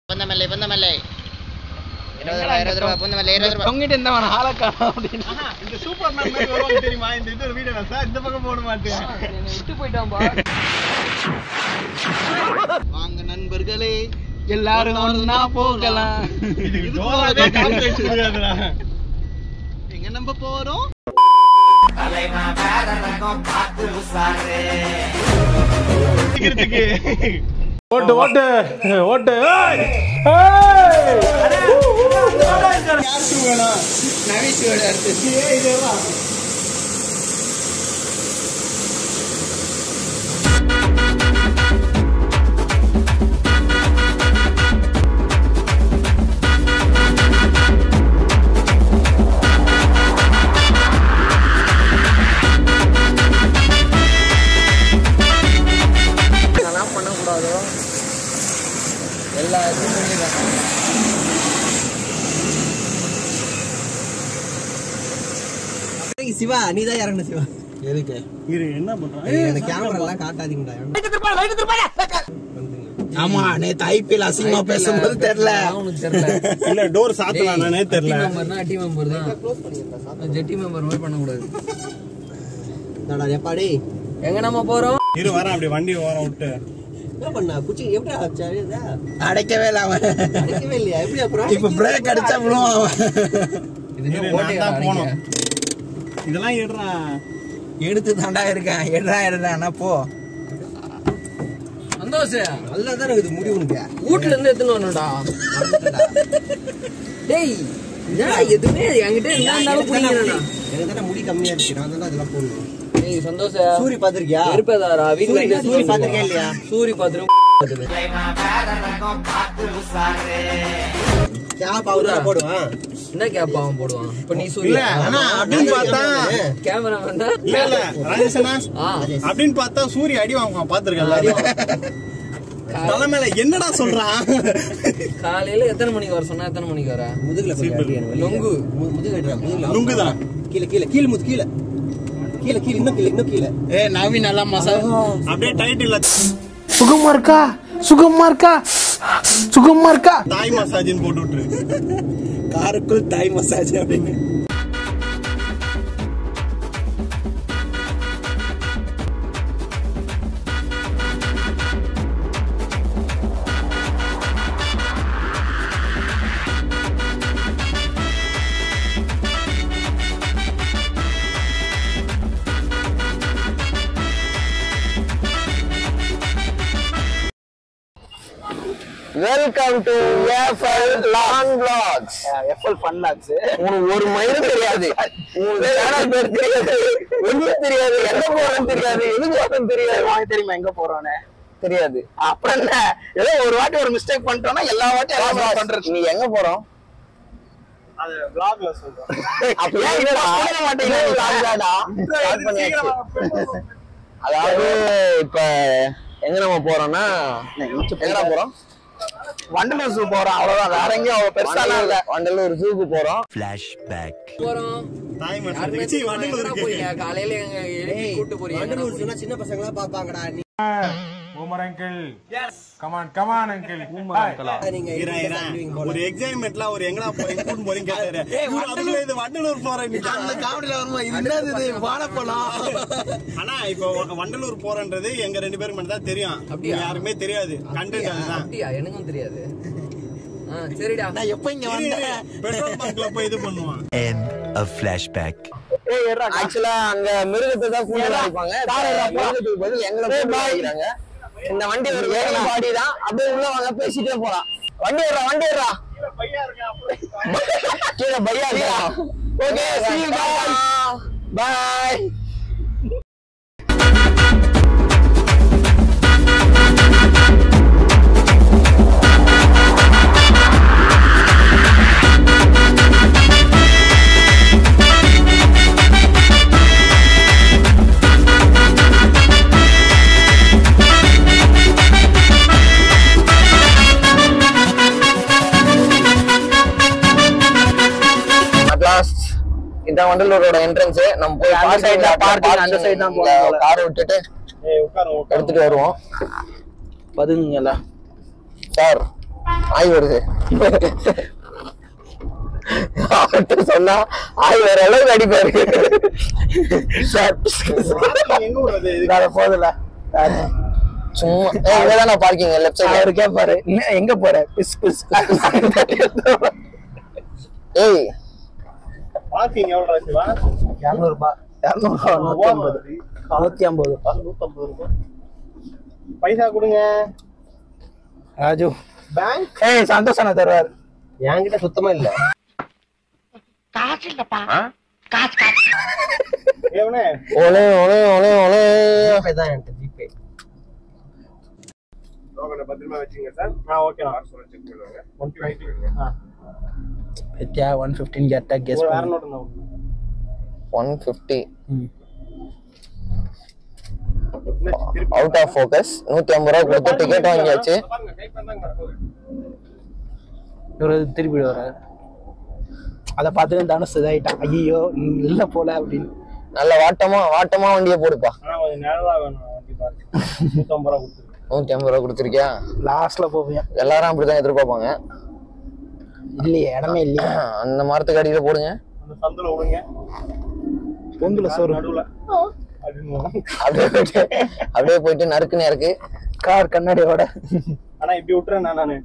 பூந்தமல்லி பூந்தமல்லி இருபது ரூபா இருபது ரூபா பூந்தமல்லி இருபது ரூபா தொங்கிட்டு இருந்தவன் ஆளை காணோம் அப்படின்னு இந்த சூப்பர் மேன் மாதிரி வருவாங்க தெரியுமா இந்த இது ஒரு வீடியோ சார் இந்த பக்கம் போட மாட்டேன் என்னை விட்டு போயிட்டான்பா வாங்க நண்பர்களே எல்லாரும் ஒண்ணா போகலாம் இது போகாதே காப்பி வச்சிருக்காதுடா எங்க நம்ம போறோம் சீக்கிரத்துக்கு ஓட்டு ஓட்டு ஓட்டு ஏய்! ஏய்! யாருக்கு வேணும் நவீஷோட அடுத்து ஏய் இதெல்லாம் அதெல்லாம் பண்ணக்கூடாதோ எல்லா இதுவும் பண்ணிடுறேன் சிவா நீ தான் இறங்கணும் சிவா எதுக்கு இரு என்ன பண்றான் இந்த கேமரா எல்லாம் காட்டாதீங்கடா ஆமா நேத்து ஐபிஎல் அசிங்கமா பேசும்போது தெரியல அவனுக்கு தெரியல இல்ல டோர் சாத்தலாம் நானே தெரியல மெம்பர்னா அட்டி மெம்பர் தான் ஜெட்டி மெம்பர் மாதிரி பண்ணக்கூடாது என்னடா எப்பாடி எங்க நம்ம போறோம் இரு வரேன் அப்படி வண்டி ஓரம் விட்டு என்ன பண்ணா குச்சி எப்படி ஆச்சு இதா? அடைக்கவே இல்ல அவன் அடிக்கவே இல்லையா எப்படி அப்புறம் இப்ப பிரேக் அடிச்சா விழுவான் அவன் இது இரு, என்ன நான் ஓட்டையா தான் போகணும் அடிக்க? இதெல்லாம் எடுறா எடுத்து தாண்டா இருக்கேன் எடுறா எடுறா போ சந்தோஷ் நல்லா தான் இருக்குது முடி உனக்கு வீட்டுல இருந்து எடுத்துன்னு வரணும்டா டேய் என்னடா எதுவுமே என்கிட்ட என்ன இருந்தாலும் புரியுங்கண்ணா எனக்கு தானே முடி கம்மியா இருக்கு நான் தானே அதெல்லாம் போடணும் டேய் சந்தோஷ் சூரி பாத்திருக்கியா இருப்பதாரா வீட்டுல சூரி- இருந்து சூரி பாத்திருக்கியா இல்லையா? சூரி பாத்துரும் கேப் அவர் தானே போடுவான் என்ன கேப் அவன் போடுவான் இப்ப நீ இல்ல சூரிய ஆனா அப்படின்னு பார்த்தா கேமரா வந்தா இல்ல இல்ல ராஜேஷனா ஆ அப்படின்னு பார்த்தா சூரிய அடி வாங்குவான் பாத்துருக்கேன் தலைமையில என்னடா சொல்றான் காலையில எத்தனை மணிக்கு வர சொன்னா எத்தனை மணிக்கு வர முதுகுல கொஞ்சம் அடி எனக்கு வெளியே. நொங்கு மு- முதுகு அடிடா, முதுகுல நுங்குதான் கீழே கீழே கீழே முது கீழே கீழே கீழே இன்னும் கீழே இன்னும் கீழே ஏ நவீன் நல்லா மசாலா அப்படியே டைட் இல்ல சுகமா இருக்கா சுகமா இருக்கா சுகமா இருக்கா தாய் மசாஜ்னு போட்டு விட்டுரு காருக்குள் தாய் மசாஜ் அப்படின்னு welcome to FL long vlogs FL fun logs உனக்கு ஒரு மயிலும் தெரியாது உனக்கு சேனல் பேர் தெரியாது ஒண்ணும் தெரியாது எங்க போறேன்னு தெரியாது எது போறேன்னு தெரியாது உனக்கு தெரியுமா எங்க போறோன்னு தெரியாது அப்புறம் என்ன ஏதோ ஒரு வாட்டி ஒரு மிஸ்டேக் பண்ணிட்டோம்னா எல்லா வாட்டியும் எல்லாம் பண்றது நீ எங்க போறோம் அது vlogல சொல்றேன் அப்ப ஏன் இல்லடா? சொல்ல மாட்டேங்கிறீங்க? இது vlog தான்டா. Start பண்ணியாச்சு. அதாவது இப்ப எங்க நம்ம போறோம்னா எங்கடா போறோம் வண்டலூர் ஜூ போறோம் அவ்வளவுதான் வேற எங்கேயும் அவ்வளவு பெருசா இல்ல வண்டலூர் ஜூக்கு போறோம் போறோம் தாய் மசாஜ் சீ வண்டியில இருக்கு காலையில எங்க எழுப்பி கூட்டு போறீங்க வண்டலூர் சொன்னா சின்ன பசங்க எல்லாம் பாப்பாங்கடா நீ boomer uncle come on come on uncle நீங்க இரு, எப்படி இரு. சாப்பிடுவீங்க போல. ஒரு எக்ஸைட்மெண்ட்ல ஒரு எங்கடா போறீங்க கூட்டு போறீங்க கேட்டாரு இவரு அதுக்குள்ள இது வண்டலூர் போறேன் அந்த காமெடியில வருமா இது என்னது இது வாழ போலாம் ஆனா இப்போ வண்டலூர் போறன்றது எங்க ரெண்டு பேருக்கு மட்டும் தான் தெரியும் அப்படியா? இங்க யாருமே தெரியாது கண்டென்ட் அதுதான் அப்படியா எனக்கும் தெரியாது ஆ சரிடா நான் எப்ப இங்க வந்தேன் பெட்ரோல் பங்க்ல போய் இது பண்ணுவான் ஆக்சுவலா அங்க மிருகத்தை தான் கூட வைப்பாங்க மிருகத்துக்கு பதில் எங்களை போட்டு வைக்கிறாங்க இந்த வண்டி ஒரு வேற பாடி தான் அப்படியே உள்ள வாங்க பேசிட்டே போலாம் வண்டி ஏறா வண்டி ஏறா கீழே பையா இருக்கா okay see you guys bye at last இதான் வண்டலூரோட என்ட்ரன்ஸ் நம்ம போய் அந்த side தான் parking, அந்த side தான் போகணும் போல. கார் விட்டுட்டு ஏய் உட்காரு உட்காரு எடுத்துட்டு வருவோம் பதுங்குங்களா சார் ஆய் வருது அவர்கிட்ட சொன்னா ஆய் வர அளவுக்கு அடிப்பாரு சார் எங்க விடுறது இது? வேற போதில்ல சும்மா ஏய், இங்கதானே பார்க்கிங் லெஃப்ட் சைடு அவரு கேட்பாரு "என்ன, எங்க போற பிஸ் பிஸ் ஏய் பார்க்கிங் எவ்வளவு ஆச்சு வா இரநூறு ரூபாய் இரநூறு ரூபாய் நூத்தி ஐம்பது நூத்தி ஐம்பது நூத்தம்பது ரூபாய் பைசா கொடுங்க ராஜு பேங்க் ஏய் சந்தோஷம் தருவார் என்கிட்ட சுத்தமா இல்ல ஏவனே ஒலே ஒலே ஒலே ஒலே ஜிபே தான் என்கிட்ட ஜிபே பத்திரமா வச்சுங்க சார் ஆ ஓகே செக் பண்ணுவாங்க ஒன் டுவெண்ட்டி ஆ பெத்தியா ஒன் ஃபிஃப்டின் கேட்டா கெஸ் ஒரு வேற பண்ணு நோட்டு தான் ஒன் ஃபிஃப்டி ம். திருப்பி அவுட் ஆஃப் ஃபோக்கஸ் நூத்தி ஐம்பது ரூபா கொடுத்து டிக்கெட் வாங்கியாச்சு பாருங்க கை பண்ணாங்க இவரு திருப்பி வர்றாரு அதை பார்த்துட்டு தனுசு இதாயிட்டான் ஐயோ இல்ல போல அப்படின்னு நல்ல வாட்டமா வாட்டமா வண்டியை போடுப்பா ஆனா கொஞ்சம் நேரம் வேணும் வண்டி பாருங்க நூத்தம்பது ரூபா கொடுத்துருக்கு நூத்தி ஐம்பது ரூபா கொடுத்துருக்கியா லாஸ்ட்ல போவேன் எல்லாரும் அப்படிதான் எதிர்பார்ப்பாங்க இல்லையே இடமே இல்லையே அந்த மரத்துக்கு அடியில போடுங்க அந்த சந்தில விடுங்க பொந்துல சோறு நடுவுல அப்படின்னு அப்படியே போயிட்டு அப்படியே போயிட்டு நறுக்கு நேருக்கு கார் கண்ணாடியோட ஆனா இப்படி விட்டுறேன் நான் நானு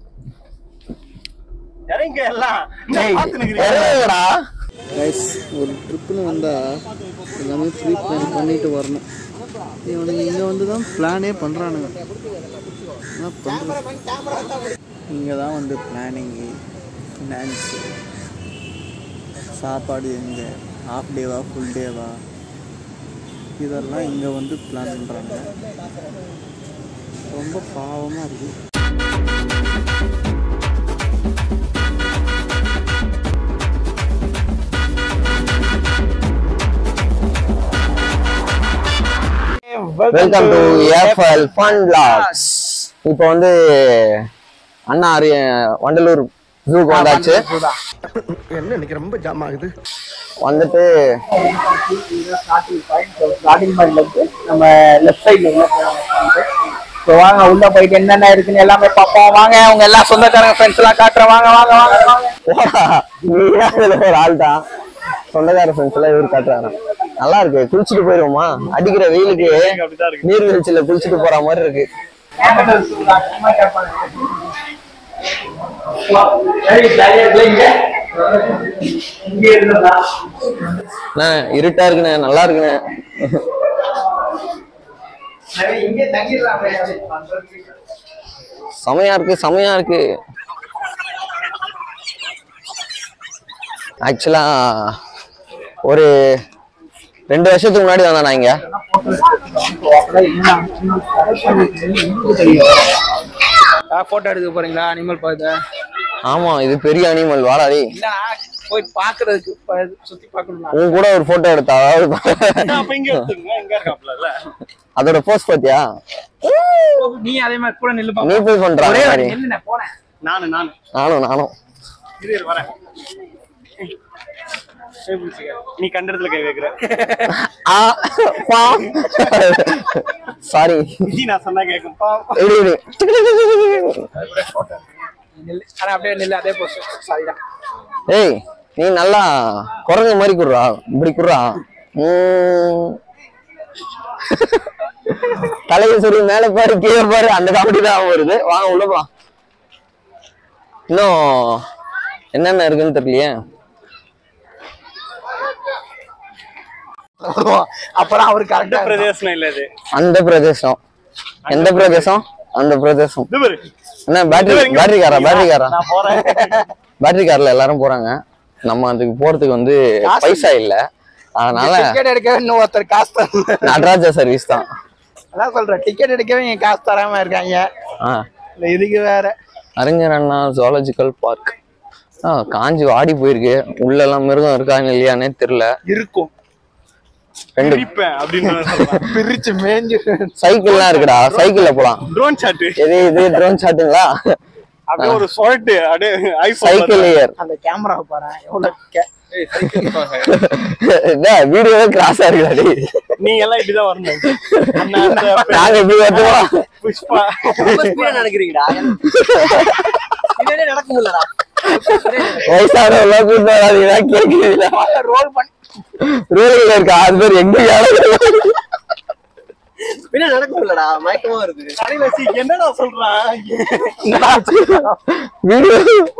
இறங்க எல்லாம் ஏய், பார்த்து நிக்கிறீங்க இறங்குங்கடா. கைஸ் ஒரு ட்ரிப்புன்னு வந்தால் எல்லாமே ப்ரீ பிளான் பண்ணிட்டு வரணும் இவனுங்க இங்கே வந்து தான் பிளானே பண்ணுறானுங்க என்ன பண்ணுறது இங்கே தான் வந்து பிளானிங்கு ஃபினான்ஸு சாப்பாடு எங்கே ஹாஃப் டேவா ஃபுல் டேவா இதெல்லாம் இங்கே வந்து பிளான் பண்ணுறாங்க ரொம்ப பாவமாக இருக்குது welcome to FL fun logs இப்போ வந்து அண்ணா அரி- வண்டலூர் ஜூக்கு வந்தாச்சு என்ன இன்னைக்கு ரொம்ப ஜாம் ஆகுது வந்துட்டு ஸ்டார்டிங் பாயிண்ட்ல இருந்து நம்ம லெஃப்ட் சைடுல உள்ள இப்போ வாங்க உள்ள போயிட்டு என்னென்ன இருக்குன்னு எல்லாமே பார்ப்போம் வாங்க உங்க எல்லா சொந்தக்காரங்க ஃப்ரெண்ட்ஸ் எல்லாம் காட்டுறேன் வாங்க வாங்க வாங்க வாங்க போடா, நீ அதுல ஒரு ஆள் தான் சொந்தக்கார ஃப்ரெண்ட்ஸ் எல்லாம் இவர் காட்டுறாரு நல்லா இருக்கு குளிச்சுட்டு போயிருவோமா அடிக்கிற வெயிலுக்கு அப்படிதான் இருக்கு நீர்வீழ்ச்சியில குளிச்சுட்டு போற மாதிரி இருக்கு அண்ணா, இருட்டா இருக்குண்ணே நல்லா இருக்குண்ணே செமையா இருக்கு செமையா இருக்கு ஆக்சுவலா ஒரு ரெண்டு வருஷத்துக்கு முன்னாடி வந்தேன் நான் இங்க போட்டோ எடுக்க போறீங்களா அனிமல் பார்க்க ஆமா இது பெரிய அனிமல் வாடாடி இல்ல போய் பாக்குறதுக்கு ப- சுத்தி பார்க்கணும் உன் கூட ஒரு போட்டோ எடுத்தா அதாவது அப்ப இங்க எடுத்துங்க இங்க இருக்காப்ல அதோட போஸ்ட் பாத்தியா நீ அதே மாதிரி கூட நில்லு நீ பாப்போம் போய் பண்ற ஒரே அந்த ஒரு மாதிரி நில்லு நான் போனேன் நானு நானு நானும் நானும் இரு இரு, வரேன் கை பிடிச்சுக்க. நீ கண்டத்துல கை வைக்கிற சாரி நீ நான் சொன்னா கேட்கும் பா இரு இரு நில்லு ஆனா அப்படியே நில்லு அதே போஸ் சாரிடா ஏய் நீ நல்லா குரங்கு மாதிரி குடுறா இப்படி குடுறா உம். தலையை சொல்லி மேல பாரு கீழே பாரு அந்த காமெடி தான் வருது வாங்க உள்ள போலாம் இன்னும் என்னென்ன இருக்குன்னு தெரியலையே அப்பதான் அவரு கரெக்டா பிரதேசம் இல்ல இது அந்த பிரதேசம் எந்த பிரதேசம் அந்த பிரதேசம் இது பாரு என்ன பேட்டரி பேட்டரி காரா பேட்டரி காரா நான் போறேன் பேட்டரி கார்ல எல்லாரும் போறாங்க நம்ம அதுக்கு போறதுக்கு வந்து பைசா இல்ல அதனால டிக்கெட் எடுக்கவே இன்னும் ஒருத்தர் காசு தரல நடராஜா சர்வீஸ் தான் அதான் சொல்றேன் டிக்கெட் எடுக்கவே இங்க காசு தராம இருக்காங்க ஆ இல்ல இதுக்கு வேற அறிஞர் அண்ணா ஜுவாலஜிக்கல் பார்க் ஆ காஞ்சி வாடி போயிருக்கு உள்ள எல்லாம் மிருகம் இருக்காங்க இல்லையானே தெரியல இருக்கும் ரெண்டு பிரிப்பேன் அப்படின்னு பிரிச்சு மேஞ்சு சைக்கிள்லாம் இருக்குடா சைக்கிள்ல போலாம் ட்ரோன் சாட்டு எது இது ட்ரோன் ஷாட்டுங்களா அப்படியே ஒரு சொல்லிட்டு அப்படியே ஐபோன் சைக்கிள் இயர் அந்த கேமராவை பாரு எவ்வளவு கே- என்ன வீடியோவே கிராஸா இருக்குடா நீங்க எல்லாம் இப்படிதான் வரணும் அண்ணா, அந்த நாங்க இப்படி வரட்டுமா புஷ்பா நடக்கிறீங்கடா பின்னாடியே நடக்க முடியலடா வயசானவங்க கூட்டு வராதீங்கன்னா கேக்குறீங்களா ரோல் பண்ணி ரூலிங்ல இருக்கா அது பேர் எங்க பின்னாடி நடக்க முடியலடா மயக்கமா வருது தலைவசி என்னடா சொல்றான் வீடியோ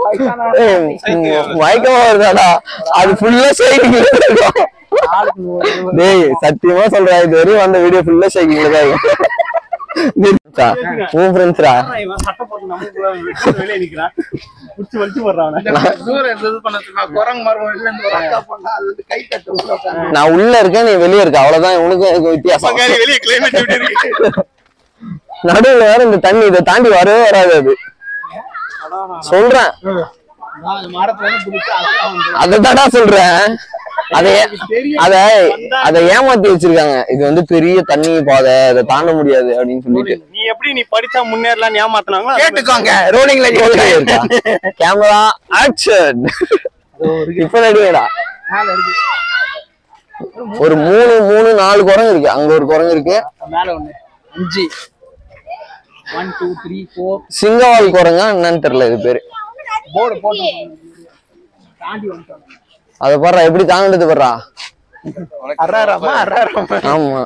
மயக்கமா வருதாடா அது ஃபுல்லா சைக்கிள் ஆளுக்கு நூறு நூறு. டேய் சத்தியமா சொல்றேன் இது வரையும் அந்த வீடியோ ஃபுல்லா சைக்கிள் தான் இருக்கும் நிறுத்தா. உன் ஃப்ரெண்ட்ஸ்ரா இவன் சட்டை போட்டு நம்ம வெளியே நிக்கிறான் புடிச்சு வலிச்சு போடுறான் அவனை. தூரம் இருந்து இது பண்ண குரங்கு மரம் இல்ல இந்த ஒரு அக்கா பொண்ணா அது வந்து கை கட்டு உள்ள உட்கார்ந்து. நான் உள்ள இருக்கேன் நீ வெளிய இருக்க அவ்வளவுதான் உனக்கு எனக்கு வித்தியாசம் பங்காளி வெளியே கிளைமேட் எப்படி இருக்கு நடுவுல வேற இந்த தண்ணி இதை தாண்டி வரவே வராது அது சொல்றேன் நான் அந்த மரத்துல இருந்து பிடிச்சு அதான் வந்து அததாடா சொல்றேன் அதை அத அதை ஏமாத்தி வச்சிருக்காங்க இது வந்து பெரிய தண்ணி பாதை அதை தாண்ட முடியாது அப்படின்னு சொல்லிட்டு நீ எப்படி நீ படிச்சா முன்னேறலாம் ஏமாத்துனாங்களோ அது மாதிரி. கேட்டுக்கோங்க ரோலிங்ல கேமரா ஆக்ஷன் இப்ப நடிகடா மேல இருக்கு ஒரு மூணு மூணு நாலு குரங்கு இருக்கு அங்க ஒரு குரங்கு இருக்கு மேல ஒண்ணு அஞ்சு ஒன் டூ த்ரீ ஃபோர் சிங்கவால் குரங்கா என்னன்னு தெரியல இது பேரு போர்டு போட்டு தாண்டி வந்துட்டோம் அத பாடுறா எப்படி தாண்டது பாடுறா அறாராமா அறாராமா ஆமா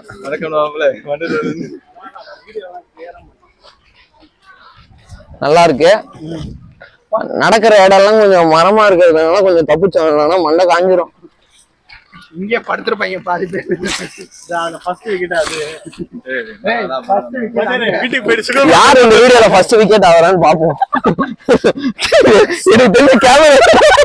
நல்லா இருக்கு நடக்கிற இடம்லாம் கொஞ்சம் மரமா இருக்கிறதுனால கொஞ்சம் தப்பிச்சோம்னா மண்டை காஞ்சிரும் இங்கே படுத்துருப்பாங்க பாதி பேர் அந்த ஃபர்ஸ்ட் விக்கெட் அது ஃபர்ஸ்ட் வீட்டுக்கு போயிட்டு சுகர் யார் இந்த வீடியோல ஃபர்ஸ்ட் விக்கெட் ஆகுறான்னு பாப்போம் எனக்கு தெரிஞ்ச கேமரா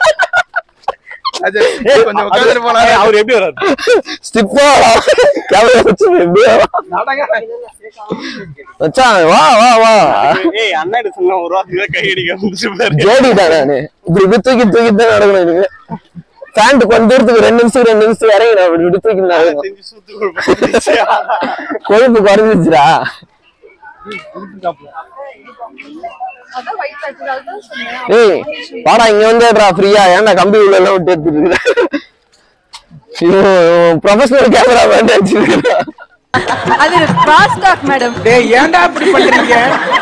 கொஞ்சம் உட்காந்துட்டு போனா அவர் எப்படி வராரு ஸ்டிப்பா கேமரா வச்சு எப்படியோ நடங்க வச்சான் வா வா வா ஏய் அண்ணா சொன்னா ஒரு வாரத்துக்கு கை அடிக்க வந்துச்சு பாரு ஜோடி தான் நானு இப்படி இப்படி தூக்கி தூக்கி தான் நடக்கணும் எனக்கு பேண்ட் கொஞ்ச தூரத்துக்கு ரெண்டு நிமிஷம் ரெண்டு நிமிஷம் இறங்கி நான் இப்படி இப்படி தூக்கி நடக்கணும் செஞ்சு சுத்து கொடுப்பாச்சு கொழுப்பு குறைஞ்சிச்சுடா ஏய் வாடா இங்க வந்துடுறா ஃப்ரீயா ஏன்டா கம்பி உள்ள எல்லாம் விட்டு எடுத்துட்டு இருக்கிற ப்ரொஃபஷனல் கேமரா வேண்டாம் வச்சிருக்கா அது கிராஸ் டாக் மேடம் டேய் ஏன்டா இப்படி பண்றீங்க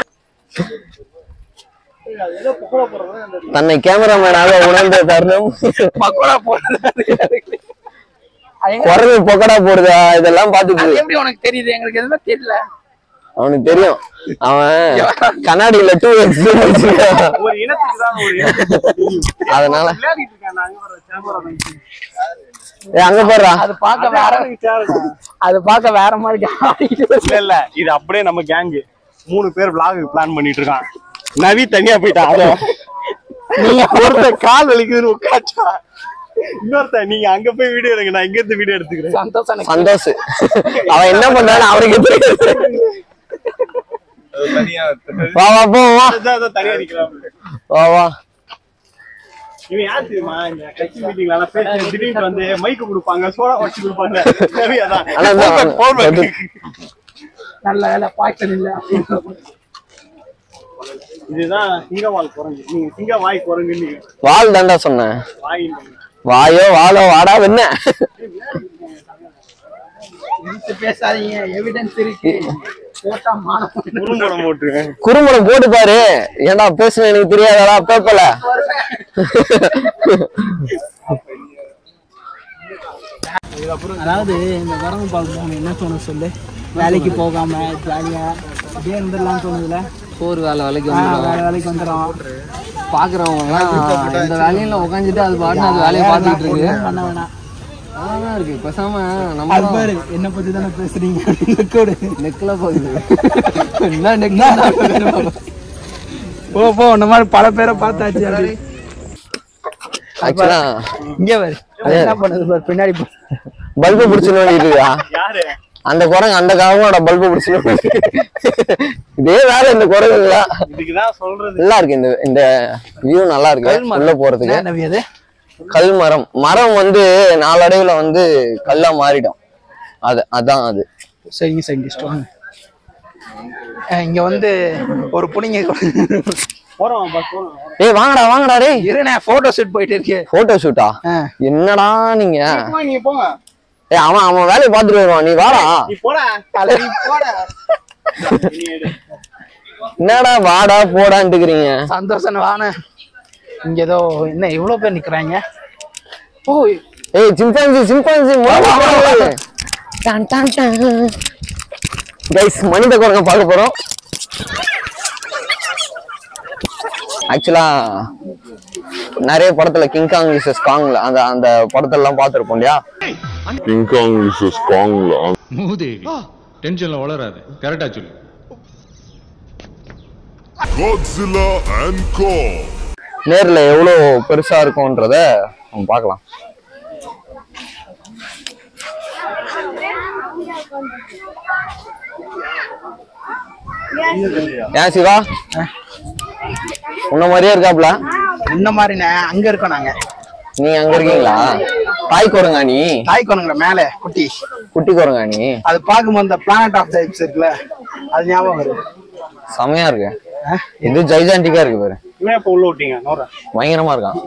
தன்னை கேமராமேனாக உணர்ந்த தருணம் பக்கோடா போடுறது குரங்கு பொக்கடா போடுதா இதெல்லாம் பாத்துட்டு அது எப்படி உனக்கு தெரியுது எங்களுக்கு எதுவுமே தெரியல அவனுக்கு தெரியும் அவன் கண்ணாடியில டூ எக்ஸ் ஒரு இனத்துக்கு தான் ஒரு இனத்துக்கு அதனால விளையாடிட்டு இருக்கான் அங்க வர கேமரா ஏய், அங்க போடுறா அது பார்க்க வேற அது பார்க்க வேற மாதிரி ஆடிட்டு இல்ல இல்ல இது அப்படியே நம்ம கேங்கு மூணு பேர் vlog பிளான் பண்ணிட்டு இருக்கான் நவி தனியா போயிட்டான் அதோ நீங்க ஒருத்தன் கால் வலிக்குதுன்னு உட்காச்சா இன்னொருத்தன் நீங்க அங்க போய் வீடியோ எடுங்க நான் இங்க இருந்து வீடியோ எடுத்துக்கிறேன் சந்தோஷம் எனக்கு. சந்தோஷ் அவன் என்ன பண்ணான்னு அவனுக்கு தெரியாது வா வா போ வா அதான், அதான் தனியா நிக்கிறான் வா வா இவன் யார் தெரியுமா இந்த கட்சி மீட்டிங்ல எல்லாம் பேசி திடீர்னு வந்து மைக்கு கொடுப்பாங்க சோடா வச்சு கொடுப்பாங்க நவி அதான் ஆனா இந்த- Forward, forward. நல்ல வேலை பாய்ச்சல் இல்ல இதுதான் சிங்கவால் குரங்கு நீங்க சிங்க வாய் குரங்கு நீங்க வால் தாண்டா சொன்னேன் வாய் வாயோ வாழோ வாடா வெண்ண இழுத்து பேசாதீங்க எவிடன்ஸ் இருக்கு போட்டா மானம் குறும்படம் போட்டு குறும்படம் போட்டு பாரு ஏன்டா பேசுன எனக்கு தெரியாதடா பேப்பல அதாவது இந்த வரம்பு பார்க்க என்ன தோணும் சொல்லு வேலைக்கு போகாம ஜாலியா அப்படியே இருந்துடலாம் தோணுதுல ஒரு வேலை வேலைக்கு வேலை வேலைக்கு வந்துடும் பாக்குறவங்க இந்த வேலையில உட்காந்துட்டு அது பாட்டு அது வேலையை பார்த்துட்டு இருக்கு பண்ண வேணாம் அதான் இருக்கு பேசாம அது நம்ம பாரு என்ன பத்தி தானே பேசுறீங்க நெக்கோடு நெக்ல போகுது என்ன நெக் போ போ இந்த மாதிரி பல பேரை பார்த்தாச்சு அப்படி. ஆக்சுவலா இங்க பாரு அது என்ன பண்ணுது பாரு பின்னாடி போ. பல்பு பிடிச்சு நோண்டிட்டு இருக்கா யாரு அந்த குரங்கு அந்த காவனோட பல்பு பிடிச்சு நோண்டிட்டு இதே வேலை இந்த குரங்குங்களா இதுக்குதான் சொல்றது நல்லா இருக்கு இந்த இந்த வியூ நல்லா இருக்கு உள்ள போறதுக்கு என்ன நவி அது கல் மரம் மரம் வந்து நாளடைவுல வந்து கல்லா மாறிடும் அது அதான் அது சரிங்க சயின்டிஸ்ட் வாங்க அஹ் இங்க வந்து ஒரு புனிங்க போறோம் பஸ் போறோம் ஏய் வாங்கடா வாங்கடா டேய் இருண்ணே போட்டோ ஷூட் போயிட்டு இருக்கு போட்டோ ஷூட்டா ஆ. என்னடா நீங்க நீங்க போங்க ஏய் அவன் அவன் வேலையை பார்த்துட்டு வருவான் நீ வாடா நீ போடா கலரி போடா என்னடா வாடா போடான்ட்டுக்கிறீங்க சந்தோஷம் வாண்ணே இங்க ஏதோ என்ன இவ்வளவு பேர் நிக்கிறாங்க ஓ ஏய் சிம்பான்சி சிம்பான்சி டான் டான் டான் கைஸ் மனித குரங்க பார்க்க போறோம் ஆக்சுவலா நிறைய படத்துல கிங்காங் விசஸ் காங்ல அந்த அந்த படத்துல எல்லாம் பார்த்திருப்போம் இல்லையா மூதேவி டென்ஷன்ல வளராது கரெக்டா சொல்லு Godzilla and Kong. நேர்ல எவ்வளவு பெருசா இருக்கும்ன்றத நம்ம பார்க்கலாம் ஏன் சிவா உன்ன மாதிரியே இருக்காப்ல இந்த மாதிரிண்ணே அங்க இருக்கோம் நாங்க நீ அங்க இருக்கீங்களா தாய் குரங்கா நீ தாய் கொனுங்கள மேல குட்டி குட்டி குரங்கா நீ அது பார்க்கும்போது இந்த பிளானட் ஆஃப் டைப்ஸ் இருக்குல்ல அது ஞாபகம் வருது செமையா இருக்கு இது ஜைஜாண்டிக்கா இருக்கு பாரு இவன் இப்ப உள்ள விட்டீங்க நோறேன் பயங்கரமா இருக்கான்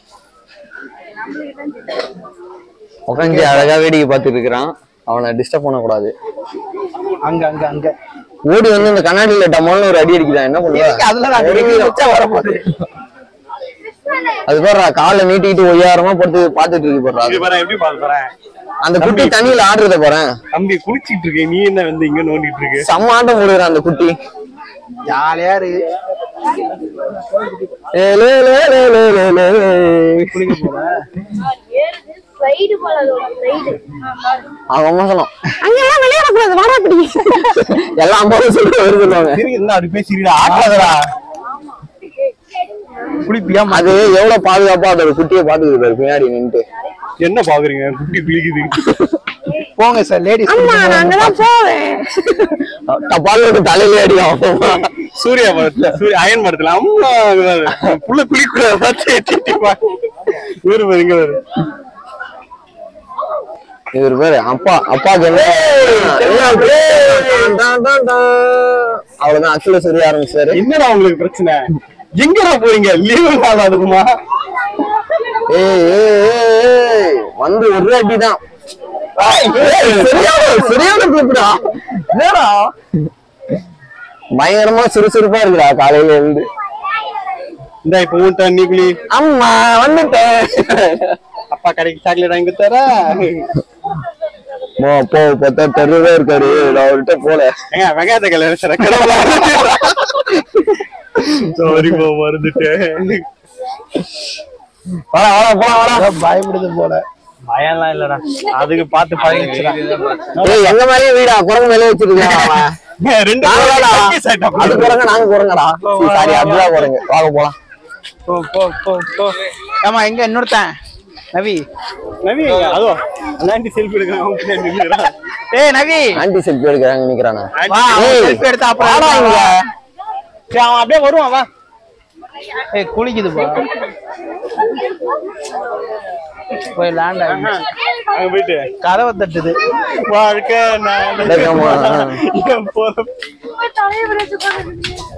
உட்காந்து அழகா வேடிக்கை பார்த்துட்டு இருக்கிறான் அவனை டிஸ்டர்ப் பண்ணக்கூடாது அங்க அங்க அங்க ஓடி வந்து இந்த கண்ணாடியில டமால்னு ஒரு அடி அடிக்கிறான் என்ன பண்ணுவ அதுல நான் வச்சா வரப்போகுது அது பாரு காலை நீட்டிக்கிட்டு ஒய்யாரமா படுத்து பாத்துட்டு இருக்கு பாரு இது பாரு எப்படி பாத்து பாறேன் அந்த குட்டி தண்ணியில ஆடுறத பாரு தம்பி குளிச்சிட்டு இருக்கே நீ என்ன வந்து இங்க நோண்டிட்டு இருக்கு செம்ம ஆட்டம் போடுறான் அந்த குட்டி ஜாலியா இருக்கு ஏ, லே, லே, லே, லே, லே, லே, லே. சைடு போல அதோட சைடு அவன் அம்மா சொன்னான் அங்கெல்லாம் விளையாடக்கூடாது வாடா அப்படி எல்லாம் அம்மா சொல்லி வருதுவாங்க சரி என்ன அப்படி பேசிக்கிறீங்க ஆட்டாதடா குளிப்பியா அது எவ்வளவு பாதுகாப்பா அதோட குட்டியை பாத்துக்கிட்டு பாரு பின்னாடி நின்னுட்டு என்ன பாக்குறீங்க குட்டி குளிக்குது போங்க சார் லேடிஸ் டப்பாலுக்கு தலையில அடிக்கும் சூர்யா படத்துல சூர்யா அயன் படத்துல அம்மா புள்ள குளிக்கூடாது இவரு பாரு, இங்க பாரு இவர் பேரு அப்பா அப்பாக்கு என்ன என்ன டான், டான், டான். அவ்வளவுதான் அச்சுல சொல்லி ஆரம்பிச்சாரு என்னடா உங்களுக்கு பிரச்சனை எங்கடா போறீங்க லீவு நாள் அதுக்குமா ஏய் ஏய், ஏய், ஏய், வந்து ஒரு அடிதான் ஏய், சரியான சரியான பிளிப்புடா என்னடா பயங்கரமா சுறுசுறுப்பா இருக்குடா காலையில இருந்து இந்த இப்ப ஊட்ட நீ குளி அம்மா வந்துட்டேன் அப்பா கடைக்கு சாக்லேட் வாங்கி தர மோ, போ பார்த்தா தெருவே இருக்காரு நான் அவர்கிட்ட போல ஏங்க வெங்காயத்தை கல்யாணம் சார் கடவுளா சாரி போ மறந்துட்டேன் வாடா வாடா போலாம் வாடா பயப்படுது போல பயம்லாம் இல்லடா அதுக்கு பார்த்து பழகிச்சுடா ஏய் எங்க மேலயே வீடா குரங்கு மேலே வச்சிருக்கான் அவன் ரெண்டு நாங்களாடா. case ஆயிட்டா அது குரங்க நாங்க குரங்கடா சாரி அதுதான் குரங்கு வாங்க போலாம் போ போ போ போ ஆமா எங்க இன்னொருத்தன் நவி நவி அதோ அண்ணாண்டி செல்ஃபி எடுக்கிறான் அவன் பின்னாடி நின்னுக்கிறான். ஏய் நவி ஆன்டி செல்ஃபி எடுக்கிறாங்க நிக்கிறானா வா ஏய், செல்ஃபி எடுத்து அப்புறம் வாடா இங்க. சரி, அவன் அப்படியே வருவான் வா ஏய் குளிக்குது பா போய் லேண்ட் ஆகி அங்க போயிட்டு கதவை தட்டுது வாழ்க்கை நான் டேக்கம்மா. என் போற- தலைவர் வச்சு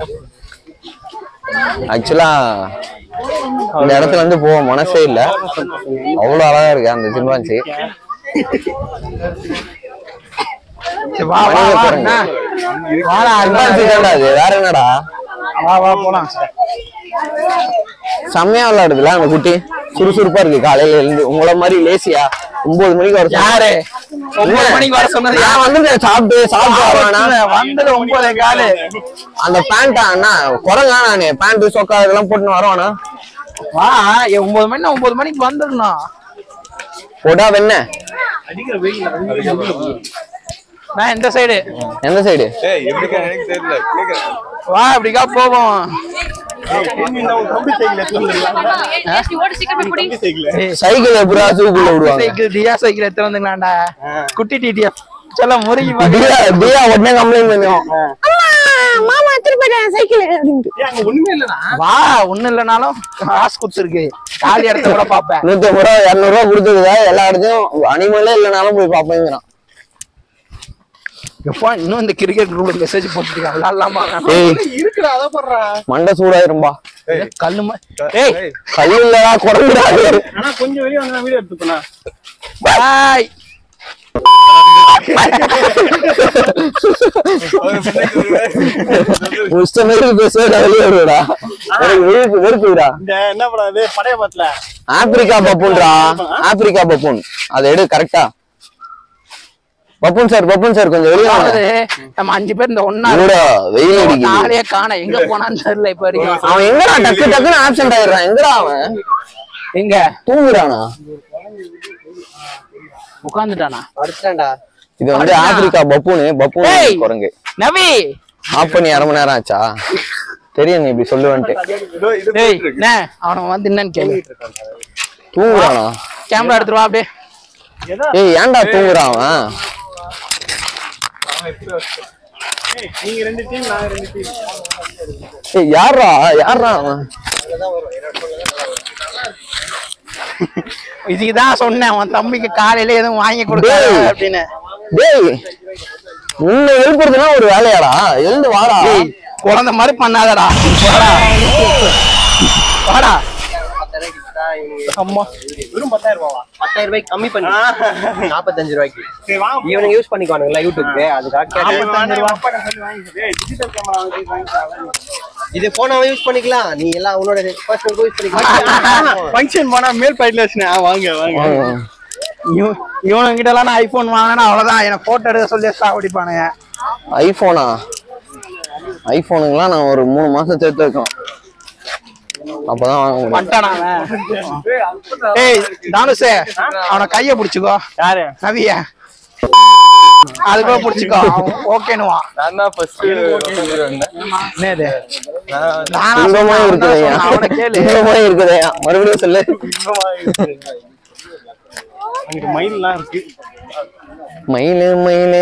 ஆக்சுவலா இந்த இடத்துல இருந்து போக மனசே இல்ல அவ்வளவு அழகா இருக்கு அந்த சிம்பான்சி சரி, வா வா மனித வா குரங்கு. அண்ணா. வாடா சிம்பான்சி அண்ணா. தான்டா அது வேற என்னடா வா வா போலாம் செம்மையா விளையாடுதுல அந்த குட்டி சுறுசுறுப்பா இருக்கு காலையில இருந்து உங்கள மாதிரி லேசியா ஒன்பது மணிக்கு வர சொன்னா- யாரு ஒன்பது மணிக்கு வர சொன்னது யார் நான் வந்துட்டேன் சாப்பிட்டு சாப்பிட்டு வரவேணா வந்தது ஒன்பதே காலு அந்த பேண்டா அண்ணா குரங்கா நானு பேண்ட் சொக்கா இதெல்லாம் போட்டு வரவானா வா ஏ ஒன்பது மணி ஒன்பது மணிக்கு வந்துடணும் போடா வெண்ண நான் இந்த சைடு எந்த சைடு வா அப்படிக்கா போவோம் தம்பி சைக்கிள் எடுத்துட்டு வந்துடலாம்டா. தம்பி சைக்கிள் சைக்கிள் எப்படா சூக்குள்ள விடுவாங்க சைக்கிள் தியா சைக்கிள் எடுத்து வந்துங்களாண்டா குட்டி டிடிஎஃப் சொல்ல முருகி தியா தியா உடனே கம்ப்ளைண்ட் பண்ணுவோம் ஏய், அங்க ஒண்ணுமே இல்லடா வா ஒண்ணும் இல்லைனாலும் காசு குத்துருக்கு காலி இடத்த கூட பாப்பேன் நூத்தி ஐம்பது ரூபா இருநூறு ரூபா கொடுத்ததுல எல்லா இடத்தையும் அனிமலே இல்லைனாலும் போய் பார்ப்பேங்கிறான் எப்பா இன்னும் இந்த கிரிக்கெட் குரூப்ல மெசேஜ் போட்டுருக்காங்க விளாடலாமா ஏய் இருக்குடா அதை போடுறா மண்டை சூடாயிரும்பா கல்லு மா- ஏய் கல் இல்லடா குறைஞ்சிடாது ஆனா கொஞ்சம் வெளியே வந்து வீடியோ எடுத்துப்பேன் பாய் இஷ்டமே பேசுறது வெளியே வருடா எனக்கு வெறுப்பு வெறுப்புடா இந்த என்ன படம் இது படைய பத்துல ஆப்பிரிக்கா பப்புன்டா ஆப்பிரிக்கா பப்புன் அதை எடு கரெக்டா பப்புன் சார் பப்புன் சார் கொஞ்சம் வெளியே வாங்க அதாவது நம்ம அஞ்சு பேர் இந்த ஒன்னா கூட வெயில் அடிக்குது நாளையே காண எங்க போனான்னு தெரியல இப்ப வரைக்கும் அவன் எங்கடா டக்கு டக்குன்னு ஆப்சென்ட் ஆயிடுறான் எங்கடா அவன் எங்க தூங்குறானா உட்காந்துட்டானா இது வந்து ஆப்பிரிக்கா பப்புனு ஏய். பப்புன் குரங்கு நவி ஆஃப் பண்ணி அரை மணி நேரம் ஆச்சா தெரியும் நீ இப்படி சொல்லுவேன்ட்டு ஏய் என்ன அவன வந்து என்னன்னு கேளு தூங்குறானா கேமரா எடுத்துட்டு வா அப்படியே ஏய் ஏன்டா தூங்குறான் அவன் ஏய், நீங்க ரெண்டு டீம் நாங்க ரெண்டு டீம் ஏய் யாரா யாரா அவன் இதுக்குதான் சொன்னேன் உன் தம்பிக்கு காலையில எதுவும் வாங்கி கொடுக்காத டேய். அப்படின்னு டேய் உன்னை எழுப்புறதுனா ஒரு வேலையாடா எழுந்து வாடா ஏய் குழந்தை மாதிரி பண்ணாதடா வாடா வாடா அம்மா வெறும் பத்தாயிரம் ரூபாவா பத்தாயிரம் ரூபாய்க்கு கம்மி பண்ணி நாற்பத்தஞ்சு ரூபாய்க்கு சரி வாங்க இவனுங்க யூஸ் பண்ணிக்குவானுங்களா யூடியூப்க்கு அதுக்காக நாற்பத்தஞ்சு ரூபா அப்பாட்ட சொல்லி வாங்கிக்கிறேன் ஏய் டிஜிட்டல் கேமரா வாங்கி வாங்கிக்கலாம் இது போன் அவன் யூஸ் பண்ணிக்கலாம் நீ எல்லாம் உன்னோட பர்சனல் யூஸ் பண்ணிக்கலாம் ஃபங்க்ஷன் போனா மேல் பாயிண்ட்ல வச்சுனே வாங்க வாங்க இவனுங்கிட்ட எல்லாம் நான் ஐபோன் வாங்கினா அவ்வளவுதான் என்ன போட்டோ எடுக்க சொல்லி சாவடிப்பானுங்க ஐபோனா ஐபோனுங்கெல்லாம் நான் ஒரு மூணு மாசம் சேர்த்து வைக்கலாம் அப்பதான் வாங்க முடியும் வந்துட்டானா அவன்? ஏய் தானுசே அவன கைய புடிச்சுக்கோ யாரு நவிய அதுக்குள்ள புடிச்சுக்கோ ஓகேனுவான் நான் தான் ஃபர்ஸ்ட் என்னது நானா இன்பமா சொன்னேன், அவன் தான் இருக்குதையா சொன்னான், அவனை கேளு இன்பமா இருக்குதையா மறுபடியும் சொல்லு அங்கிட்டு மயில்லாம் இருக்கு மயிலு மயிலு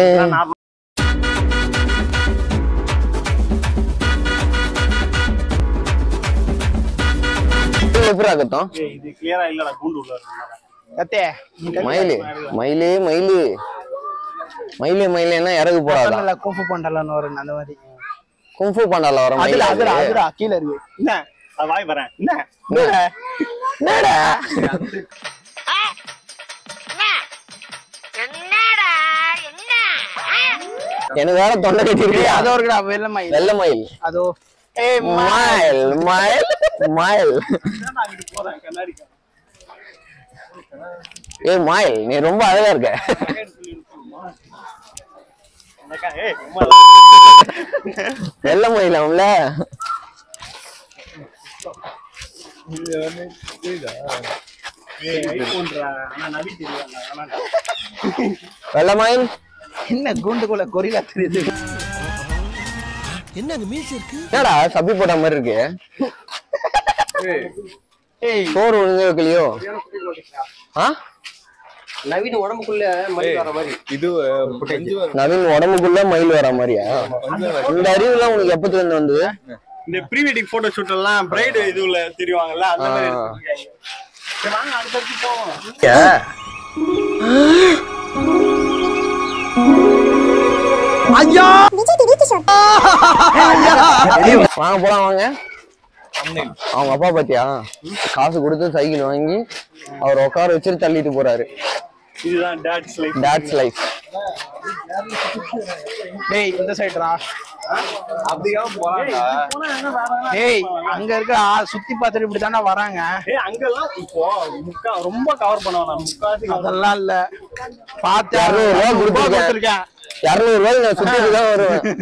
எப்படி ஆகட்டும் ஏய் இது கிளியரா இல்லடா கூண்டு உள்ள இருக்கு கத்தே மயிலு மயிலு மயிலு மயிலு மயிலுன்னா இறகு போடாதா பண்டல கும்பு பண்டலன்னு வரும் அந்த மாதிரி குங்ஃபு பாண்டால வர மயில் அதுல அதுல அது. அதுடா கீழ இருக்கு என்ன அது வாய் வரேன் என்ன என்னடா? எனக்கு வேற தொண்டை கட்டி ஏய், இருக்கு அதோ இருக்குடா வெள்ளை மயில் வெள்ளை மயில் அதோ ஏய் மயில் மயில் மயில் அங்கிட்டு போறேன் கண்ணாடி ஏய் மயில் நீ ரொம்ப அழகா இருக்க ஏய் சும்மா வெள்ளை மயில் அவன்ல ஏய் ஐபோன்டா ஆனா நவி தெரியல ஆனாடா வெள்ளை மயில் என்ன கூண்டுக்குள்ள கொரிலா தெரியுது என்னடா சப்பி போட்ட மாதிரி இருக்கு ஏய் சோறு ஒழுங்கா வைக்கலையோ ஆ நவீன் உடம்புக்குள்ள மயில் வர மாதிரி நவீன் உடம்புக்குள்ள மயில் வர மாதிரியா இந்த அறிவுலாம் உனக்கு எப்பத்துல இருந்து வந்தது இந்த ப்ரீ வெட்டிங் போட்டோ ஷூட் எல்லாம் பிரைட் இதுல தெரிவாங்கல்ல அந்த மாதிரி ஆ. எடுத்துருக்காங்க சரி வாங்க அடுத்தடுத்து போவோம் வாங்க போலாம் வாங்க அவங்க அப்பா பாத்தியா காசு கொடுத்து சைக்கிள் வாங்கி அவர் உட்கார வச்சுட்டு தள்ளிட்டு போறாரு இதுதான் டேட்ஸ் லைஃப் டாட்ஸ் லைஃப் டேய் இந்த சைடுடா அப்படிதான் போறாங்க டேய் அங்க இருக்க ஆ- சுத்தி பார்த்துட்டு இப்படி தானே வராங்க ஏய் அங்கெல்லாம் இப்போ முக்கா ரொம்ப கவர் பண்ணுவாங்க முக்காசி அதெல்லாம் இல்ல பார்த்து இருநூறு ரூபா ரூபா கொடுத்திருக்கேன். கொடுத்திருக்கேன் இருநூறு ரூபாய் நான் சுத்திட்டு தான் வருவேன்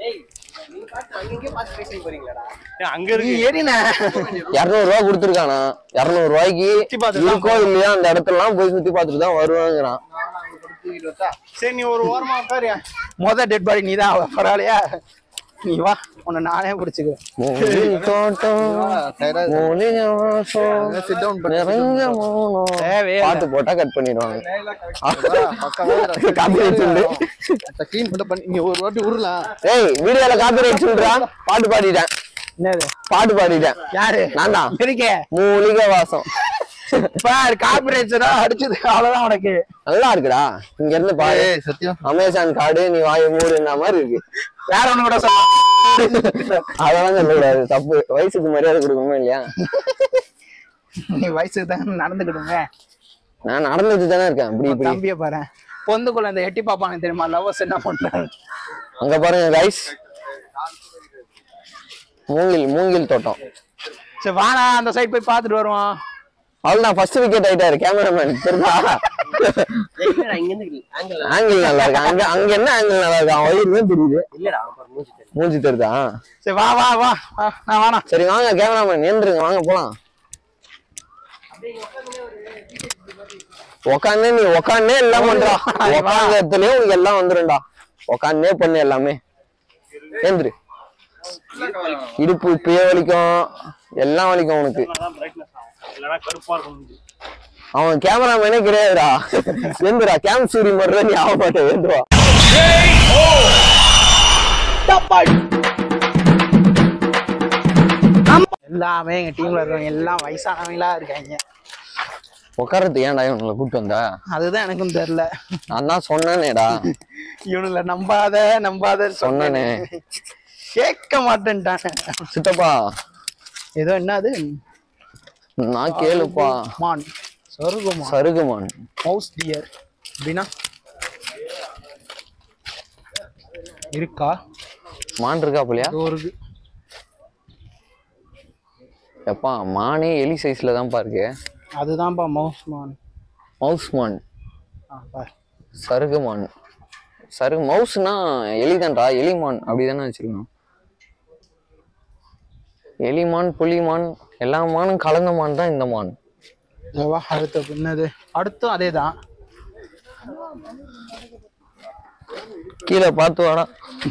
ஏய், அங்க நீ இருக்கு ஏறின இருநூறு ரூபாய் கொடுத்துருக்கானா இருநூறு ரூபாய்க்கு பார்த்துட்டு தான் இருக்கோ இல்லையா அந்த இடத்துல எல்லாம் போய் சுத்தி பார்த்துட்டு தான் வருவாங்கிறான் சரி நீ ஒரு ஓரமா உட்காரியா மொத டெட் பாடி நீ தான் பரவாயில்லையா நீ வா உன்னை நானே பிடிச்சிக்குவேன் மூலிகை தோட்டம் மூலிகை வாசம் நிறைஞ்ச மௌனம். தேவையே இல்ல. பாட்டு போட்டா கட் பண்ணிடுவாங்க காப்பிரைட் சொல்லு க்ளீன் பண்ண பண்ணி நீ ஒரு வாட்டி உருலாம் ஏய் வீடியோல காப்பிரைட் சொல்றா பாட்டு பாடிட்டேன் என்னது பாட்டு பாடிட்டேன் யாரு நான் தான் இருக்கே மூலிகை வாசம் பார் காப்பிரைட்ஸரா அடிச்சது அவ்வளவுதான் உனக்கு நல்லா இருக்குடா இங்க இருந்து பாரு சத்தியம் அமேசான் கார்டு நீ வாய மூடுன மாதிரி இருக்கு வேற ஒண்ணு கூட சொல்ல அதெல்லாம் சொல்லக்கூடாது தப்பு வயசுக்கு மரியாதை கொடுக்கணுமா இல்லையா நீ வயசுக்கு தான் நடந்துக்கிடுங்க நான் நடந்துட்டு தானே இருக்கேன் இப்படி இப்படி தம்பிய பாரு பொந்துக்குள்ள இந்த எட்டி பாப்பாங்க தெரியுமா லவ்வர்ஸ் என்ன பண்றாங்க அங்க பாருங்க கைஸ் மூங்கில் மூங்கில் தோட்டம் சரி வாடா அந்த சைடு போய் பார்த்துட்டு வருவோம் அவ்வளவுதான் ஃபர்ஸ்ட் விக்கெட் ஆயிட்டாரு கேமராமேன் தெரியுமா இல்லடா இங்க இருந்து ஆங்கிள் ஆங்கிள் நல்லா இருக்கு அங்க அங்க என்ன ஆங்கிள் நல்லா இருக்கு அவன் வயிறு தான் தெரியுது இல்லடா அப்புறம் மூஞ்சி தெரியும் மூஞ்சி தெரியுதா சரி வா வா வா வா, நான் வாடா சரி வாங்க கேமராமேன் ஏந்துருங்க வாங்க போலாம் உக்காந்து நீ உக்காந்தே எல்லாம் பண்றா உக்காந்த இடத்துலயே உனக்கு எல்லாம் வந்துரும்டா உக்காந்தே பண்ணு எல்லாமே ஏந்துரு இடுப்பு இப்பயே வலிக்கும் எல்லாம் வலிக்கும் உனக்கு இல்லைன்னா கருப்பா இருக்கும் அவன் கேமராமேனே கிடையாதுடா ஏந்துடா கேம் சூரி மாதிரி நீ ஆக மாட்டே ஏந்துவா எல்லாமே எங்க டீம்ல இருக்கவங்க எல்லாம் வயசானவங்களா இருக்காங்க உட்காரத்துக்கு ஏன்டா இவனுங்களை கூப்பிட்டு வந்த அதுதான் எனக்கும் தெரியல நான் தான் சொன்னேனேடா இவனுல நம்பாத நம்பாத சொன்னேனே கேட்க மாட்டேன்ட்டானே சித்தப்பா ஏதோ என்னது நான் கேளுப்பா மான் சொருகுமா சருகுமான் மவுஸ் டியர் அப்படின்னா இருக்கா மான் இருக்கா போலியா இதோ இருக்கு எப்பா மானே எலி சைஸ்ல தான்ப்பா இருக்கு அதுதான்ப்பா மவுஸ் மான் மவுஸ் மான் ஆ பார் சருகுமான் சருகு மவுஸ்னா எலிதான்டா எலிமான் அப்படிதானே வச்சிருக்கணும் எலிமான் புலிமான் எல்லா மானும் கலந்த மான் தான் இந்த மான் இதுவா அடுத்து என்னது அடுத்தும் அதே தான் கீழே பார்த்து வாடா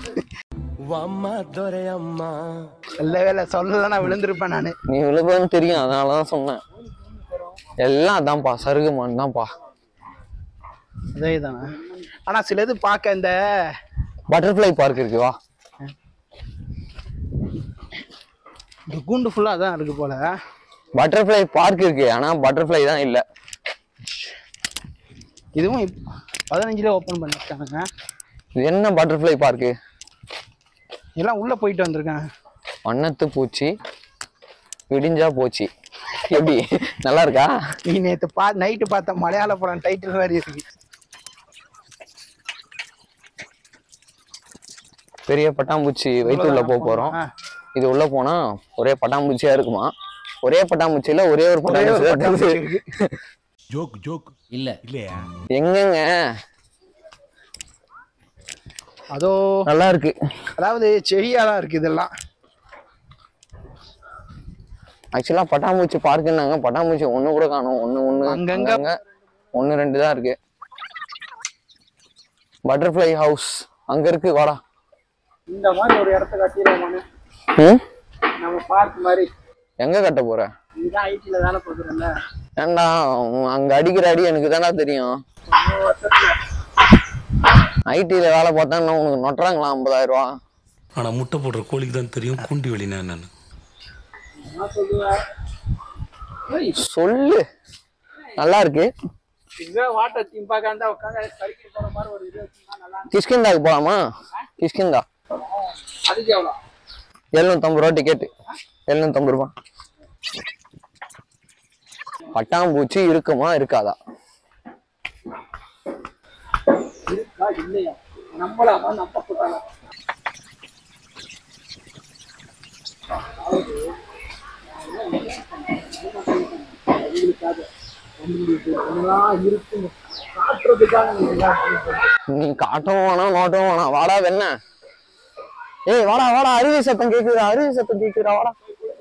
நல்ல வேலை சொல்லல நான் விழுந்திருப்பேன் நானு நீ விழுப்பன்னு தெரியும் அதனால தான் சொன்னேன் எல்லாம் அதான்ப்பா சருகுமான் தான்ப்பா அதே தானே ஆனா சில இது பார்க்க இந்த பட்டர்ஃப்ளை பார்க் இருக்கு வா இந்த கூண்டு ஃபுல்லா அதான் இருக்கு போல பட்டர்ஃப்ளை பார்க் இருக்கு ஆனா பட்டர்ஃப்ளை தான் இல்ல இதுவும் இப்- பதினஞ்சுல ஓபன் பண்ணிருக்காங்க இது என்ன பட்டர்ஃப்ளை பார்க்கு எல்லாம் உள்ள போயிட்டு வந்திருக்கேன் வண்ணத்து பூச்சி விடிஞ்சா போச்சு எப்படி நல்லா இருக்கா நீ நேத்து பா நைட்டு பார்த்த மலையாள படம் டைட்டில் மாதிரி இருக்கு பெரிய பட்டாம்பூச்சி வயிற்றுள்ள போக போறோம் ஆ. இது உள்ள போனா ஒரே பட்டாம்பூச்சியா இருக்குமா ஒரே பட்டாம்பூச்சியில ஒரே ஒரு ஒரே ஒரு பட்டாம்பூச்சி பட்டாம்பூச்சி தான் இருக்கு. ஜோக் ஜோக் இல்ல இல்லையா எங்கங்க அதோ நல்லா இருக்கு அதாவது செடியா தான் இருக்கு இதெல்லாம் ஆக்சுவலா பட்டாம்பூச்சி பார்க்குன்னாங்க பட்டாம்பூச்சி ஒண்ணு கூட காணும் ஒண்ணு ஒண்ணு அங்கங்க- அங்கங்க ஒண்ணு ரெண்டு தான் இருக்கு பட்டர்ஃப்ளை ஹவுஸ் அங்க இருக்கு வாடா இந்த மாதிரி ஒரு இடத்த கட்டிடுவோம் ம் நம்ம பார்க் மாதிரி எங்க கட்ட போற இதுதான் ஐடில தானே போக்குறேன்ல ஏன்டா உன் அங்க அடிக்கிற அடி எனக்கு தானே தெரியும் ஐடில வேலை பார்த்தா இன்னும் உனக்கு நொட்டுறாங்களா ஐம்பதாயிரம் ரூபா ஆனா முட்டை போடுற கோழிக்கு தான் தெரியும் குண்டி வெளினா என்னன்னு நான் சொல்லுவேன் ஏய், சொல்லு நல்லா இருக்கு இங்க வாட்டர் தீம் பார்க்க இருந்தா உட்காந்து கறிக்கு போற மாதிரி ஒரு இது வச்சுன்னா நல்லா இருக்கும். கிஷ்கிந்தாக்கு போலாமா கிஷ்கிந்தா அதுக்கு எவ்வளோ எழுநூத்தம்பது ரூபா டிக்கெட் எழுநூத்தம்பது ரூபா பட்டாம்பூச்சி இருக்குமா இருக்காதா இருக்கா இல்லையா நம்பலாமா நம்ப கூடாதா நீ காட்டவும் வேணாம் நோட்டவும் வேணாம் வாடா வெண்ண ஏய் வாடா வாடா அருவி சத்தம் கேக்குதா அருவி சத்தம் கேக்குதா வாடா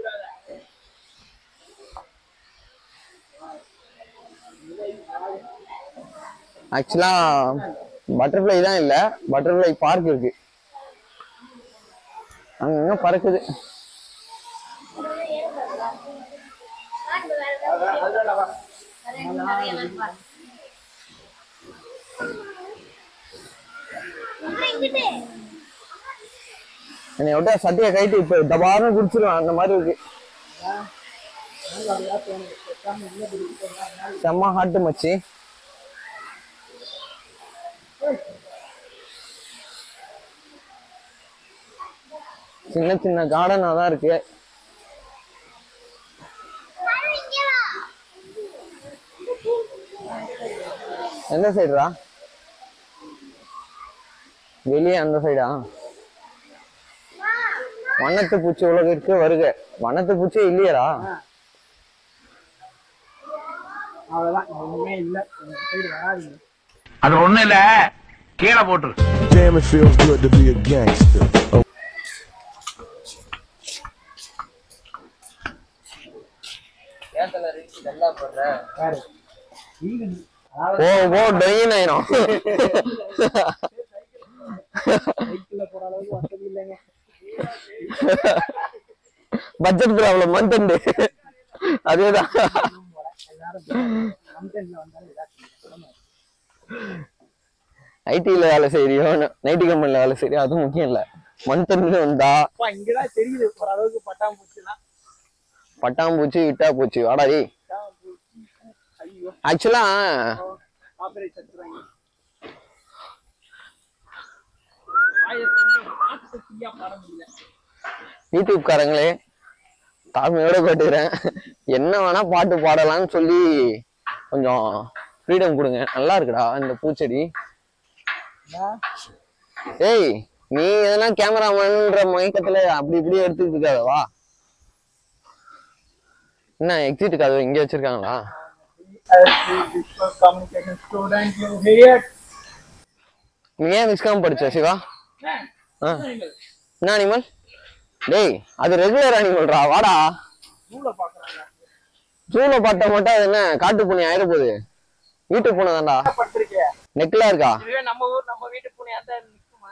ஆக்சுவலா பட்டர்ஃப்ளை தான் இல்ல பட்டர்ஃப்ளை பார்க் இருக்கு அங்கங்க பறக்குது என்னை விட்டா சட்டையை கைட்டு இப்ப தபாரம் குடிச்சிருவேன் அந்த மாதிரி இருக்கு செம்ம ஹாட்டு மச்சி சின்ன சின்ன கார்டனா தான் இருக்கு எந்த சைடுடா வெளியே அந்த சைடா வண்ணத்து பூச்சி உலகம் இருக்கு வருக வண்ணத்து பூச்சி இல்லையடா அவ்வளவுதான் ஒண்ணுமே இல்ல இந்த சைடு வராதீங்க அது ஒண்ணும் இல்ல கீழே போட்டுரு Damn, it feels good to be a gangster. பாரு நீங்க ஓ ஓ டொயின் ஆயிரும் சைக்கிள்ல போற அளவுக்கு வசதி இல்லைங்க பட்ஜெட் ப்ராப்ளம் மந்த் அதேதான் கம்பெனில வந்தாலும் ஏதாச்சும் ஐடில வேலை செய்யறியோ நைட்டி கம்பெனில வேலை செய்யறியோ அது முக்கியம் இல்ல மந்த் வந்தா அப்பா இங்கதான் தெரியுது ஓரளவுக்கு பட்டாம்பூச்சிலாம் பட்டாம்பூச்சி இட்டா பூச்சி வாடா டேய் ஐயோ ஆக்சுவலா ஆபரேட் சத்துறாங்க ஆயிரத்தி ஒண்ணு பாட்டு சக்தியா பாட முடியல யூடியூப் காரங்களே தாழ்மையோட கேட்டுக்கிறேன் என்ன வேணா பாட்டு பாடலாம்னு சொல்லி கொஞ்சம் ஃப்ரீடம் கொடுங்க நல்லா இருக்குடா இந்த பூச்செடி ஏய் நீ எதனா கேமராமேன்ற மயக்கத்துல அப்படி இப்படி எடுத்துக்கிட்டு இருக்காத வா என்ன எக்ஸிட் கதவு இங்க வச்சிருக்காங்களா கம்யூனிகேஷன் ஸ்டூடெண்ட் யூ ஹியர் நீ ஏன் விஸ்காம் படிச்ச சிவா ஆ. என்ன அனிமல் டேய் அது ரெகுலர் அனிமல்ரா வாடா நூலை பாக்குறாங்க ஜூல பட்ட மட்டும் அது என்ன காட்டு பூனை ஆயிட போகுது வீட்டு பூனை தான்டா பட்டிருக்கேன் நெக்ல இருக்கா இதுவே நம்ம ஊர் நம்ம வீட்டு பூனையா தான் நிக்குமா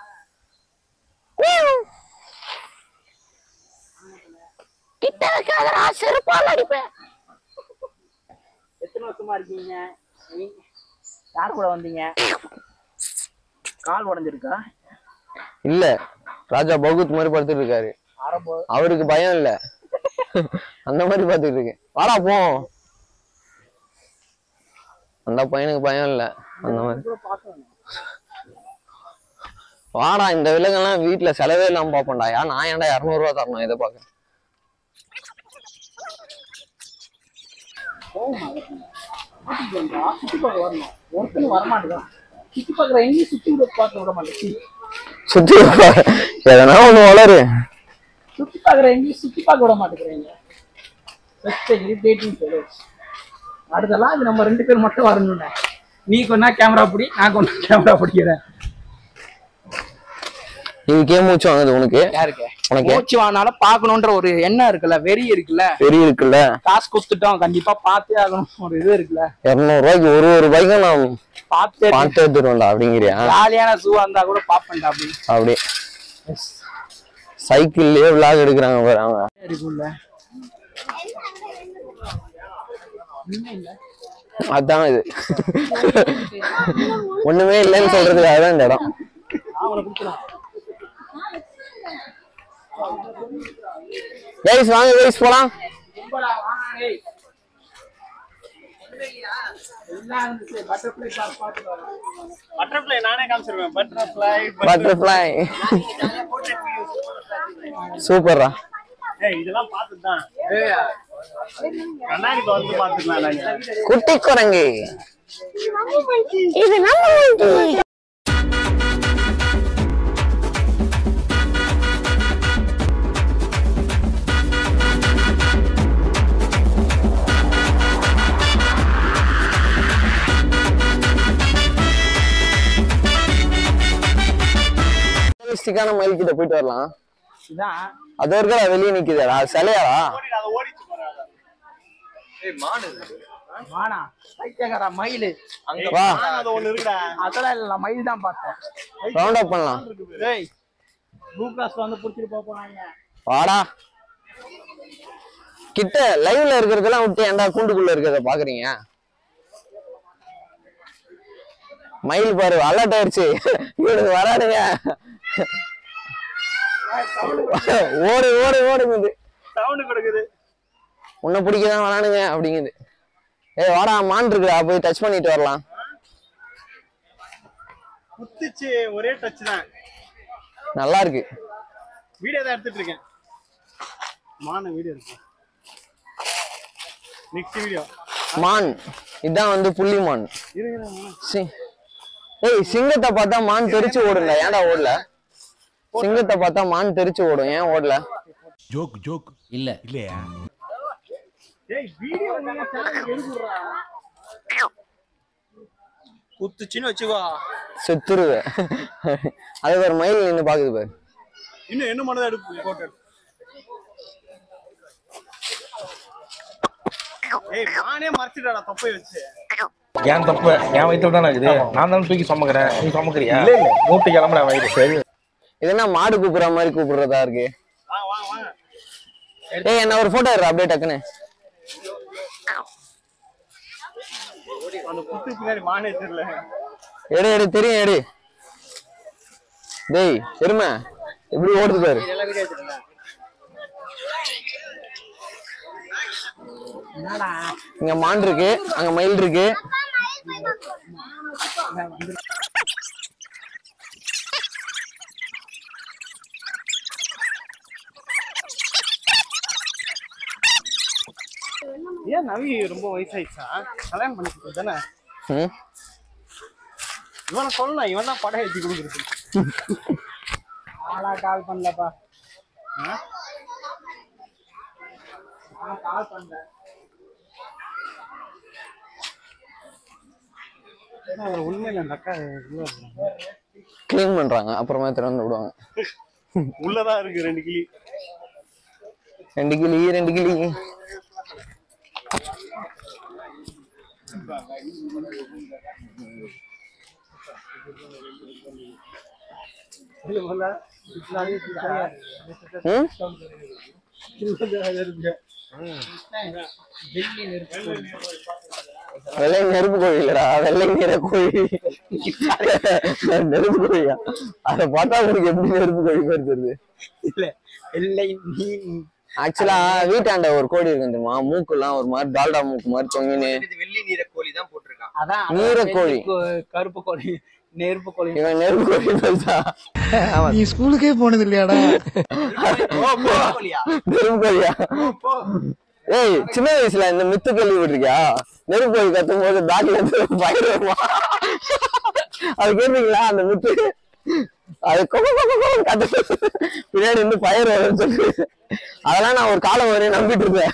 கிட்ட வைக்காதடா செருப்பால் அடிப்பேன் எத்தனை வருஷமா இருக்கீங்க நீ- யார் கூட வந்தீங்க கால் உடைஞ்சிருக்கா இல்ல ராஜா பகவத் மாதிரி படுத்துட்டு இருக்காரு ஆரம்போ அவருக்கு பயம் இல்ல அந்த மாதிரி பார்த்துட்டு இருக்கேன் வாடா போ அந்த பையனுக்கு பயம் இல்ல அந்த மாதிரி கூட பார்க்கணும் வாடா இந்த விலங்கெல்லாம் வீட்டுல செலவே இல்லாம பாப்பேன்டா யா நான் ஏன்டா இரநூறுவா தரணும் இதை பார்க்க சுத்தி பார்க்க வரணும் ஒருத்தனும் வரமாட்டேங்கான் சுத்தி பார்க்குற எங்கேயும் சுத்தி விட பார்க்க விட மாட்டேன் சுத்தி வா. எதனா ஒண்ணு வளரு சுத்தி பார்க்குற எங்கேயும் சுத்தி பார்க்க விட மாட்டேங்கிறீங்க இரிட்டேட்டிங் ஃபெலோஸ் அடுத்தெல்லாம் இது நம்ம ரெண்டு பேர் மட்டும் வரணும்ல நீ கொண்டா கேமரா பிடி நான் கொண்டா கேமரா பிடிக்கிறேன் இதுக்கே மூச்சு வாங்குது உனக்கு யாருக்கு உனக்கு மூச்சு வாங்கினாலும் பார்க்கணுன்ற ஒரு எண்ணம் இருக்குல்ல வெறி இருக்குல்ல பெரிய இருக்குல்ல காசு கொடுத்துட்டோம் கண்டிப்பா பார்த்தே ஆகணும் ஒரு இது இருக்குல்ல இருநூறு ரூபாய்க்கு ஒரு ஒரு பைக்கும் நான் பார்த்தே பார்த்து எடுத்துருவேன்டா அப்படிங்கிறியா ஜாலியான ஜூவா இருந்தா கூட பாப்பேன்டா அப்படி அப்படி சைக்கிள்லயே விளாக் எடுக்கிறாங்க பாரு அவங்க இருக்குல்ல அதான் இது ஒண்ணுமே இல்லைன்னு சொல்றதுக்காக தான் இந்த இடம் அவனை கொடுத்துருவான் கைஸ் வாங்க கைஸ் போலாம் கும்பலா வாங்க டேய். எல்லாம் இருந்துச்சு பட்டர்ஃப்ளை பார்க் பார்த்துட்டு வரலாம் பட்டர்ஃப்ளை நானே காமிச்சிருவேன் பட்டர்ஃப்ளை பட்டர்ஃப்ளை சூப்பர்ரா ஏய் இதெல்லாம் பார்த்துட்டு தான் கண்ணாடி வந்து பார்த்துக்கலாம் நாங்க குட்டி குரங்கு இது நம்ம monkey. ரியலிஸ்டிக்கான மயில் கிட்ட போயிட்டு வரலாம் இதான் அது இருக்கா வெளியே நிக்குதாடா சிலையாடா அதை ஓடிச்சு வானா பைத்தியக்காரா மயிலு வா அது ஒண்ணு இருக்குடா அதெல்லாம் இல்ல நான் மயில் தான் பார்த்தேன் ரவுண்ட் அப் பண்ணலாம் டேய் ப்ளூ கிராஸ்ல வந்து புடிச்சிட்டு போக போறாங்க வாடா கிட்ட லைவ்ல இருக்கிறதெல்லாம் விட்டு ஏன்டா கூண்டுக்குள்ள இருக்கிறத பாக்குறீங்க மயில் பாரு அலர்ட் ஆயிடுச்சு இவனுக்கு வரானுங்க ஓடு ஓடு ஓடு இது சவுண்ட் கொடுக்குது உன்னை பிடிக்க தான் வரானுங்க அப்படிங்குது ஏய் வாடா மான் இருக்குடா போய் டச் பண்ணிட்டு வரலாம் குத்துச்சு ஒரே டச் தான் நல்லா இருக்கு வீடியோ தான் எடுத்துட்டு இருக்கேன் மான வீடியோ இருக்கு நெக்ஸ்ட் வீடியோ மான் இதான் வந்து புள்ளி மான் சி- ஏய் சிங்கத்தை பார்த்தா மான் தெரிச்சு ஓடுங்க ஏன்டா ஓடல சிங்கத்தை பார்த்தா மான் தெரிச்சு ஓடும் ஏன் ஓடல ஜோக் ஜோக் இல்ல இல்லையா ஏய் வீடியோ சேனல் எழுதுறா குத்துச்சுன்னு வச்சுக்கோ செத்துருவ அது ஒரு மயில் நின்று பாக்குது பாரு இன்னும் என்ன மனதை எடுப்பு போட்டு ஏய் மானே மறைச்சிட்டாடா தொப்பை வச்சு ஏன் தப்பு என் வயித்துல தானே இருக்குது நான் தானே தூக்கி சுமக்கிறேன் நீ சுமக்கிறியா இல்ல இல்ல மூட்டை கிளம்புற வயிறு சரி இது என்ன மாடு கூப்பிடுற மாதிரி கூப்பிடுறதா இருக்கு வாங்க வாங்க வாங்க ஏய் என்ன ஒரு போட்டோ எடுற அப்படியே டக்குன்னு அந்த குத்து பின்னாடி மானே தெரியல எடு எடு தெரியும் எடு டேய் எருமை எப்படி ஓடுது பாரு இதெல்லாம் வீடியோ எடுத்துருந்தேன் இங்க மான் இருக்கு அங்க மயில் இருக்கு ஏன் நவி ரொம்ப வயசாயிடுச்சா கல்யாணம் பண்ணிக்கிட்டு தானே ம் இவனை சொல்லலாம் இவன் தான் படம் ஏற்றி கொடுக்குறது ஆளா கால் பண்ணலப்பா கால் பண்ணல உண்மையில அந்த அக்கா உள்ள இருக்காங்க. க்ளீன் பண்றாங்க அப்புறமா திறந்து விடுவாங்க உள்ளதான் இருக்கு ரெண்டு கிளி ரெண்டு கிளி ரெண்டு கிளி ம் வெள்ளை நெருப்பு கோழி இல்லடா வெள்ளை நிற கோழி நெருப்பு கோழியா அதை பார்த்தா உங்களுக்கு எப்படி நெருப்பு கோழி மாதிரி தெரியுது இல்ல இல்லை நீ ஆக்சுவலா வீட்டாண்ட ஒரு கோழி இருக்கு தெரியுமா மூக்குலாம் ஒரு மாதிரி டால்டா மூக்கு மாதிரி தொங்கினு இது வெள்ளி நீர கோழி தான் போட்டிருக்கான் அதான் நீரக்கோழி. வெள்ளை கோ- கருப்பு கோழி நெருப்பு கோழி இவன் நெருப்பு கோழி பெருசா நீ ஸ்கூலுக்கே போனது இல்லையாடா கோழியா நெருப்பு கோழியா ஏய் சின்ன வயசுல இந்த மித்து கேள்விப்பட்டிருக்கியா நெருப்பு கோழி கத்தும் போது பேக்ல இருந்து பயிர் வருமா அது கேட்டீங்களா அந்த மித்து அது கொக்க கொக்க கொக்கன்னு கத்து பின்னாடி இருந்து பயிர் வரும்னு சொல்லி அதெல்லாம் நான் ஒரு காலம் வரையும் நம்பிட்டு இருந்தேன்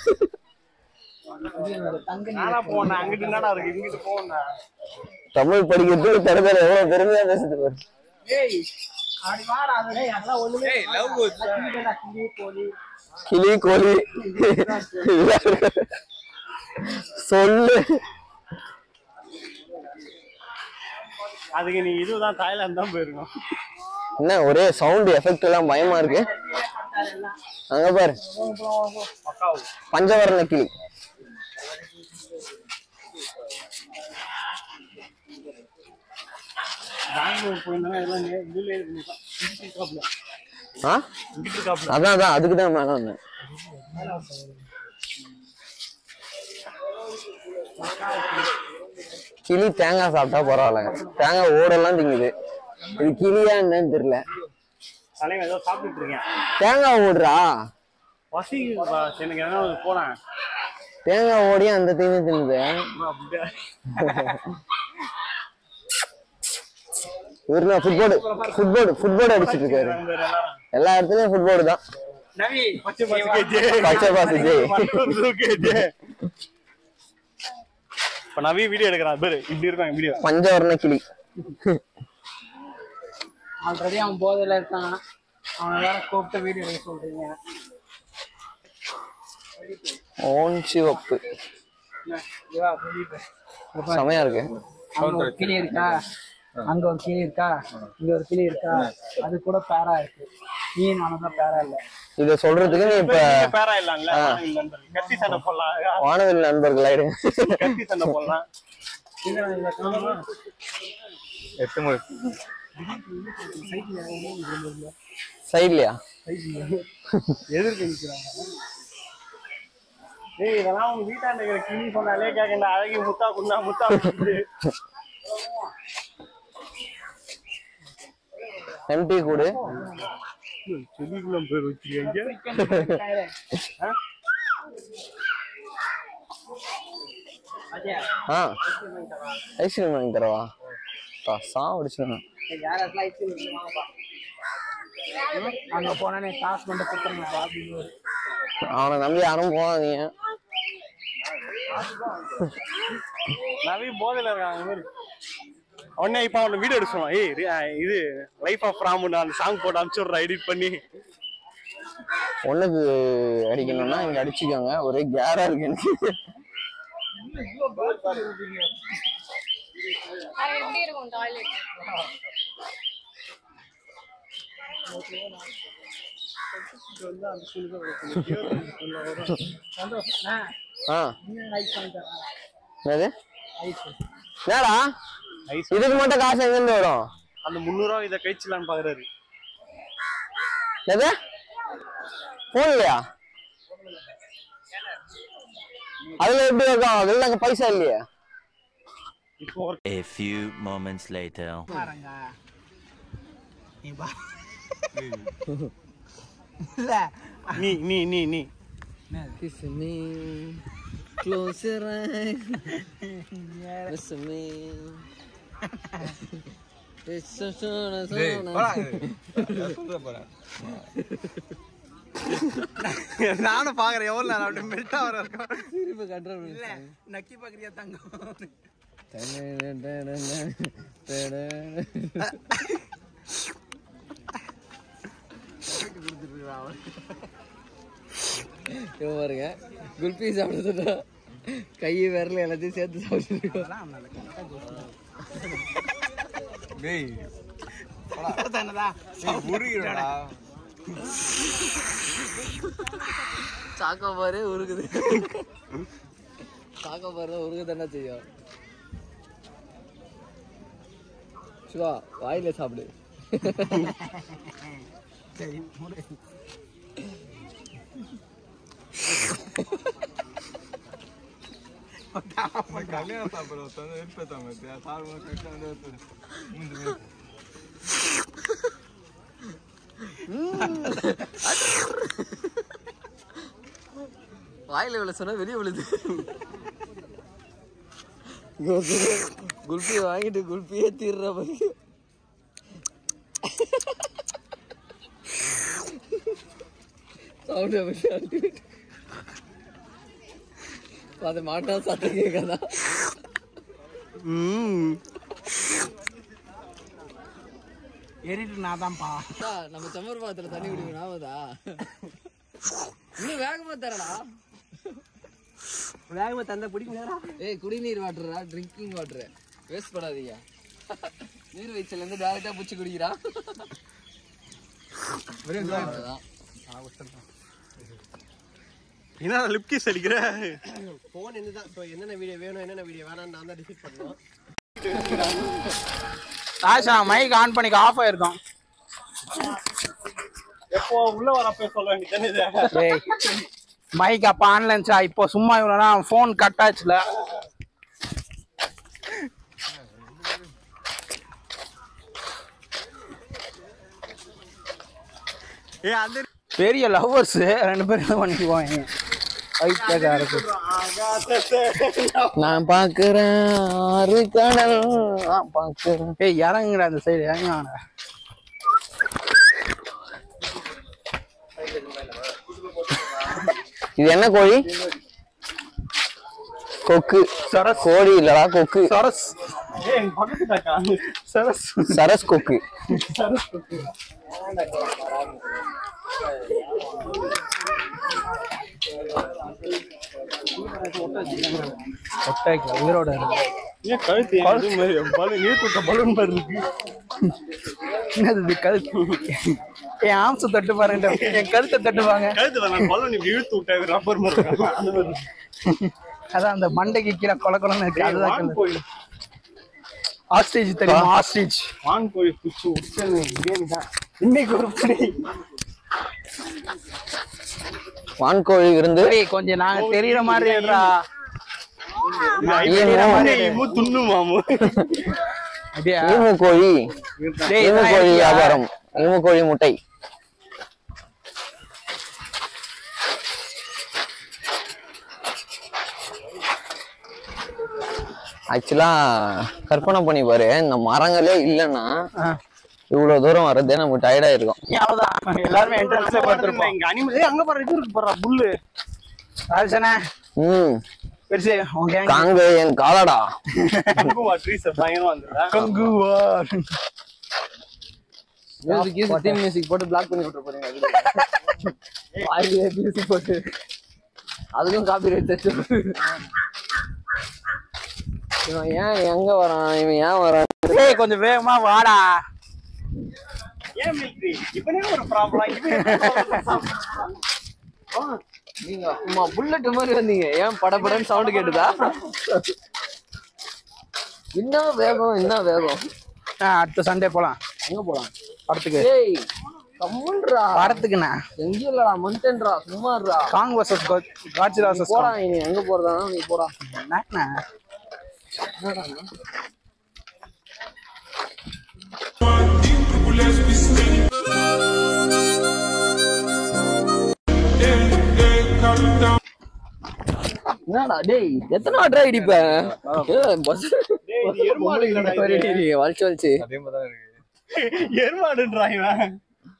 நானா போனேன் அங்கிட்டு என்னடா இருக்கு இங்கிட்டு போனேன் தமிழ் படிக்கிறதுக்கு தர தர எவ்வளவு பெருமையா பேசுது பாரு ஏய் அப்படி வாடா அது டேய் அதெல்லாம் ஒண்ணுமே ஏய், love goes. கிளிடா, கிளி கோழி கிளி கோழி இதெல்லாம் இருக்கு. சொல்லு அதுக்கு நீ இதுதான் தாய்லாந்து தான் போயிருக்கோம் என்ன ஒரே சவுண்ட் எஃபெக்ட் எல்லாம் பயமா இருக்கு அங்க பாரு பஞ்சவர்ண கிளி பெங்களூர் போயிருந்தா எல்லாம் நே- இதுலயே இருந்துதான். இங்கிட்டு இருக்காப்புல. ஆ இங்கிட்டு இருக்காப்புல. அதான் அதான் அதுக்கு தான் மேல வந்தேன் கிளி தேங்காய் சாப்பிட்டா பரவாயில்ல தேங்காய் ஓடெல்லாம் திங்குது இது கிளியா என்னன்னு தெரியல தலைவன் ஏதோ சாப்பிட்டுட்டு இருக்கேன் தேங்காய் ஓடுறா பசிக்குது boss. எனக்கு எதனா ஒரு போனேன் தேங்காய் ஓடி அந்த தீனி தின்னுது அப்படியே இவரு நான் ஃபுட்போர்டு ஃபுட்போர்டு ஃபுட்போர்டு அடிச்சிட்டு இருக்காரு எல்லா இடத்துலயும் ஃபுட்போர்டு தான் நவி பச்சை பாசி கேஜே பச்சை பாசி ஜே. கேஜே இப்ப நவி வீடியோ எடுக்கிறான் பேரு இப்படி இருக்காங்க வீடியோ பஞ்சவர்ண கிளி ஆல்ரெடி அவன் போதையில இருக்கான் அவனை வேற கூப்பிட்டு வீடியோ எடுக்க சொல்றீங்க ஓன் சிவப்பு இவா வெளியிட்டு செமையா இருக்கு அங்க ஒரு கிளி இருக்கா அங்க ஒரு கிளி இருக்கா இங்க ஒரு கிளி இருக்கா அது கூட பேரா இருக்கு நீ நானும் தான் பேரா இல்ல இத சொல்றதுக்கு நீ இப்ப பேரா இல்ல ஆ. கத்தி சண்டை போடலாம் வானவில் நண்பர்கள் ஆயிடுங்க கத்தி சண்டை போடலாம் எட்டு மணி சைட்லயா எதிர்த்து நிக்கிறாங்க ஏய் இதெல்லாம் உங்க வீட்டாண்ட இருக்கிற கிளி சொன்னாலே கேட்கல அழகி முத்தா குண்டா முத்தா குண்டு எம்டி கூடு செடிக்குள்ள பேர் வச்சிருக்கீங்க ஆ ஐஸ்கிரீம் வாங்கி தரவா பா, சாவடிச்சிடணும் அங்க போனா காசு கொண்டு கொடுத்துருங்க அப்படின்னு அவனை நம்பி யாரும் போகாதீங்க நவி போதையில இருக்காங்க இந்த மாதிரி உடனே இப்ப அவன வீடியோ எடுக்க சொல்லுவான் ஏய் ரி- அஹ் இது லைஃப் ஆஃப் ராமன் அந்த சாங் போட்டு அனுப்பிச்சு விட்றேன் எடிட் பண்ணி ஒண்ணுக்கு அடிக்கணும்னா இங்க அடிச்சுக்கோங்க ஒரே கேரா இருக்கு எனக்கு எப்படி இருக்கும் டாய்லெட் ஆ என்னது என்னடா இதுக்கு மட்டும் காசு எங்க இருந்து வரும் அந்த முந்நூறு ரூபா இதை கழிச்சலான்னு பாக்குறாரு எது போன்லையா அதுல எப்படி இருக்கும் அதுல நாங்க பைசா இல்லையே A few moments later. நீ நீ நீ நீ Kiss me, close your eyes, miss me. It's so so so நானும் பாக்குறேன் எவ்வளவு நேரம் அப்படி மெல்ட் ஆகிற இருக்கும் சிரிப்பு கண்ட்ரோல் இல்ல நக்கி பாக்குறியா தங்கம் இவன் பாருங்க குல்பி சாப்பிடுறதுனா கை விரல எல்லாத்தையும் சேர்த்து சாப்பிட்டு சாக்கோ பாரு உருகுது சாக்கோ பாரு உருகு தானே செய்யும் சிவா வாயில சாப்பிடு வாயில விழ சொன்னா வெளியே விழுது குல்பி வாங்கிட்டு குல்பியே தீர்ற மாதிரி சவுண்ட் அப்படி அது மாட்டா சத்தம் கேட்காதா ஏறிட்டு நான் தான்ப்பா அக்கா, நம்ம செம்மர் பாலத்துல தண்ணி குடிக்கணும் ஆகுதா இன்னும் வேகமா தரடா வேகமா தந்தா பிடிக்கலடா ஏய் குடிநீர் வாட்டரா ட்ரிங்கிங் வாட்டர் வேஸ்ட் பண்ணாதீங்க நீர் வீழ்ச்சியில இருந்து டேரக்டா பூச்சி குடிக்கிறா அவ்வளவுதான். என்ன லிப்கிஸ் அடிக்கிற போன் என்னதான் இப்போ என்னென்ன வீடியோ வேணும் என்னென்ன வீடியோ வேணாம்னு நான் தான் டிசைட் பண்ணணும் ஆஷா மைக் ஆன் பண்ணிக்க ஆஃப் ஆயிருக்கும் எப்போ உள்ள வரப்ப சொல்ல வேண்டியதானே இது டேய் மைக் அப்ப ஆன்லைன்ஸா இப்போ சும்மா இவ்வளோனா ஃபோன் கட் ஆச்சுல ஏ அந்த பெரிய லவ்வர்ஸ் ரெண்டு பேரும் இது பண்ணிக்குவாங்க ஐக்கியக்கா இருக்கு நான் பாக்குறேன் ஆறு கடல் நான் பாக்குறேன் ஏய் இறங்குடா அந்த சைடு இறங்க இது என்ன கோழி கொக்கு சரஸ் கோழி இல்லடா கொக்கு சரஸ் ஏய் எங்க பக்கத்து தாக்கா சரஸ் சரஸ் கொக்கு சரஸ் குக்கு. ஒட்டைக்கு உயிரோட இருக்கு ஏன் கழுத்து ஏன் இது மாதிரி பலூன் நீர் விட்ட பலூன் மாதிரி இருக்கு என்னது இது கழுத்து என் ஆம்ச தட்டு பாருங்க என் கழுத்தை தட்டுவாங்க கழுத்து நான் பலூன் இப்படி இழுத்து விட்டேன் ரப்பர் மாதிரி இருக்கு. அந்த மாதிரி இருக்கு. அதான் அந்த மண்டைக்கு கீழே கொல கொலன்னு இருக்கு ஏய், அதுதான் வான் கழுத்து. கோயில் ஆஸ்டேஜ் தெரியுமா ஆஸ்டேஜ் வான் கோயில் குச்சி விட்டு கேம் தான் இன்னைக்கு ஒரு பிடி வான்கோழி விருந்து டேய், கொஞ்சம் நாங்க தெரியற மாதிரி எடுறா ஈமு துண்ணு மாமு அப்படியா ஈமு கோழி டேய், ஈமு இதெல்லாம் கோழி எடுத்தியா? வியாபாரம் ஈமு கோழி முட்டை ஆக்சுவலா கற்பனை பண்ணி பாரு இந்த மரங்களே இல்லைன்னா இவ்வளவு தூரம் வர்றதே நமக்கு டயர்டா இருக்கும் அவ்வளவுதான் எல்லாருமே என்ட்ரன்ஸ்ல பார்த்திருப்போம் இங்க அனிமல் ஏய் அங்க பாரு இது இருக்கு பாரு புல்லு ராஜசனே ம் பெருசு உன் gang. காங்க என் காலடா கங்குவா ட்ரீஸ் பயங்கரமா வந்துடா கங்குவா மியூசிக் கீசிக் தீம் மியூசிக் போட்டு பிளாக் பண்ணி விட்டுற போறீங்க வாயிலே மியூசிக் போட்டு அதுக்கும் காப்பி ரைட் தச்சு இவன் ஏன் எங்க வரான் இவன் ஏன் வரான் டேய் கொஞ்சம் வேகமா வாடா ஏன் மில்ட்ரி இப்பனே ஒரு ப்ராப்ளம் நீங்க அம்மா புல்லட் மாதிரி வந்தீங்க ஏன் படபடன்னு சவுண்ட் கேட்டுதா என்ன வேகம் என்ன வேகம் ஆ, அடுத்த சண்டே போலாம் எங்க போலாம் படத்துக்கு ஏய் கம்முன்றா படத்துக்குண்ணா எங்க இல்லடா மந்தன்டா சும்மாறா காங் வர்சஸ் காட்சிலா வர்சஸ் போடா நீ எங்க போறதா நீ போடா என்னண்ணா என்னடா டேய் எத்தனை வாட்டர் அடிப்ப பஸ் வலிச்சு வலிச்சு எருமாடுன்றா இவன்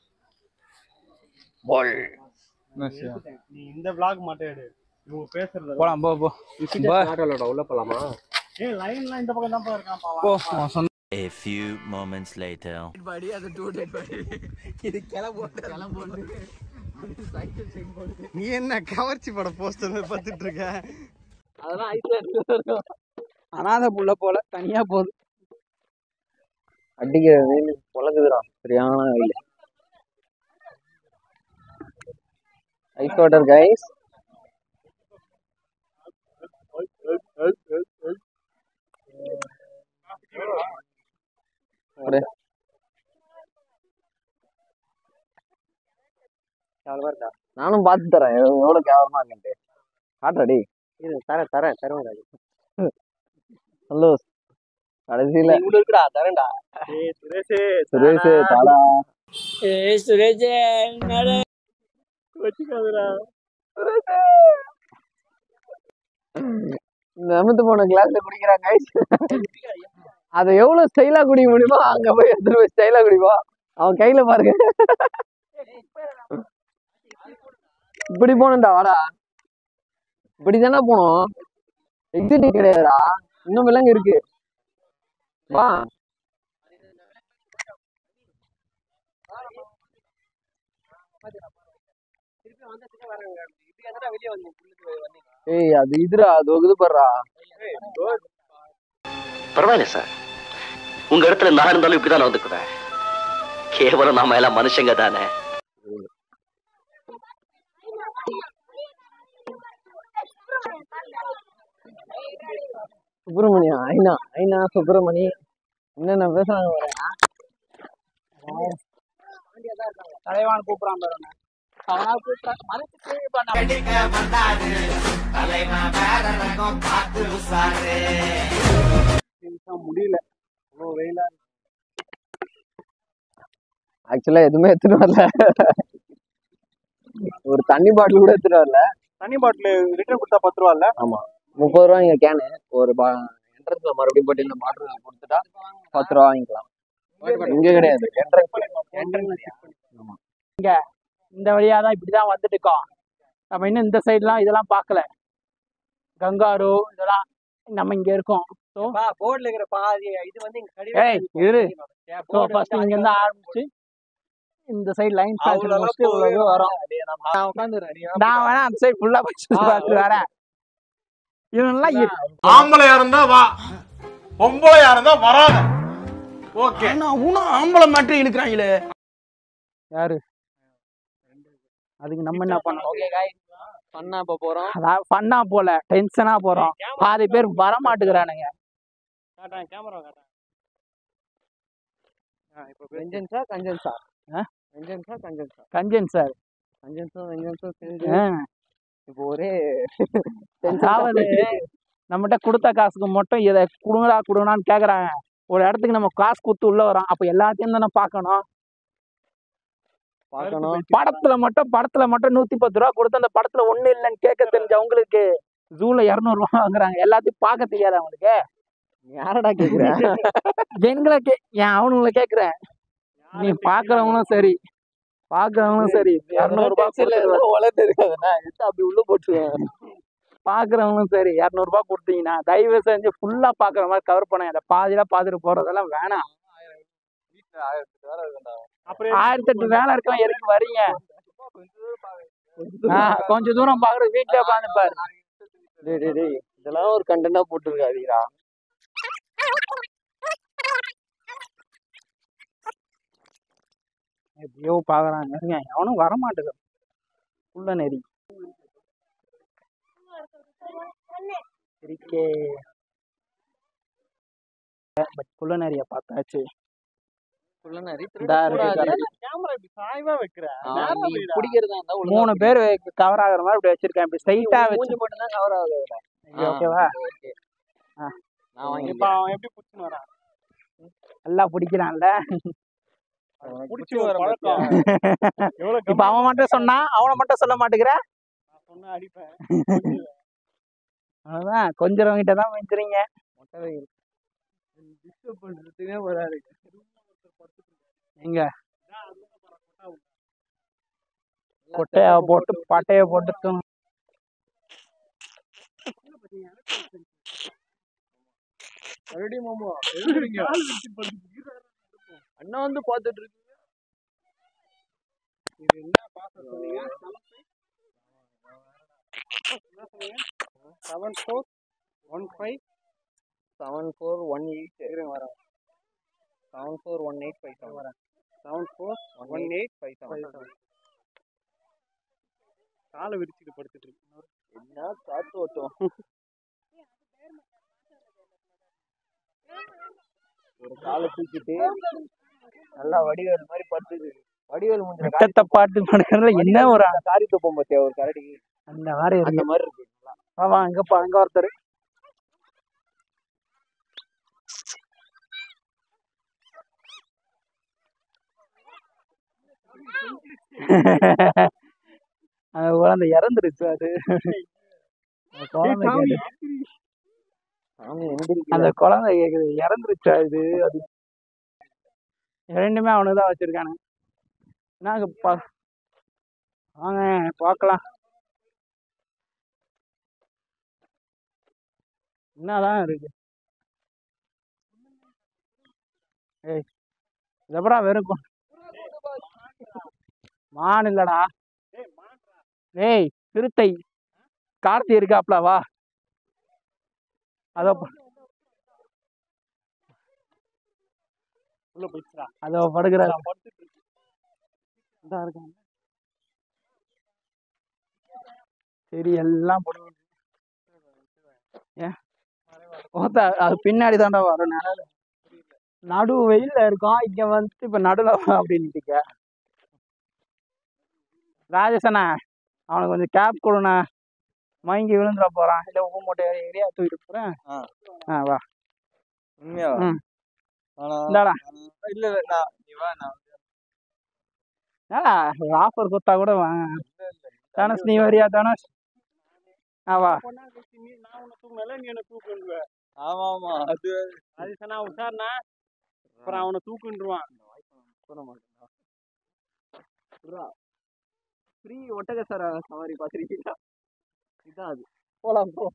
நீ இந்த vlog மட்டும் எடு இவங்க பேசுறது போலாம் போ போ உள்ள போலாமா ஏய் லைன்லாம் இந்த பக்கம் தான் இருக்கான் பாவம் போ உன் சொந்த A few moments later. பாடி அது டூ டெட் பாடி இது கிளம்போட்டு கிளம்போட்டு சைக்கிள் செக் போட்டு நீ என்ன கவர்ச்சி பட போஸ்டர் பார்த்துட்டு இருக்க அதெல்லாம் ஐஸ்ல அனாதை புள்ள போல தனியா போகுது அடிக்கிற வெயில் பொழக்குதுடா சரியான வெயில் ஐஸ் வாட்டர் கைஸ் நானும் பார்த்து தரேன் எவ்வளவு எவ்வளவு கேவலமா இருக்குன்ட்டு காட்டுறடி இது தரேன் தரேன் தருவேன் ஹலோ கடைசியில இவ்வளவு இருக்குடா தரேன்டா ஏய் சுரேஷ் சுரேஷ் தாடா ஏய் சுரேஜ் என்னடா வச்சுக்காதடா நமத்து போன கிளாஸ்ல குடிக்கிறாங்க அதை எவ்வளவு ஸ்டைலா குடிக்க முடியுமோ அங்க போய் எடுத்துட்டு போய் ஸ்டைலா குடிப்பா அவன் கையில பாருங்க இப்படி போனண்டா வாடா இப்படி தானே போனோம் எக்ஸிட் கிடையாதுடா இன்னும் விலங்கு இருக்கு வா ஏய் அது இதுடா அது இது பண்றா பரவாயில்ல சார் உங்க இடத்துல நான் இருந்தாலும் இப்படிதான் நடந்துக்குவேன் கேவலம் நாம எல்லாம் மனுஷங்க தானே சுப்பிரமணியா ஐநா ஐநா சுப்பிரமணி என்னென்ன பேசுறாங்க பாருங்க தலைவான் கூப்பிடாம பாருங்க அவனா கூப்பிட்டான் மனசுக்கு முடியல அவ்வளோ வெயிலா இருக்கு. ஆக்சுவலா எதுவுமே எடுத்துட்டு வரல ஒரு தண்ணி பாட்டில் கூட எடுத்துட்டு வரல தண்ணி பாட்டில் லிட்டர் கொடுத்தா பத்து ரூபா இல்ல ஆமா முப்பது ரூபா இங்க கேனு ஒரு என்ட்ரன்ஸ்ல மறுபடியும் போட்டு இந்த பாட்டில் கொடுத்துட்டா பத்து ரூபா வாங்கிக்கலாம் இங்க கிடையாது என்ட்ரன்ஸ் இங்க இந்த வழியா தான் இப்படிதான் வந்துட்டு இருக்கோம் நம்ம இன்னும் இந்த சைடுலாம் இதெல்லாம் பார்க்கல கங்காரு இதெல்லாம் நம்ம இங்க இருக்கோம் ஸோ போர்ட்ல இருக்கிற பாதி இது வந்து இங்க ஏய் இரு ஸோ ஃபர்ஸ்ட் இங்க இருந்து ஆரம்பிச்சு இந்த சைடு லைன் முடிச்சுட்டு இவ்வளவு வரும் நான் உட்காந்துறேன் நான் வேணா அந்த சைடு ஃபுல்லா போய் சுத்தி பார்த்து வரேன் இவனெல்லாம் இரு. ஆம்பளையா இருந்தா வா பொம்பளையா இருந்தா வராத ஓகே அவனும் ஆம்பளை மட்டும் இழுக்கிறாங்களே யாரு அதுக்கு நம்ம என்ன பண்ணணும் ஓகே காய் பண்ணா இப்ப போறோம் அதான் ஃபன்னா போல டென்ஷனா போறோம் பாதி பேர் வர மாட்டுக்கிறானுங்க காட்டான் கேமரா காட்டான் வெஞ்சன்ஸா கஞ்சன்ஸா ஆ? வெஞ்சன்ஸா கஞ்சன்ஸா கஞ்சன் சார் அஞ்சு நிமிஷம் அஞ்சு நிமிஷம் செஞ்சு ஆ. இப்போ ஒரே அதாவது நம்மகிட்ட கொடுத்த காசுக்கு மட்டும் இதை கொடுங்கடா கொடுங்கடான்னு கேக்குறாங்க ஒரு இடத்துக்கு நம்ம காசு கொடுத்து உள்ள வரோம் அப்ப எல்லாத்தையும் தானே பார்க்கணும் பார்க்கணும் படத்துல மட்டும் படத்துல மட்டும் நூத்தி பத்து ரூபா கொடுத்து அந்த படத்துல ஒண்ணு இல்லைன்னு கேட்க தெரிஞ்சவங்களுக்கு ஜூல இருநூறு ரூபா வாங்குறாங்க எல்லாத்தையும் பார்க்க தெரியாது அவங்களுக்கு யாரடா கேக்குற எங்களை கே ஏன் அவனுங்களை கேக்குறேன் நீ பாக்குறவங்களும் சரி பாக்குறவங்களும் சரி இருநூறு ரூபாய் கொடுத்து வளர்ந்து இருக்காதுண்ணா எடுத்து அப்படி உள்ள போட்டுருவேன் பாக்குறவங்களும் சரி இரநூறுபா கொடுத்தீங்கன்னா தயவு செஞ்சு ஃபுல்லா பாக்குற மாதிரி கவர் பண்ணுங்க அந்த பாதியில பாத்துட்டு போறதெல்லாம் வேணாம் ஆயிரத்தி எட்டு வேலை இருக்கவன் எதுக்கு வரீங்க ஆ, கொஞ்ச தூரம் பாக்குறது வீட்டுல உட்காந்து பாரு டேய் டேய் டேய் இதெல்லாம் ஒரு கண்டென்ட்டா போட்டுருக்காதீரா எப்படியோ பாக்குறாங்க இருங்க, எவனும் வரமாட்டேங்குது உள்ள நெறி இருக்கே பட் குள்ள நெறிய பார்த்தாச்சு உள்ள நிறைய இந்தா இருக்கு correct. கேமரா இப்படி சாய்வா வைக்கிற நீ பிடிக்கிறதா இருந்தா ஒழுங்கா மூணு பேர் கவர் ஆகுற மாதிரி இப்படி வச்சிருக்கேன் இப்படி ஸ்ட்ரைட்டா வச்சு மூஞ்சி மட்டும் தான் கவர் ஆகுது அதுல. இது ஓகேவா ஓகே ஆ. நான் இப்ப வாங்கிக்கிறேன் அவன் எப்படி புடிச்சுன்னு வரான் நல்லா பிடிக்கிறான்ல புடிச்சு வர பழக்கம் எவ்வளவு இப்ப அவன் மட்டும் சொன்னா அவனை மட்டும் சொல்ல மாட்டேங்கிற நான் சொன்னா அடிப்பேன் அதான் கொஞ்சம் தான் மிஞ்சுறீங்க டிஸ்டர்ப் பண்றதுக்கே வராது எங்க கொட்டைய போட்டு பட்டைய போட்டு தூங்கு. ரெடி மாமா எழுதுறீங்க அண்ணா வந்து பாத்துட்டு இருக்கு இது என்ன பாச சொன்னீங்க seven four one five seven four one eight இருங்க வரேன் seven four one eight five seven வரேன் seven four one eight five seven காலை விரிச்சுட்டு படுத்துட்டு இருக்கு என்ன காத்து ஓட்டம் ஒரு காலை தூக்கிட்டு நல்லா வடிவேல் மாதிரி படுத்துது வடிவேல் முடிஞ்ச விட்டத்தை பாட்டு படுக்கிறதுல என்ன ஒரு காரி துப்பம் பத்தியா ஒரு கரடி அந்த மாதிரி அந்த இருக்கு மாதிரி இருக்கு ஆமா அங்க பா அங்க ஒருத்தர் அந்த குழந்தை இறந்துருச்சு அது அந்த குழந்தை கேக்குது. சாமி எந்திரிக்கல அந்த குழந்தை கேக்குது இறந்துருச்சா இது அது ரெண்டுமே அவனுக்கு தான் வச்சிருக்கானுங்க நாங்க பா வாங்க பார்க்கலாம் என்னதான் இருக்கு ஏய் இதப்படா வெறும் கொ- மான் இல்லடா ஏய் சிறுத்தை கார்த்தி இருக்காப்ல வா அதோ ப- உள்ள போயிடுச்சுடா அதோ படுக்கிறாரு படுத்துட்டு இருக்கு இதா இருக்காங்க சரி எல்லாம் போடுங்க ஏன் ஓத்தா அது பின்னாடி தாண்டா வரும் நிழல் நடு வெயில்ல இருக்கோம் இங்க வந்து இப்ப நடுல அப்படின்ட்டுக்க ராஜேஷண்ணா அவனுக்கு கொஞ்சம் கேப் கொடுண்ணா மயங்கி விழுந்துட போறான் இல்ல உப்பு மூட்டை ஏரியா தூக்கிட்டு போறேன் ஆ. ஆ வா உண்மையா ம் ஆனா இந்தாடா இல்ல இல்ல நான் நீ வா நான் ஏடா ஒரு ஆஃபர் கொடுத்தா கூட வாங்க தனுஷ் நீ வரியா தனுஷ் ஆ வா பொண்ணா கழிச்சு நீ நான் உன்னை தூக்கல நீ என்ன தூக்குன்ற ஆமா ஆமா அது அது சொன்னா உஷார்னா அப்புறம் அவனை தூக்குன்றுவான் ஃப்ரீ ஒட்டக சார சவாரி பாத்திருக்கீங்களா இதான் அது போலாம் போ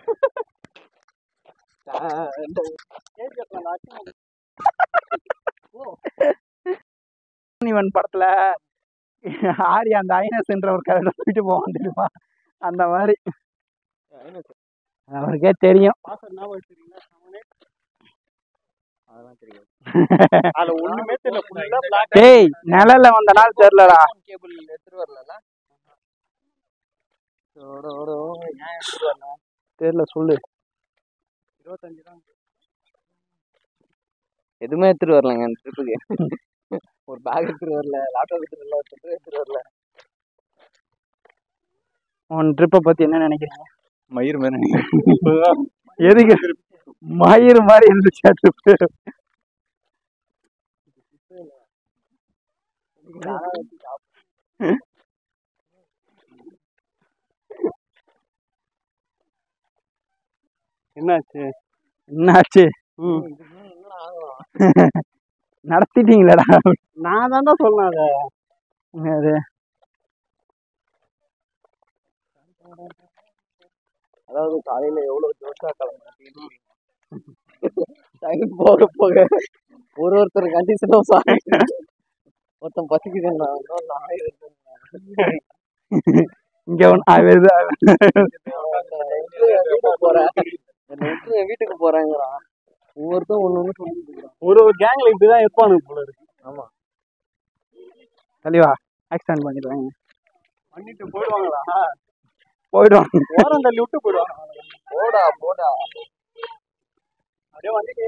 இவன் படத்துல ஆரி அந்த ஐனஸ்ன்ற ஒரு கதை தூக்கிட்டு போவான் தெரியுமா அந்த மாதிரி அவருக்கே தெரியும் பாசம் ஞாபகம் வச்சிருக்கீங்களா அவனே அதெல்லாம் தெரியும் அதுல ஒண்ணுமே தெரியல ஃபுல்லா பிளாக் டேய் நிழல்ல வந்த நாள் தெரியலடா கேபிள் எடுத்துட்டு வரல ஓட ஓட ஏன் எடுத்துட்டு வரல தெரியல சொல்லு இருபத்தஞ்சு தான் எதுவுமே எடுத்துட்டு வரலங்க அந்த ட்ரிப்புக்கு ஒரு பேக் எடுத்துட்டு வரல லேப்டாப் எடுத்துட்டு வரல ஒரு எடுத்துட்டு வரல உன் ட்ரிப்பை பத்தி என்ன நினைக்கிறீங்க மயிர் மாதிரி எதுக்கு மயிர் மாதிரி இருந்துச்சா ட்ரிப்பு என்னாச்சு என்னாச்சு நடத்திட்டீங்களேடா நான் தான்டா சொன்னேன் அதை அது அதாவது காலையில எவ்வளவு ஜோஷா கிளம்புறேன் டைம் போக போக ஒரு ஒருத்தர் கண்டிஷனும் சாரி ஒருத்தன் பசிக்குதுன்னா இன்னொரு ஆயிரம் இங்க ஒண்ணு ஆகுது வீட்டுக்கு போறேன் என்னை விட்டு என் வீட்டுக்கு போறேங்கிறான் ஒவ்வொருத்தரும் ஒண்ணு ஒண்ணு சொல்லிட்டு இருக்கிறான் ஒரு ஒரு கேங்ல இப்படிதான் இருப்பானுங்க போல இருக்கு ஆமா தெளிவா ஆக்சிடென்ட் பண்ணிடுவாங்க பண்ணிட்டு போயிடுவாங்களா போயிடும் ஓரம் தள்ளி விட்டு போயிடுவாங்க போடா போடா அப்படியே வந்துட்டு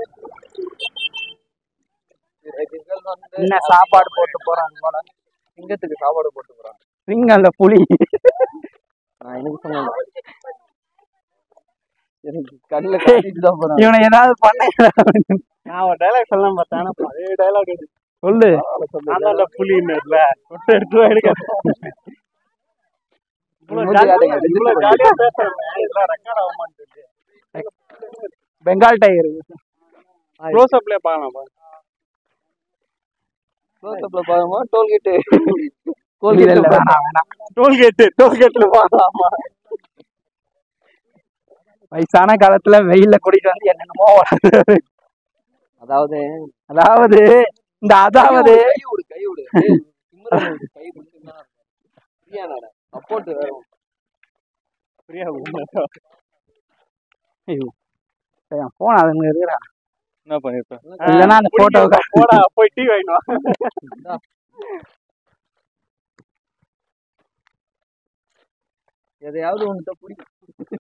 என்ன சாப்பாடு போட்டு போறாங்க போல சிங்கத்துக்கு சாப்பாடு போட்டு போறான் சிங்கம் அந்த புலி நான் எனக்கு சொன்னேன் எனக்கு கண்ணுல காட்டிட்டு தான் போறான் இவனை ஏதாவது பண்ண நான் ஒரு டைலாக் சொல்லலாம் பார்த்தேன் ஆனா பழைய டைலாக் இது சொல்லு நான் தான் அந்த புலின்னு இல்ல தொட்டு எடுத்து எடுக்க இவ்வளவு மூஞ்சி காட்டுங்க, ஜாலியா- இவ்வளவு ஜாலியா பேசுறேன் இதெல்லாம் ரெக்கார்ட் ஆக மாட்டேங்குது பெங்கால் டைகர் க்ளோஸ் அப்ல பார்க்கலாம் பாருங்க க்ளோஸ்அப்ல பாருமா டோல்கேட்டு இல்ல இல்ல வேணாம் வேணாம் டோல்கேட் டோல்கேட்ல பார்க்கலாமா வயசான காலத்துல வெயில்ல கூட்டிட்டு வந்து என்னென்னமோ வளர்றாரு. அதாவது அதாவது இந்த அதாவது கை விடு கை விடு ஏய், சிம்ரன் விடு, கை விட்டு ஃப்ரீயானடா சப்போர்ட் வேணும் ஃப்ரீயா ஐயோ போன் அதுங்க இருக்கிறா என்ன பண்ணிருப்பேன் இல்லைன்னா அந்த photo வை- போடா போய் டீ வாங்கினோம் எதையாவது ஒன்று பிடிக்கும்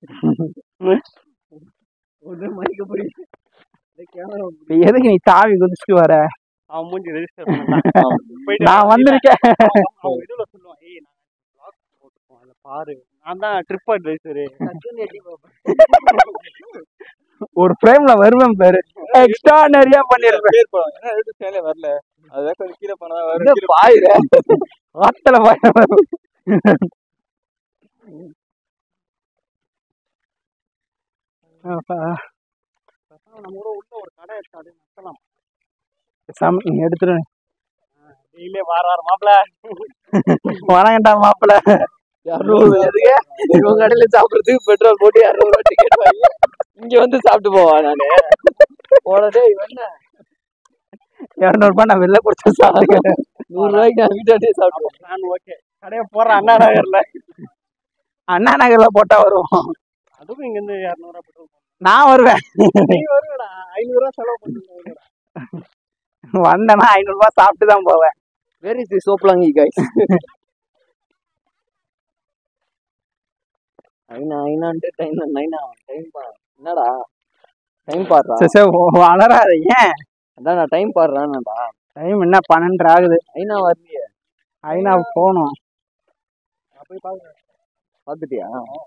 ஒன்று மைக்க பிடிக்கும் கேமரா இப்ப எதுக்கு நீ தாவி குதிச்சுட்டு வர அவன் மூஞ்சி ரெஜிஸ்டர் பண்ணான் போயிட்டு நான் வந்திருக்கேன் அவன் இதுல சொல்லுவான் ஏய் நான் vlog போட்டுருக்கோம் அதுல பாரு நான் தான் ட்ரிப் அட்வைசரு டக்குன்னு எட்டி பார்ப்பேன் ஒரு ஃப்ரேம்ல வருவேன் பேரு எக்ஸ்ட்ரா நிறைய பண்ணிருப்பேன் என்ன ரெண்டு சேலே வரல அதான் கொஞ்சம் கீழே போனா என்ன பாயுற ஆத்தல பாய நம்ம கூட உள்ள ஒரு கடை எடுத்து அப்படியே நடத்தலாம் சாமி நீங்க எடுத்துரு டெய்லியே வார வாரம் மாப்பிள வணங்கண்டா மாப்பிள்ள இரநூறு எதுக்கு இவங்க கடையில சாப்பிடுறதுக்கு பெட்ரோல் போட்டு இரநூறுவா டிக்கெட் வாங்கி இங்க வந்து சாப்பிட்டு போவான் நானு போனதே இவன் என்ன இரநூறு ரூபாய் நான் வெளில கொடுத்து சாப்பிடுங்க நூறு ரூபாய்க்கு நான் வீட்டாண்டே சாப்பிடுவேன் நான் ஓகே கடையை போடுறேன் அண்ணா நகர்ல அண்ணா நகர்ல போட்டா வருவோம் அதுவும் இங்க இருந்து இரநூறுவா பெட்ரோல் நான் வருவேன் நீ வருவடா ஐநூறு ரூபா செலவு பண்ணி வந்தேன்னா ஐநூறு ரூபாய் சாப்பிட்டு தான் போவேன் வேர் இஸ் தி சோப்லாங்கி கைஸ் ஐநா ஐநான்ட்டு டைம் நைனா டைம் பா என்னடா டைம் பாடுறா சரி சரி வளராது ஏன் அதான் நான் டைம் பாடுறான்டா டைம் என்ன பன்னெண்டு ஆகுது ஐநா வரலையே ஐநா போகணும் போய் பாக்குறேன் பார்த்துட்டியா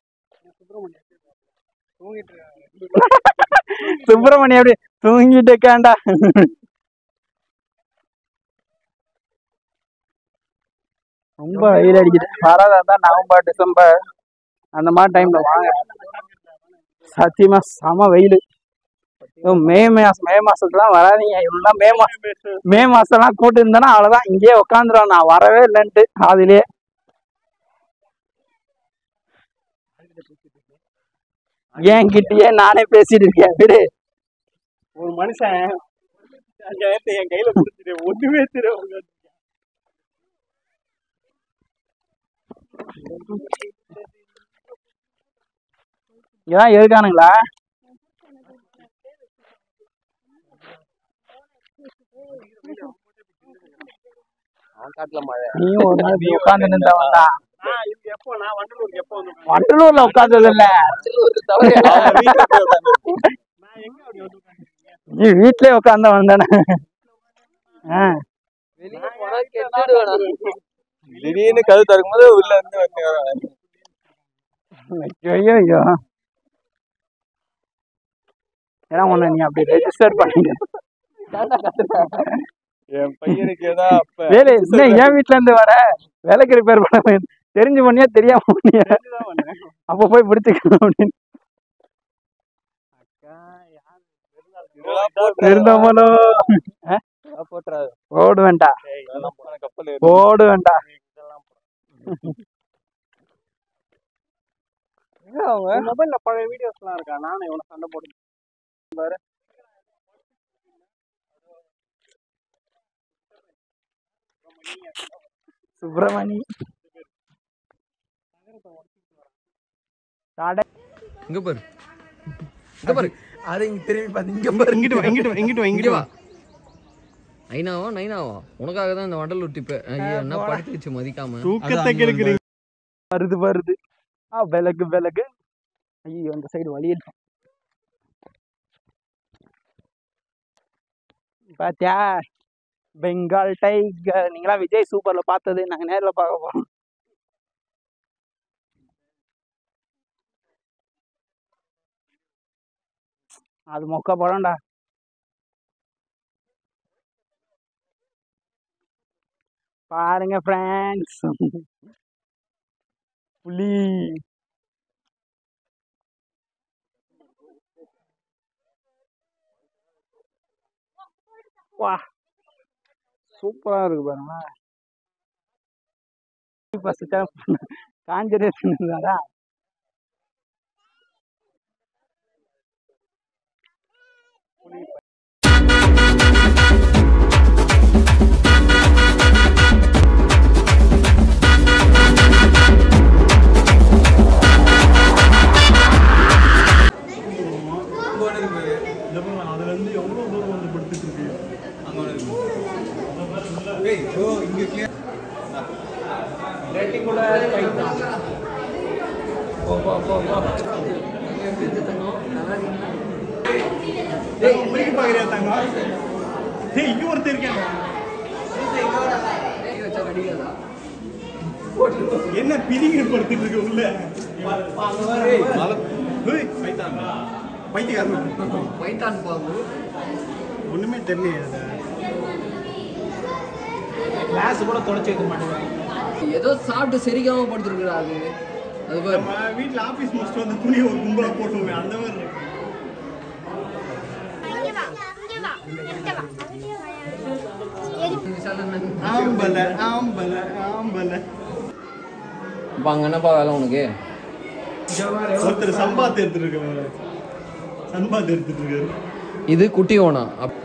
தூங்கிட்டு சுப்பிரமணியம் எப்படி தூங்கிட்டு இருக்காண்டா ரொம்ப வெயில் அடிக்குது வரதா இருந்தா நவம்பர் டிசம்பர் அந்த மாதிரி டைம்ல வாங்க சத்தியமா செம வெயில் மே மாசம் மே மாசத்துலாம் வராதீங்க இவ்வளவு மே மாசம் மே மாசம்லாம் கூட்டு இருந்தேன்னா அவ்வளவுதான் இங்கேயே உட்காந்துருவேன் நான் வரவே இல்லைன்ட்டு அதுலயே ஏன் கிட்டயே நானே பேசிட்டு இருக்கேன் விடு ஒரு மனுஷன் அஞ்சாயிரத்தை என் கையில கொடுத்துட்டு ஒண்ணுமே தெரியும் இதான் இருக்கானுங்களா அவன் காட்டுல மழை நீயும் ஒரு நாள் உட்கார்ந்து நின்றவன் தான் நான் இது எப்போ நான் வண்டலூருக்கு எப்போ வந்து வண்டலூர்ல உட்கார்ந்தது இல்ல நான் எங்க அப்படி வந்து நீ வீட்லயே உட்கார்ந்தவன் தானே ஆ வெளியே போனா கெட்டுடுவேடா திடீர்னு கது திறக்கும் போது உள்ள இருந்து வந்து ஐயோ ஐயோ ஏன்னா உன்னை நீ அப்படி ரெஜிஸ்டர் பண்ணிட்டு என் பையனுக்கு ஏதா அப்ப வேலை என்ன என் வீட்ல இருந்து வர வேலைக்கு ரிப்பேர் பண்ண போய் தெரிஞ்சு பண்ணியா தெரியாம பண்ணியா அப்ப போய் பிடிச்சிக்கணும் அப்படின்னு இருந்தாமலோ போட்டுறாது ஓடு வேண்டாம் இதெல்லாம் போன கப்பல் ஓடு வேண்டாம் அவங்க மொபைல்ல பழைய வீடியோஸ் எல்லாம் இருக்கா நானும் இவனை சண்டை போட்டு பாரு சுப்பிரமணி இங்க பாரு இங்க பாரு அது இங்க திரும்பி பார்த்து இங்க பாரு இங்கிட்டு வா இங்கிட்டு வா இங்கிட்டு வா இங்கிட்டு வா ஐநாவா நைனாவா உனக்காக தான் இந்த வண்டல் விட்டு ஐயோ என்ன படுத்துச்சு மதிக்காம தூக்கத்தை கெடுக்குறீங்க வருது வருது ஆ விலகு விலகு ஐயோ அந்த சைடு வழி இல்லை பாத்தியா பெங்கால் டைகர் நீங்களா விஜய் சூப்பர்ல பார்த்தது நாங்க நேர்ல பார்க்க போறோம் அது மொக்க படம்டா பாருங்க ஃப்ரெண்ட்ஸ் புலி வா சூப்பரா இருக்கு பாருங்க ஃபர்ஸ்ட் காஞ்சரேஷன் இருந்தாரா அதுல இருந்து எவ்வளவு தூரம் வந்து படுத்துட்டு இருக்கு டேய், இப்படிக்கு பாக்குறியா தங்கம்? டேய், இங்க ஒருத்தன் இருக்கான். என்ன பிரிங்க படுத்துட்டு இருக்க உள்ள ஏய், மலை- ஏய், பைத்தான். பைத்தியக்காரன். பைத்தான் பாம்பு ஒண்ணுமே தெரியல கிளாஸ் கூட தொடச்சு வைக்க மாட்டேங்க ஏதோ சாப்பிட்டு செரிக்காம படுத்துருக்குடா அது அது பாரு நம்ம வீட்ல ஆபீஸ் முடிச்சுட்டு வந்து துணியை ஒரு கும்பலா போட்டுமே அந்த மாதிரி இருக்கு ஆம்பல ஆம்பல ஆம்பல இப்போ அங்கே என்னப்பா வேலை உனக்கு ஒருத்தர் சம்பாத்து எடுத்துட்டு இருக்காரு சம்பாத்து எடுத்துட்டு இருக்காரு இது குட்டி ஓனா அப்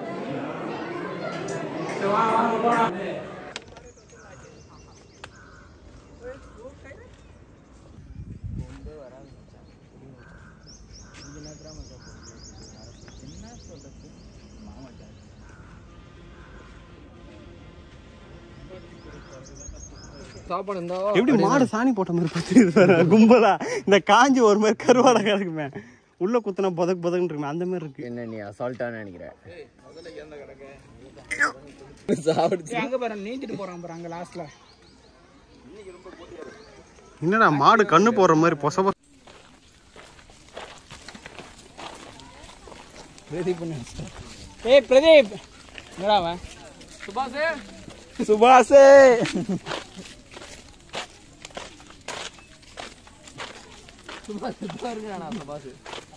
சாப்பாடு இருந்தா எப்படி மாடு சாணி போட்ட மாதிரி பத்துக்குது பாரு, கும்பலா இந்த காஞ்சி ஒரு மாதிரி கருவாடை கிடக்குமே உள்ள குத்துனா பதக் பதக்குன்னு இருக்குமே அந்த மாதிரி இருக்கு என்ன நீ அசால்ட்டான்னு நினைக்கிற அங்க பாரு நீந்திட்டு போறான் பாரு அங்க லாஸ்ட்ல என்னடா மாடு கண்ணு போடுற மாதிரி பொச பொச பிரதீப் ஏய் பிரதீப் என்னடா அவன் சுபாஷே சுபாஷே சுபாஷ் பாருங்கண்ணா சுபாஷ்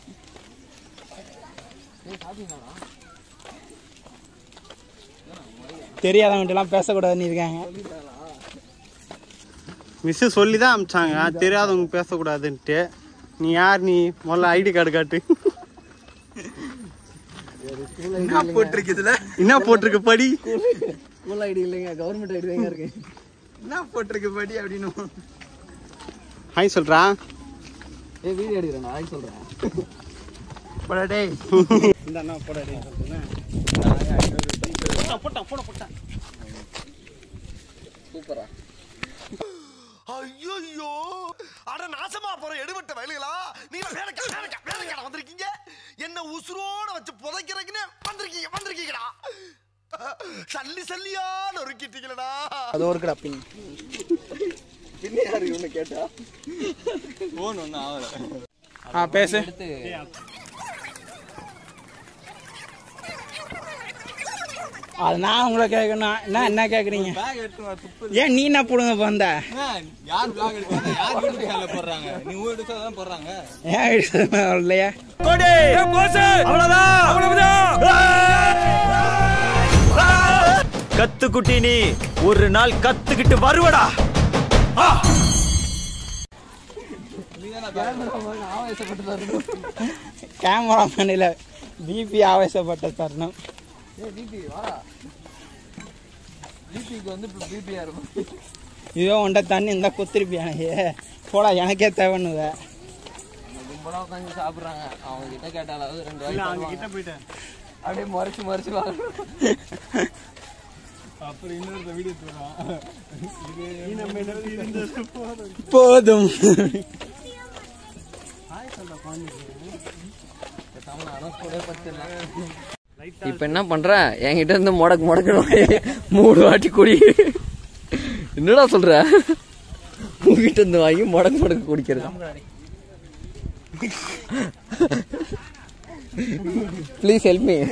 ஏய் சாப்பிட்டீங்களாடா தெரியாதவன்ட்டு எல்லாம் பேசக்கூடாதுன்னு இருக்காங்க மிஸ் சொல்லி தான் அமிச்சாங்க தெரியாதவங்க பேசக்கூடாதுன்ட்டு நீ யார் நீ முதல்ல ஐடி கார்டு காட்டு என்ன போட்டிருக்கு இதுல என்ன போட்டிருக்கு படி ஸ்கூல் ஐடி இல்லைங்க கவர்மெண்ட் ஐடி தாங்க இருக்கு என்ன போட்டிருக்கு படி அப்படின்னு ஹாய் சொல்றா ஏய் வீடியோ எடுக்கிறேன் நான் சொல்றேன் போடா டேய் இந்த அண்ணா போட போட்டா போட போட்டா சூப்பரா ஐயோ அட நாசமா போற எடுபட்ட வயலுகளா நீங்க வேலைக்கா வேலைக்கா வேலைக்கா வந்திருக்கீங்க என்ன உசுரோட வச்சு புதைக்கிறதுக்குன்னு வந்திருக்கீங்க வந்திருக்கீங்கடா சல்லி சல்லியா நொறுக்கிட்டீங்களடா அது ஒரு கடை பின் பின்ன யாரு இவனை கேட்டா போன் ஒன்றும் ஆகல ஆ பேசு அது நான் உங்களை கேட்கணும் என்ன என்ன கேட்குறீங்க பேக் எடுத்து வா, துப்பு ஏன் நீ என்ன போடுங்க வந்த என்ன, யார் vlog எடுப்பாங்க யார் யூடியூப் சேனல்ல போடுறாங்க நீ ஊர் எடுத்தா தான் போடுறாங்க ஏன் எடுத்து இல்லையா கத்துக்குட்டி நீ ஒரு நாள் கத்துக்கிட்டு வருவடா ஆ! கேமராமேனில் பிபி ஆவேசப்பட்ட தருணம் இதோ உண்ட தண்ணி இருந்தா குத்திருப்பியானே போடா எனக்கே தேவைன்னுவ கும்பலா உட்காந்து சாப்பிடுறாங்க அவங்க கிட்ட கேட்டாலாவது ரெண்டு வாய் இல்ல, அவங்க தருவாங்க. கிட்ட போயிட்டேன். அப்படியே மறைச்சு மறைச்சு வாங்க அப்புறம் இன்னொரு வீடியோ தருவான் நீ நம்ம என்ன இருந்தது போதும் போதும் இப்ப என்ன பண்ற என்கிட்ட இருந்து முடக்கு முடக்கணும் மூணு வாட்டி குடி என்னடா சொல்ற உங்ககிட்ட இருந்து வாங்கி முடக்கு முடக்கு குடிக்கிறது ப்ளீஸ் ஹெல்ப் மீ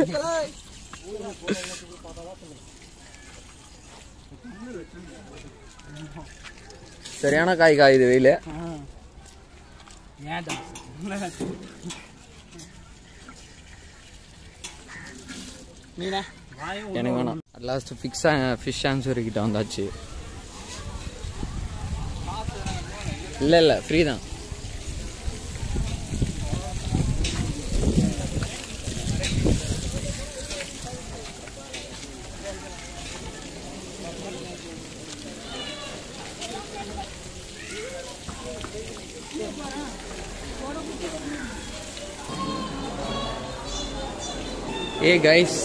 சரியான காய் காயுது வெயில ஏன்டா நீடா எனக்கு வேணாம் லாஸ்ட் ஃபிக்ஸ் ஃபிஷ் ஆன்சர் கிட்ட வந்தாச்சு இல்லை இல்லை ஃப்ரீ தான் ஏ கைஸ்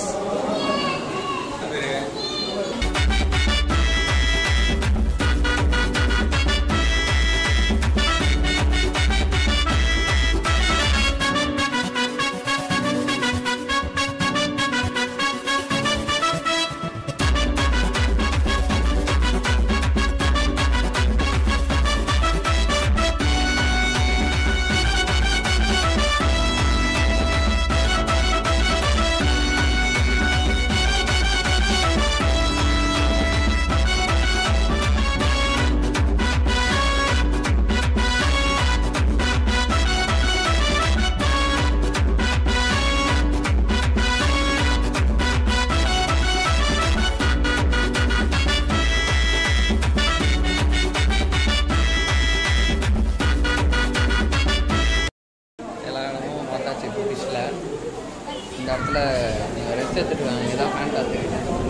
எல்லா இடமும் பார்த்தாச்சு ஃபிஷ்ல இந்த இடத்துல நீங்கள் ரெஸ்ட் எடுத்துட்டு வாங்க இங்கே தான் ஃபேன் காத்து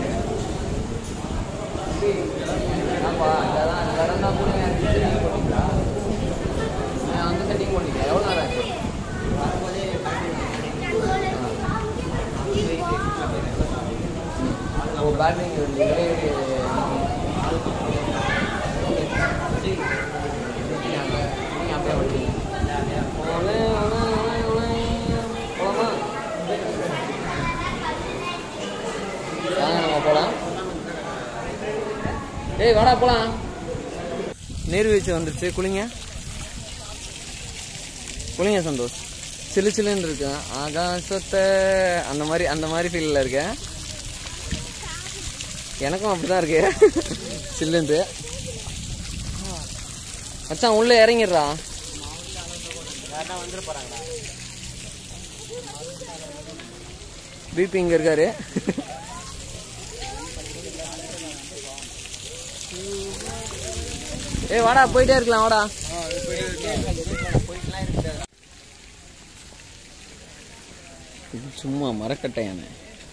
ஆமாப்பா இங்கே தான் இந்த இடம் தான் கூட செட்டிங் போட்டிங்களா நான் வந்து செட்டிங் போட்டிங்க எவ்வளோ நேரம் ஆச்சு ஓ பேட்டிங் இதுலேயே நீங்கள் அப்படியே வந்தீங்க போலாமா வாங்க நம்ம போலாம் ஏய் வாடா போலாம் நீர்வீழ்ச்சி வந்துருச்சு குளிங்க குளிங்க சந்தோஷ் சிலு சிலுன்னு இருக்கு ஆகாசத்தை அந்த மாதிரி அந்த மாதிரி ஃபீலில் இருக்கேன் எனக்கும் அப்படிதான் இருக்கு சில்லுந்து மச்சான் உள்ள இறங்கிடுறா வந்துட போறாங்களா பிபி இங்க இருக்காரு ஏய் வாடா போயிட்டே இருக்கலாம் வாடா இது சும்மா மரக்கட்டை யானை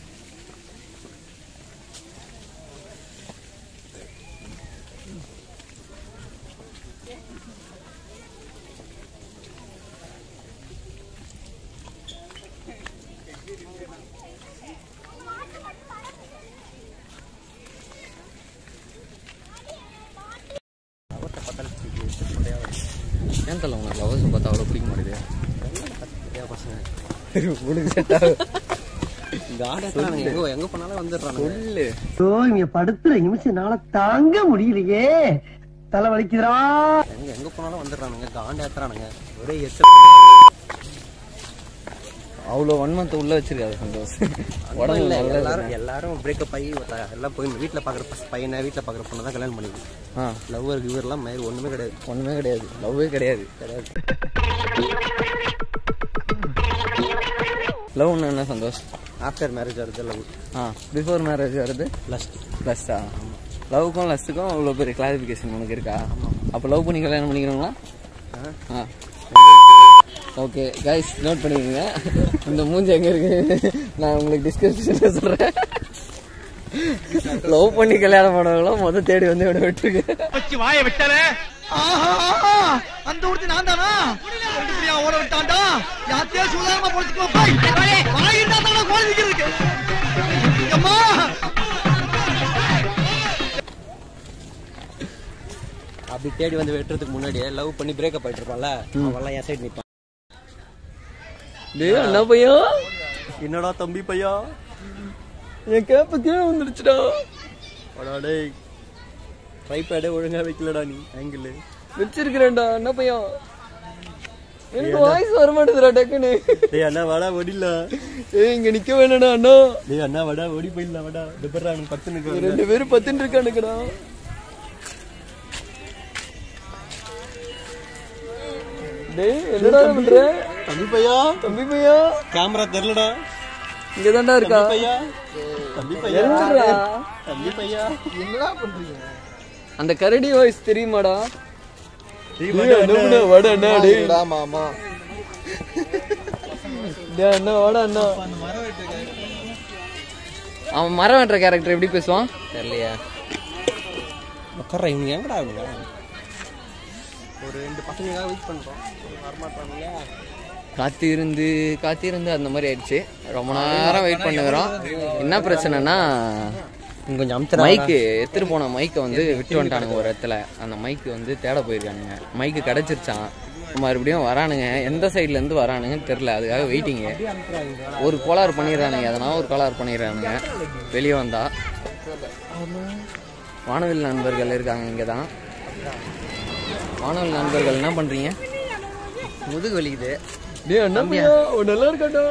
ஏன் தலை உனக்கு லவர்ஸ் பார்த்தா அவ்வளோ பிடிக்க மாட்டேது உனக்கு செட் ஆகும் எங்க எங்க போனாலும் வந்துடுறாங்க சொல்லு ஐயோ இங்க படுத்துற நிமிஷம் நாள தாங்க முடியலையே தலை வலிக்குதுடா எங்க எங்க போனாலும் வந்துடுறானுங்க காண்ட ஏத்துறானுங்க ஒரே எச்ச அவ்வளோ வன்மத்தை உள்ள வச்சிருக்காது சந்தோஷ் உடம்பு இல்ல, நல்லது. எல்லாரும் எல்லாரும் பிரேக்கப் ஆகி ஒருத்த- எல்லாம் போய் வீட்டில் பார்க்குற பையனை வீட்டில் பார்க்குற பொண்ணை தான் கல்யாணம் பண்ணிக்கணும் ஆ லவ்வர் கிவர்லாம் மயிர் ஒன்றுமே கிடையாது ஒண்ணுமே கிடையாது லவ்வே கிடையாது கிடையாது லவ் என்ன சந்தோஷ் ஆஃப்டர் மேரேஜ் வருது லவ் ஆ பிஃபோர் மேரேஜ் வருது லஸ்ட் லஸ்டா லவ்க்கும் லஸ்ட்டுக்கும் அவ்வளோ பெரிய கிளாரிஃபிகேஷன் உனக்கு இருக்கா அப்போ லவ் பண்ணி கல்யாணம் பண்ணிக்கிறோங்களா ஆ ஓகே கைஸ் நோட் பண்ணிக்கோங்க இந்த மூஞ்சி எங்கே இருக்கு நான் உங்களுக்கு டிஸ்கிரிப்ஷனில் சொல்கிறேன் லவ் பண்ணி கல்யாணம் பண்ணவங்களும் மொதல் தேடி வந்து விட விட்டுருக்கு வச்சு வாயை விட்டாரே ஆஹா அந்த ஊர்த்தி நான் தானா ரெண்டு பேரையும் ஓட விட்டான்டா யாத்தையே சுதாரணமா பொழைச்சுக்கோ பாய் வாய் இருந்தா தான கோழி இருக்கு அம்மா அப்படி தேடி வந்து வெட்டுறதுக்கு முன்னாடியே லவ் பண்ணி பிரேக்கப் ஆயிட்டு இருப்பான்ல அவன்லாம் என் சைடு நிற்பான் டேய் அண்ணா பையன் என்னடா தம்பி பையா என் கேப்ப கீழே வந்துடுச்சுடா அடா டேய் ட்ரைபேடே ஒழுங்கா வைக்கலடா நீ ஆங்கிள் வச்சிருக்கிறேன்டா அண்ணா பையன் எனக்கு வாய்ஸ் வர மாட்டேதுடா டக்குன்னு டேய் அண்ணா வாடா ஓடில ஏய் இங்க நிக்க வேணாடா அண்ணா டேய் அண்ணா வாடா ஓடி போயிடலாம் வாடா டிபர்ரா எனக்கு பத்து நிக்கு ரெண்டு பேரும் பத்துன்னு இருக்கானுங்கடா டேய் என்னடா பண்ற தம்பி பையா தம்பி பையா கேமரா தெரியலடா இங்க தான்டா இருக்கா தம்பி பையா தம்பி பையா என்னடா தம்பி பையா என்னடா பண்றீங்க அந்த கரடி வாய்ஸ் தெரியுமாடா டேய் டேய், அண்ணா, வாடா அண்ணா டேய் டா மாமா டேய் அண்ணா வாடா அண்ணா அவன் மரம் வெட்டுற கேரக்டர் எப்படி பேசுவான் தெரியலையா உட்கார இவங்க எங்கடா இவங்க ஒரு ரெண்டு பசங்களுக்காக வெயிட் பண்றோம் வரமாட்டானுங்களா காத்திருந்து காத்திருந்து அந்த மாதிரி ஆயிடுச்சு ரொம்ப நேரம் வெயிட் பண்ணுகிறோம் என்ன பிரச்சனைனா கொஞ்சம் அமுத்துறா மைக்கு எடுத்துட்டு போன மைக்கை வந்து விட்டு வந்துட்டானுங்க ஒரு இடத்துல அந்த மைக்கு வந்து தேட போயிருக்கானுங்க மைக்கு கிடைச்சிருச்சான் மறுபடியும் வரானுங்க எந்த சைட்ல இருந்து வரானுங்கன்னு தெரில அதுக்காக வெயிட்டிங்கு ஒரு கோளாறு பண்ணிடுறானுங்க எதனா ஒரு கோளாறு பண்ணிடுறானுங்க வெளியே வந்தா வானவில் நண்பர்கள் இருக்காங்க இங்கே தான் வானவில் நண்பர்கள் என்ன பண்றீங்க முதுகு வலிக்குது டேய் அண்ணா பையா உன் நல்லா இருக்காடா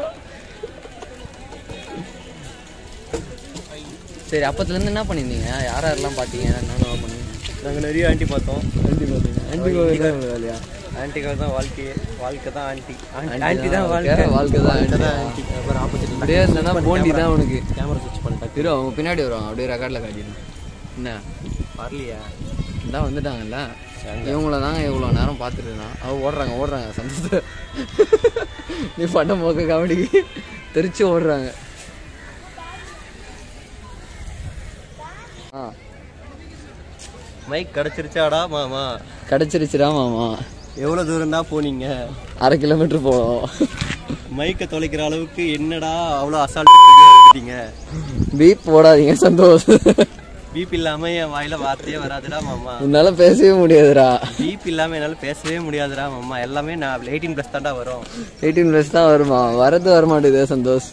சரி அப்பத்துல இருந்து என்ன பண்ணிருந்தீங்க யார் யாரெல்லாம் பார்த்தீங்க என்னென்ன பண்ணீங்க நாங்கள் நிறைய ஆண்டி பார்த்தோம் ஆண்டி பார்த்தீங்க ஆண்டி கோவில் வேலையா ஆண்டிக்காக தான் வாழ்க்கை வாழ்க்கை தான் ஆண்டி ஆண்டி ஆண்டி தான் தான் வாழ்க்கை வாழ்க்கை, வாழ்க்கை தான் ஆண்டி. தான் ஆண்டி அப்புறம் ஆப்போசிட் அப்படியே இல்லைன்னா போண்டி தான் உனக்கு கேமரா சுவிட்ச் பண்ணிட்டேன் இரு அவங்க பின்னாடி வருவாங்க அப்படியே ரெக்கார்டில் காட்டிடுங்க என்ன வரலையா இதான் வந்துட்டாங்கல்ல இவங்கள தாங்க இவ்வளோ நேரம் பார்த்துட்டு இருந்தான் அவ ஓடுறாங்க ஓடுறாங்க சந்தோஷத்தை நீ பண்ண போக்க காமெடிக்கு தெரிச்சு ஓடுறாங்க ஆ மைக் கிடைச்சிருச்சாடா மாமா கிடச்சிருச்சுடா மாமா எவ்வளோ தூரம் தான் போனீங்க அரை கிலோமீட்டர் போவோம் மைக்கை தொலைக்கிற அளவுக்கு என்னடா அவ்வளோ அசால்ட்டுங்க பீப் போடாதீங்க சந்தோஷம் பீப் இல்லாம என் வாயில வார்த்தையே வராதுடா மாமா உன்னால பேசவே முடியாதுடா பீப் இல்லாம என்னால பேசவே முடியாதுடா மாமா எல்லாமே நான் எயிட்டீன் ப்ளஸ் தான்டா வரும் எயிட்டீன் ப்ளஸ் தான் வருமா வரது வர மாட்டேது சந்தோஷ்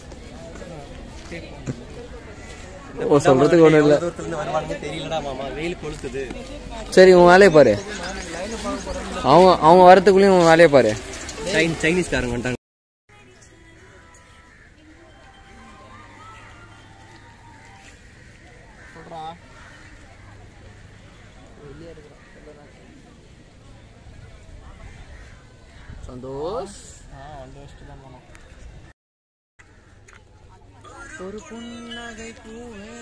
ஓ சொல்றதுக்கு ஒன்றும் இல்லை எவ்வளவு தூரத்துல இருந்து வருவானுங்க தெரியலடா மாமா வெயில் கொளுத்துது சரி உன் வேலையை பாரு அவங்க அவங்க வரத்துக்குள்ளேயும் உன் வேலையை பாரு சைன் சைனீஸ்காரங்க வந்துட்டாங்க சந்தோஷ் ஒரு புன்னகை பூவே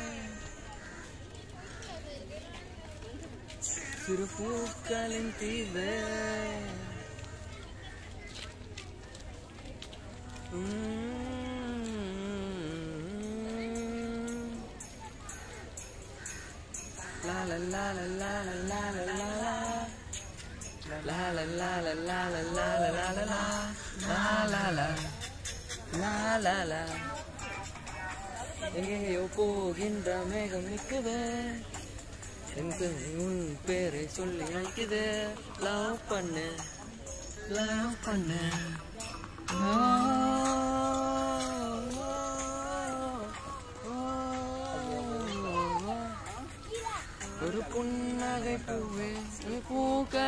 சிறு பூக்களின் தீவே உம். லா லா லா லா லா லா லா லா லா. லா லா லா லா லா லா லா லா லா லா லா. லா லா லா. லா லா லா. எங்கெங்கேயோ போகின்ற மேகம் நிக்குது எனக்கு உன் பேரை சொல்லி அழைக்குது லவ் பண்ணு லவ் பண்ணு ஒரு புன்னகை பூவே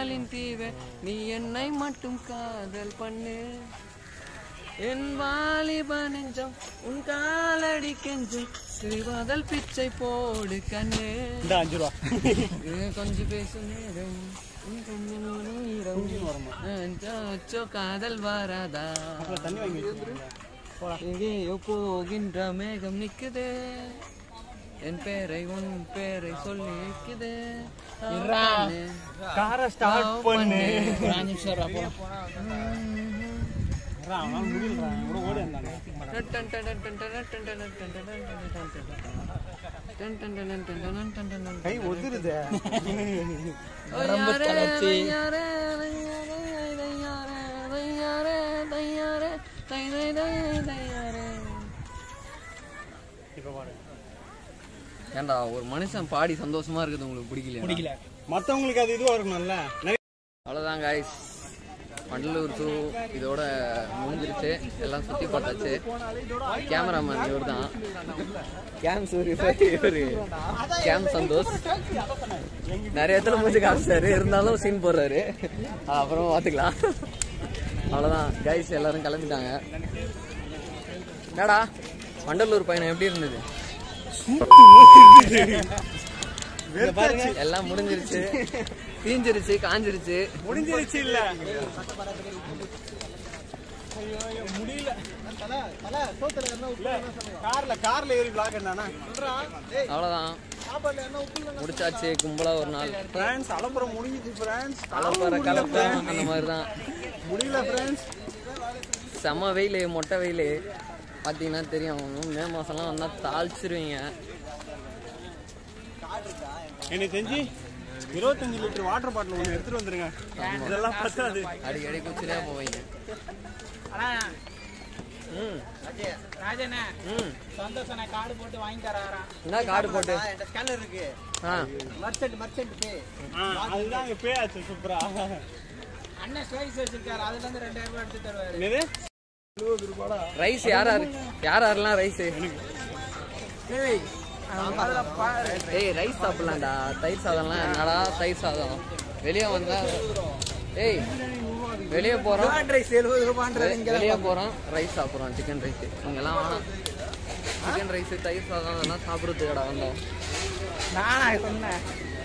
காதலின் தீவே நீ என்னை மட்டும் காதல் பண்ணு என் வாலிப நெஞ்சம் உன் காலடி கெஞ்சும் சிறுவாதல் பிச்சை போடு கண்ணு இந்த அஞ்சு ரூபா கொஞ்சம் பேசும் நேரம் உன் கண்ணின் ஈரம். அச்சோ, காதல் வராதா தண்ணி வாங்கி எங்கேயோ போகின்ற மேகம் நிக்குதே என் பேரை உன் பேரை சொல்லி நிக்குதே இருடா. காரை start பண்ணு. ஒரு அஞ்சு நிமிஷம் இருடா, போலாம். அவன் முடியலடா கூட ஓடி வந்தாங்க கை ஒதுருது ரொம்ப தளர்ச்சி. இப்ப பாரு ஏன்டா ஒரு மனுஷன் பாடி சந்தோஷமா இருக்குது உங்களுக்கு பிடிக்கல பிடிக்கல மத்தவங்களுக்கு அது இதுவா இருக்கணும்ல அவ்வளோதான் காய்ஸ் வண்டலூர் டூ இதோட முடிஞ்சிருச்சு எல்லாம் சுற்றி பார்த்தாச்சு கேமராமேன் இவர் தான் கேம் சூரி இவர் கேம் சந்தோஷ் நிறைய இடத்துல மூஞ்சி காமிச்சாரு இருந்தாலும் சீன் போடுறாரு அது அப்புறமா பார்த்துக்கலாம் அவ்வளோதான் கைஸ் எல்லாரும் கிளம்பிட்டாங்க என்னடா வண்டலூர் பயணம் எப்படி இருந்தது எல்லாம் முடிஞ்சிருச்சு தீஞ்சிருச்சு காஞ்சிருச்சு முடிஞ்சிருச்சு இல்ல ஐயோ முடியல இல்ல, கார்ல கார்ல ஏறி vlog என்னன்னா அவ்வளோதான் முடிச்சாச்சு கும்பலா ஒரு நாள் ஃப்ரெண்ட்ஸ் அலப்புறம் முடிஞ்சிச்சு ஃப்ரெண்ட்ஸ் கலப்பற கலப்ப அந்த மாதிரி தான் முடியல ஃப்ரெண்ட்ஸ் செம வெயில் மொட்டை வெயில் பார்த்தீங்கன்னா தெரியும் மே மாதம்லாம் வந்தால் தாளிச்சிருவீங்க எனக்கு தெரிஞ்சு இருபத்தஞ்சு லிட்டர் வாட்டர் பாட்டில் ஒன்று எடுத்துட்டு வந்துருங்க இதெல்லாம் பத்தாது அடிக்கடி குச்சிலே போவீங்க ம் ராஜனே ம் சந்தோஷம் கார்டு போட்டு வாங்கி தராராம் என்ன கார்டு போட்டு ஸ்கேனர் இருக்கு ஆ மர்ச்சன்ட் மர்ச்சன்ட் பே அதுதான் அங்க பே ஆச்சு சூப்பரா அண்ணன் ஸ்டோரிஸ் வச்சிருக்காரு அதுல இருந்து ரெண்டாயிரம் ரூபாய் எடுத்து தருவாரு என்னது ரைஸ் யார் யார் யார் யாரெல்லாம் ரைஸ் ஏய் ரைஸ் சாப்பிடலாம்டா தயிர் சாதம்லாம் என்னடா தயிர் சாதம் வெளியே வந்தா ஏய் வெளியே போறோம் ரைஸ் எழுபது ரூபான்றது இங்க வெளியே போறோம் ரைஸ் சாப்பிட்றோம் சிக்கன் ரைஸ் இங்கெல்லாம் வேணாம் சிக்கன் ரைஸ் தயிர் சாதம் அதெல்லாம் சாப்பிட்றதுக்கடா வந்தோம் நானா சொன்னேன்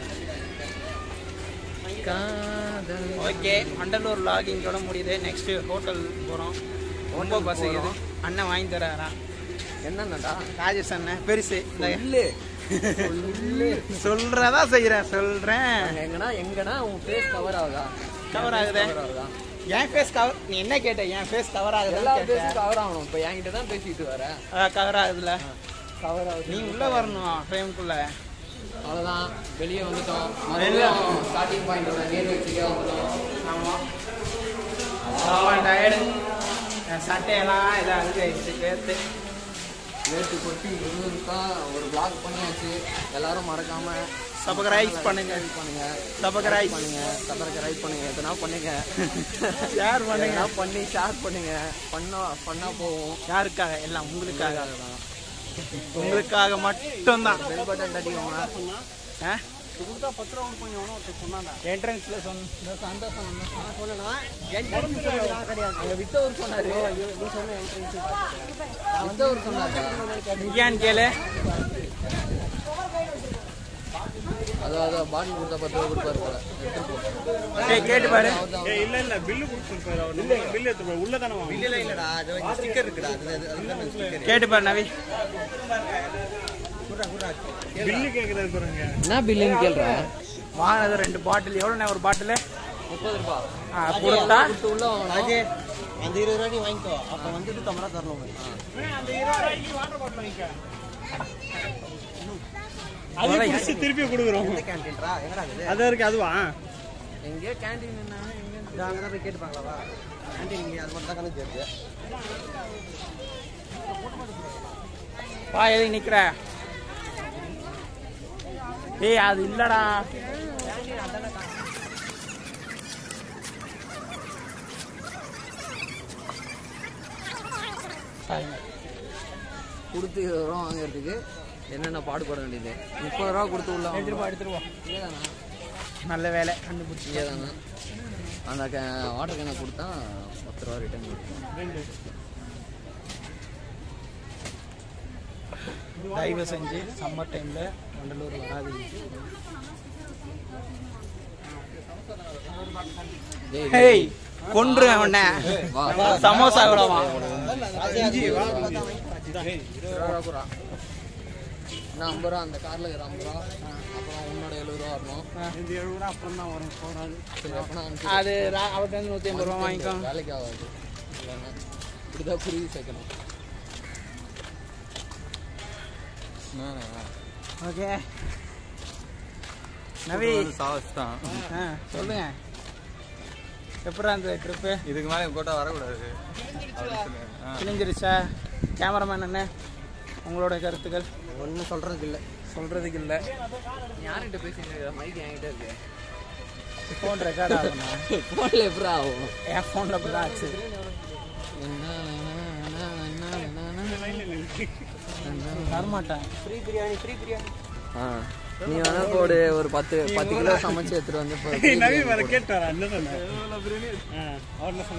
காதல் ஓகே மண்டலூர் லாகிங்கோட முடியுது நெக்ஸ்ட் ஹோட்டல் போறோம் ரொம்ப பசிக்குது அண்ணன் வாங்கி தராராம் என்னன்னடா ராஜேஷ் அண்ணன் பெருசு இந்த இல்லு சொல்றதா செய்யறேன் சொல்றேன் எங்கனா எங்கனா உன் ஃபேஸ் கவர் ஆகுதா கவர் ஆகுதே கவர் ஆகுதா என் ஃபேஸ் கவர் நீ என்ன கேட்ட என் ஃபேஸ் கவர் எல்லா ஆகுது ஃபேஸும் கவர் ஆகணும் இப்போ என்கிட்ட தான் பேசிட்டு வர கவர் ஆகுதுல கவர் ஆகுது நீ உள்ள வரணும் ஃப்ரேம்குள்ள அவ்வளோதான் வெளியே வந்துட்டோம் மறுபடியும் ஸ்டார்டிங் பாயிண்டோட நேர் வச்சுக்கே வந்துட்டோம் ஆமாம் டயர்டு என் சட்டையெல்லாம் இதாக ஆயிடுச்சு பேர்த்து நேற்று கொட்டி இருக்கா ஒரு vlog பண்ணியாச்சு எல்லாரும் மறக்காம Subscribe பண்ணுங்க. பண்ணுங்க Subscribe. பண்ணுங்க சப்ஸ்கிரைப் பண்ணுங்க எத்தனா பண்ணுங்க Share பண்ணுங்க. எதனா பண்ணி ஷேர் பண்ணுங்க பண்ணா பண்ணா போவோம் யாருக்காக எல்லாம் உங்களுக்காக உங்களுக்காக மட்டும்தான் பெல் பட்டன் தட்டிக்கோங்க ஆ கொடுத்தா பத்து ரூபா கொஞ்சம் எவனோ ஒருத்தன் சொன்னான்டா என்ட்ரன்ஸ்ல சொன்ன இந்த சந்தோஷம் அங்க வித்தவர் சொன்னாரு வித்தவர் சொன்னாரு இங்கேன்னு கேளு அது அது பாட்டில் கொடுத்தா பத்து ரூபா கொடுப்பாரு போல எடுத்துட்டு ஏய், கேட்டு பாரு. ஏய் இல்ல இல்ல பில்லு கொடுத்துருப்பாரு அவர் பில்லு எடுத்து போய் உள்ள தானே வாங்க இல்ல இல்லடா அது ஸ்டிக்கர் இருக்குடா அது அது- அதுதான் ஸ்டிக்கர் கேட்டு பாரு நவி பில்லு கேக்குறது பாருங்க என்ன பில்லுன்னு கேள்ற வாங்கினது ரெண்டு பாட்டில் எவ்வளோண்ணே ஒரு பாட்டில் முப்பது ரூபா ஆ கொடுத்தா கொடுத்து உள்ள வாங்கணும் ராஜே அந்த இருபது ரூபா நீ வாங்கிக்கோ அப்ப வந்துட்டு தமரா தரணும் உனக்கு. அந்த இருபது ரூபாய்க்கு வாட்டர் பாட்டில் வாங்கிக்க அது குடிச்சு திருப்பி கொடுக்குறோம் எந்த கேண்டீன்ரா எங்கடா இது அது இருக்கு அதுவா எங்கேயோ கேண்டீன் என்ன எங்க இது அங்கதான் போய் கேட்டுப்பாங்களா கேண்டீன் இங்க அது மட்டும் தான் கணக்கு தெரியுது வா எதுக்கு நிக்கிற ஏய் அது இல்லடா கொடுத்து இருபது ரூபா வாங்குறதுக்கு என்னென்ன பாடுபட வேண்டியது முப்பது ரூபா கொடுத்து உள்ள எடுத்துட்டு போ, எடுத்துட்டு போ. இல்லைதானா நல்ல வேலை கண்டுபிடிச்சி இங்கே தானே அந்த க வாட்டர் கேனை கொடுத்தா பத்து ரூபா ரிட்டர்ன் கொடுத்தோம் தயவு செஞ்சு சம்மர் டைம்ல வண்டலூர் வராதீங்க ஹேய் கொன்றுவேன் உன்னை சமோசா கூட வா நான் ஐம்பது ரூபா அந்த காரில் இருக்கிற ஐம்பது ரூபா அப்புறம் உன்னோட எழுபது ரூபா வரணும் இந்த எழுபது ரூபா அப்புறம் தான் வரும் போறாது சரி அப்போ நான் அது ரா- அவர்ட்ட இருந்து நூற்றி ஐம்பது ரூபா வாங்கிக்கோ வேலைக்கு ஆகாது இல்லைன்னா இப்படிதான் குருவி சேர்க்கணும் ஓகே நவி சாவஸ் தான் ஆ சொல்லுங்க எப்படா அந்த ட்ரிப்பு இதுக்கு மேலே போட்டா வரக்கூடாது கிழிஞ்சிருச்சா கேமராமேன் என்ன உங்களோட கருத்துக்கள் ஒன்றும் சொல்றதுக்கு இல்லை சொல்றதுக்கு இல்லை யார்கிட்ட பேசிட்டு மைக் என்கிட்ட இருக்கு ஃபோன் ரெக்கார்ட் ஆகணும் ஃபோனில் எப்படி ஆகும் என் ஃபோனில் அப்படி தான் ஆச்சு வரமாட்டேன் ஃப்ரீ பிரியாணி ஃப்ரீ பிரியாணி ஆ நீ வேணா போடு ஒரு பத்து பத்து கிலோ சமைச்சு எடுத்துட்டு வந்து இப்போ free நவி biryani வர போடு. கேட்டாரா என்ன சொன்ன அவர் என்ன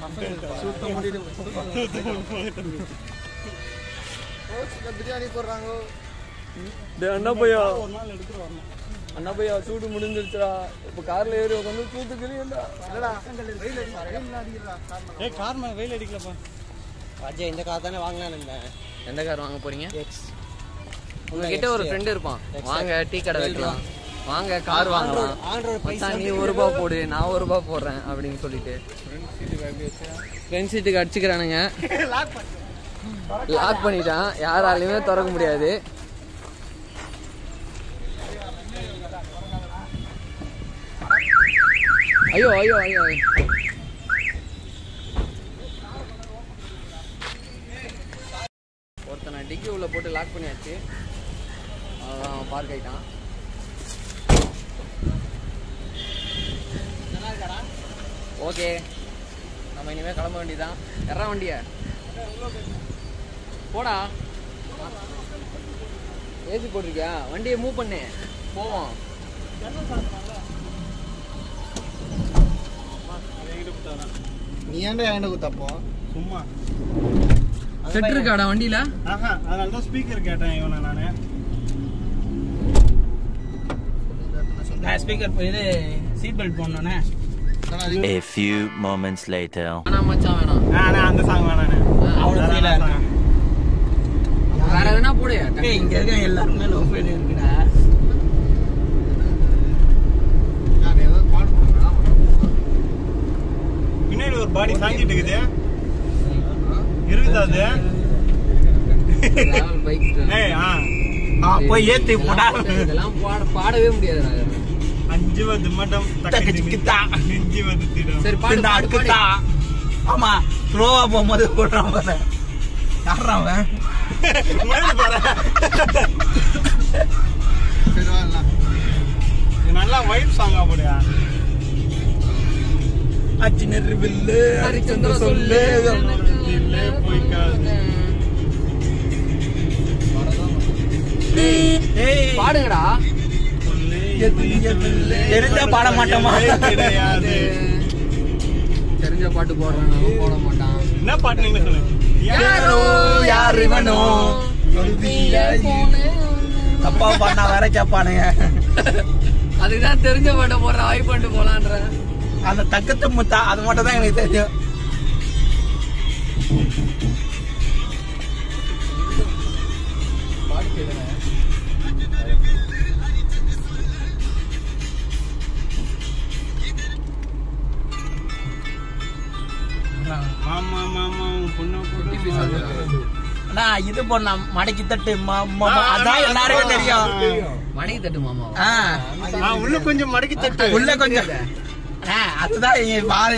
பிரியாணி போடுறாங்க டேய் அண்ணா பையா ஒரு நாள் எடுத்துட்டு வரணும் அண்ணா பையா சூடு முடிஞ்சிருச்சுடா இப்போ கார்ல ஏறி உட்காந்து சூட்டு கிளியண்டா ஏய் கார் மேல வெயில் அடிக்கலப்பா அஜய் இந்த கார் தானே வாங்கலாம்னு இருந்தேன் எந்த கார் வாங்க போறீங்க எக்ஸ் உங்ககிட்ட ஒரு ஃப்ரெண்ட் இருப்பான் வாங்க டீ கடை வைக்கலாம் வாங்க கார் வாங்கலாம் ஆண்ட்ராய்டு மச்சான் நீ ஒரு ரூபா போடு நான் ஒரு ரூபா போடுறேன் அப்படின்னு சொல்லிட்டு ஃப்ரெண்ட் சீட்டுக்கு அடிச்சுக்கிறானுங்க லாக் பண்ணிட்டான் யாராலையுமே திறக்க முடியாது ஐயோ ஐயோ ஐயோ ஐயோ. ஒருத்தனை டிக்கி உள்ள போட்டு லாக் பண்ணியாச்சு அவன் பார்க் ஆயிட்டான் ஓகே நம்ம இனிமே கிளம்ப வேண்டியதான் எறா வண்டிய போடா ஏசி போட்டிருக்கியா வண்டியை மூவ் பண்ணு போவோம் நீ ஏன்டா என்கிட்ட குத்தப்போ சும்மா செட் இருக்காடா வண்டியில ஆஹா அதனால தான் ஸ்பீக்கர் கேட்டேன் இவனை நானு நான் ஸ்பீக்கர் இது சீட் பெல்ட் போடணுண்ணே A few moments later. வேணாம் மச்சான் வேணாம் நானே அந்த சாங் வேணானே அவ்வளோ ஃபீலாக இருக்கேன் வேற எதுனா போடு ஏய், இங்க இருக்க எல்லாருமே லோ ஃபீல் இருக்குடா பின்னாடி ஒரு பாடி சாஞ்சிட்டு இருக்குது இருக்குதா அது பைக் ஏய் ஆ ஆ போய் ஏத்தி போடா இதெல்லாம் பாட பாடவே முடியாது அஞ்சுவது மடம் தக்கச்சிக்கித்தா நெஞ்சுவது திடம் சரி பாடு பாடு பாடு ஆமா ஸ்லோவா போகும்போது போடுறான் பாரு யாரா அவன் மேல பாரு. இது நல்லா வைப் சாங்கா போடுயா அச்சு நெரு வில்லு ஹரிச்சந்திர சொல்லு இல்லே போய்க்காது ஏய் பாடுங்கடா தெரிஞ்சா பாட மாட்டோமா கிடையாது தெரிஞ்ச பாட்டு போடுறாங்க போட மாட்டான் என்ன பாட்டு நீங்க சொல்லுங்க யாரோ யார் இவனோ தப்பா பண்ணா வேற கேப்பானுங்க அதுதான் தெரிஞ்ச பாட்டை போடுற வாய் பண்ணிட்டு போலான்ற அந்த தக்கத்து முத்தா அது மட்டும் தான் எனக்கு தெரியும் மாமா மாமா உன் பொண்ணை போட்டு அண்ணா இது பண்ணா மடக்கி தட்டு ம- ம- ம- அதான் எல்லாருக்கும் தெரியும் மணிக்கு தட்டு மாமா ஆ, ஆ, உள்ள கொஞ்சம் மடக்கி தட்டு உள்ள கொஞ்சம் அண்ணா, அதுதான் இங்க பாரு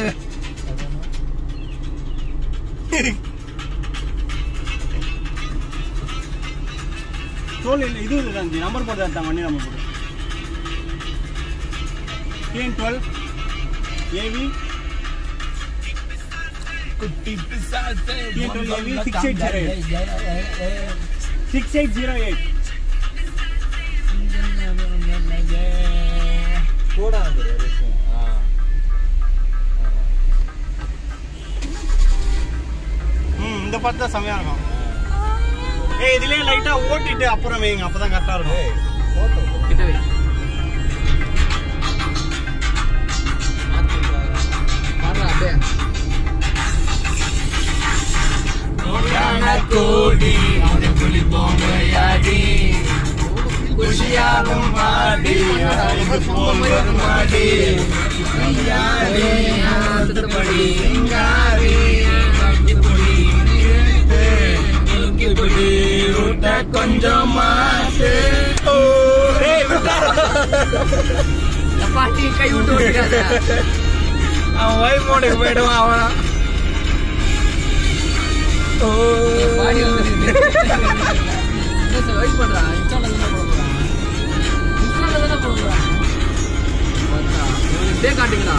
தோல் இல்லை இது இதுதான் நம்பர் போட்டு தான் வண்டி நம்பர் போட்டு டிஎன் டுவெல் ஏவி குட்டி பிசாசே TN twelve AV six eight zero eight six eight zero eight கூட அந்த ஒரு விஷயம் ஆ ம் இந்த பாட்டு தான் செமையா இருக்கும் ஏய் இதுலயே லைட்டா ஓட்டிட்டு அப்புறம் வைங்க அப்பதான் கரெக்டா இருக்கும் கிட்ட வை பாடுறா அப்படியே கோடி புலி பொம்மையாடி குஷியாலும் மாடி இது போல் மாடி ஐயாடி ஆசைப்படி சிங்காரி இப்படி இழுத்து, இப்படி விட்ட கொஞ்சம் மாசு ஓ, ஏய், பாட்டி கை விட்டு ஓட்டிக்காத அவன் ஒய்ஃப் மோடுக்கு போயிடுவான் அவன் ஓ பாடி வந்து வெயிட் பண்றா இன்ஸ்டால தானே போட போறான் இன்ஸ்டால தானே போட போறான் இதே காட்டுங்களா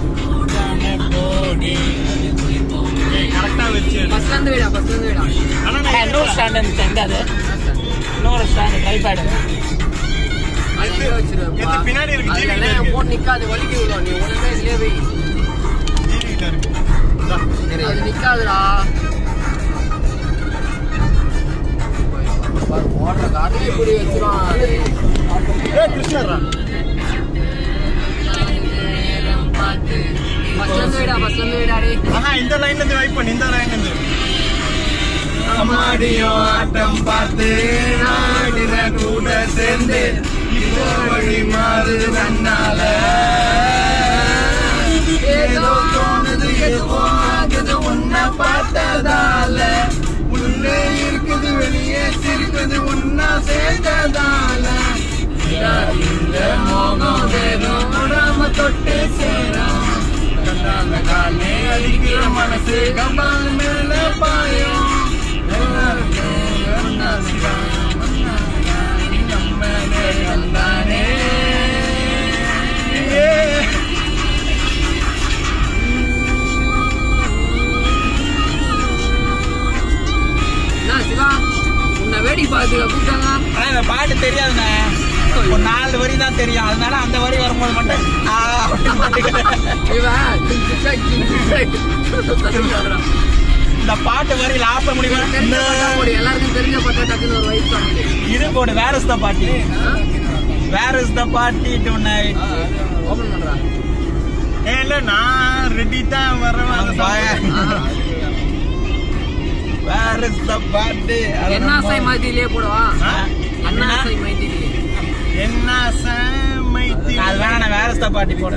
கரெக்டா வச்சு ஃபர்ஸ்ட்ல இருந்து விடா ஃபர்ஸ்ட்ல இருந்து விடா ஆனா நான் இன்னொரு ஸ்டாண்ட் இருந்துச்சு எங்க அது இன்னொரு ஸ்டாண்ட் ட்ரைபேடு எது பின்னாடி இருக்கு ஜிவி கிட்ட இருக்கு போன் நிக்காது வலிக்கு விடும் நீ ஒழுங்கா இதுலயே வை ஜிவி கிட்ட இருக்கு இந்தா. அது நிக்காதுடா பாரு ஓடுற காட்டிலே இப்படி வச்சிருவான் ஏய் கிருஷ்ணரா ஃபர்ஸ்ட்ல இருந்து விடா ஃபர்ஸ்ட்ல இருந்து விடா டேய் ஆஹா இந்த லைன்ல இருந்து வெயிட் பண்ணு இந்த லைன்ல இருந்து அம்மாடியோ ஆட்டம் பார்த்து நாடின கூட சேர்ந்து இப்போ வழி மாறு தன்னால ஏதோ தோணுது எதுவோ ஆகுது உன்னை பார்த்ததால உள்ளே இருக்குது வெளியே சிரிக்குது உன்னா சேர்ந்ததால இந்த மோகம் வேகம் உடாம தொட்டு சேரும் கண்ணால காலே அடிக்கிற மனசு கம்பால் மேல பாயும் எல்லாருக்கும் ஒன்னா சிவாயம், ஒன்னா சிவாயம், நம்ம நேரம் தானே என்ன சிவா உன்னை வேடி பார்த்துக்க கூப்பிட்டாங்க ஆனா இந்த பாட்டு தெரியாதுண்ணே ஒரு நாலு வரி தான் தெரியும் அதனால அந்த வரி வரும்போது மட்டும் ஆ, அப்படின்னு பாட்டுக்கிறேன். இவன் கிங்கு சாக், கிங்கு சாக். சொல்றான். இந்த பாட்டு வரி லாஸ்ட்ல முடியும் தெரிஞ்ச பாட்டா போடு, எல்லாருக்கும் தெரிஞ்ச பாட்டா டக்குன்னு ஒரு வயசு பாட்டு இது போடு வேர் இஸ் த பாட்டி வேர் இஸ் த பாட்டி டு நைட் ஓபன் பண்றா ஏ இல்ல நான் ரெடி தான் வரேன் வேர் இஸ் த பாட்டி என்னாசை மாதிரிலே போடுவா அண்ணாசை மைதிலி என்ன மைத்தி அது வேணா நான் வேர் இஸ் த பாட்டி போடு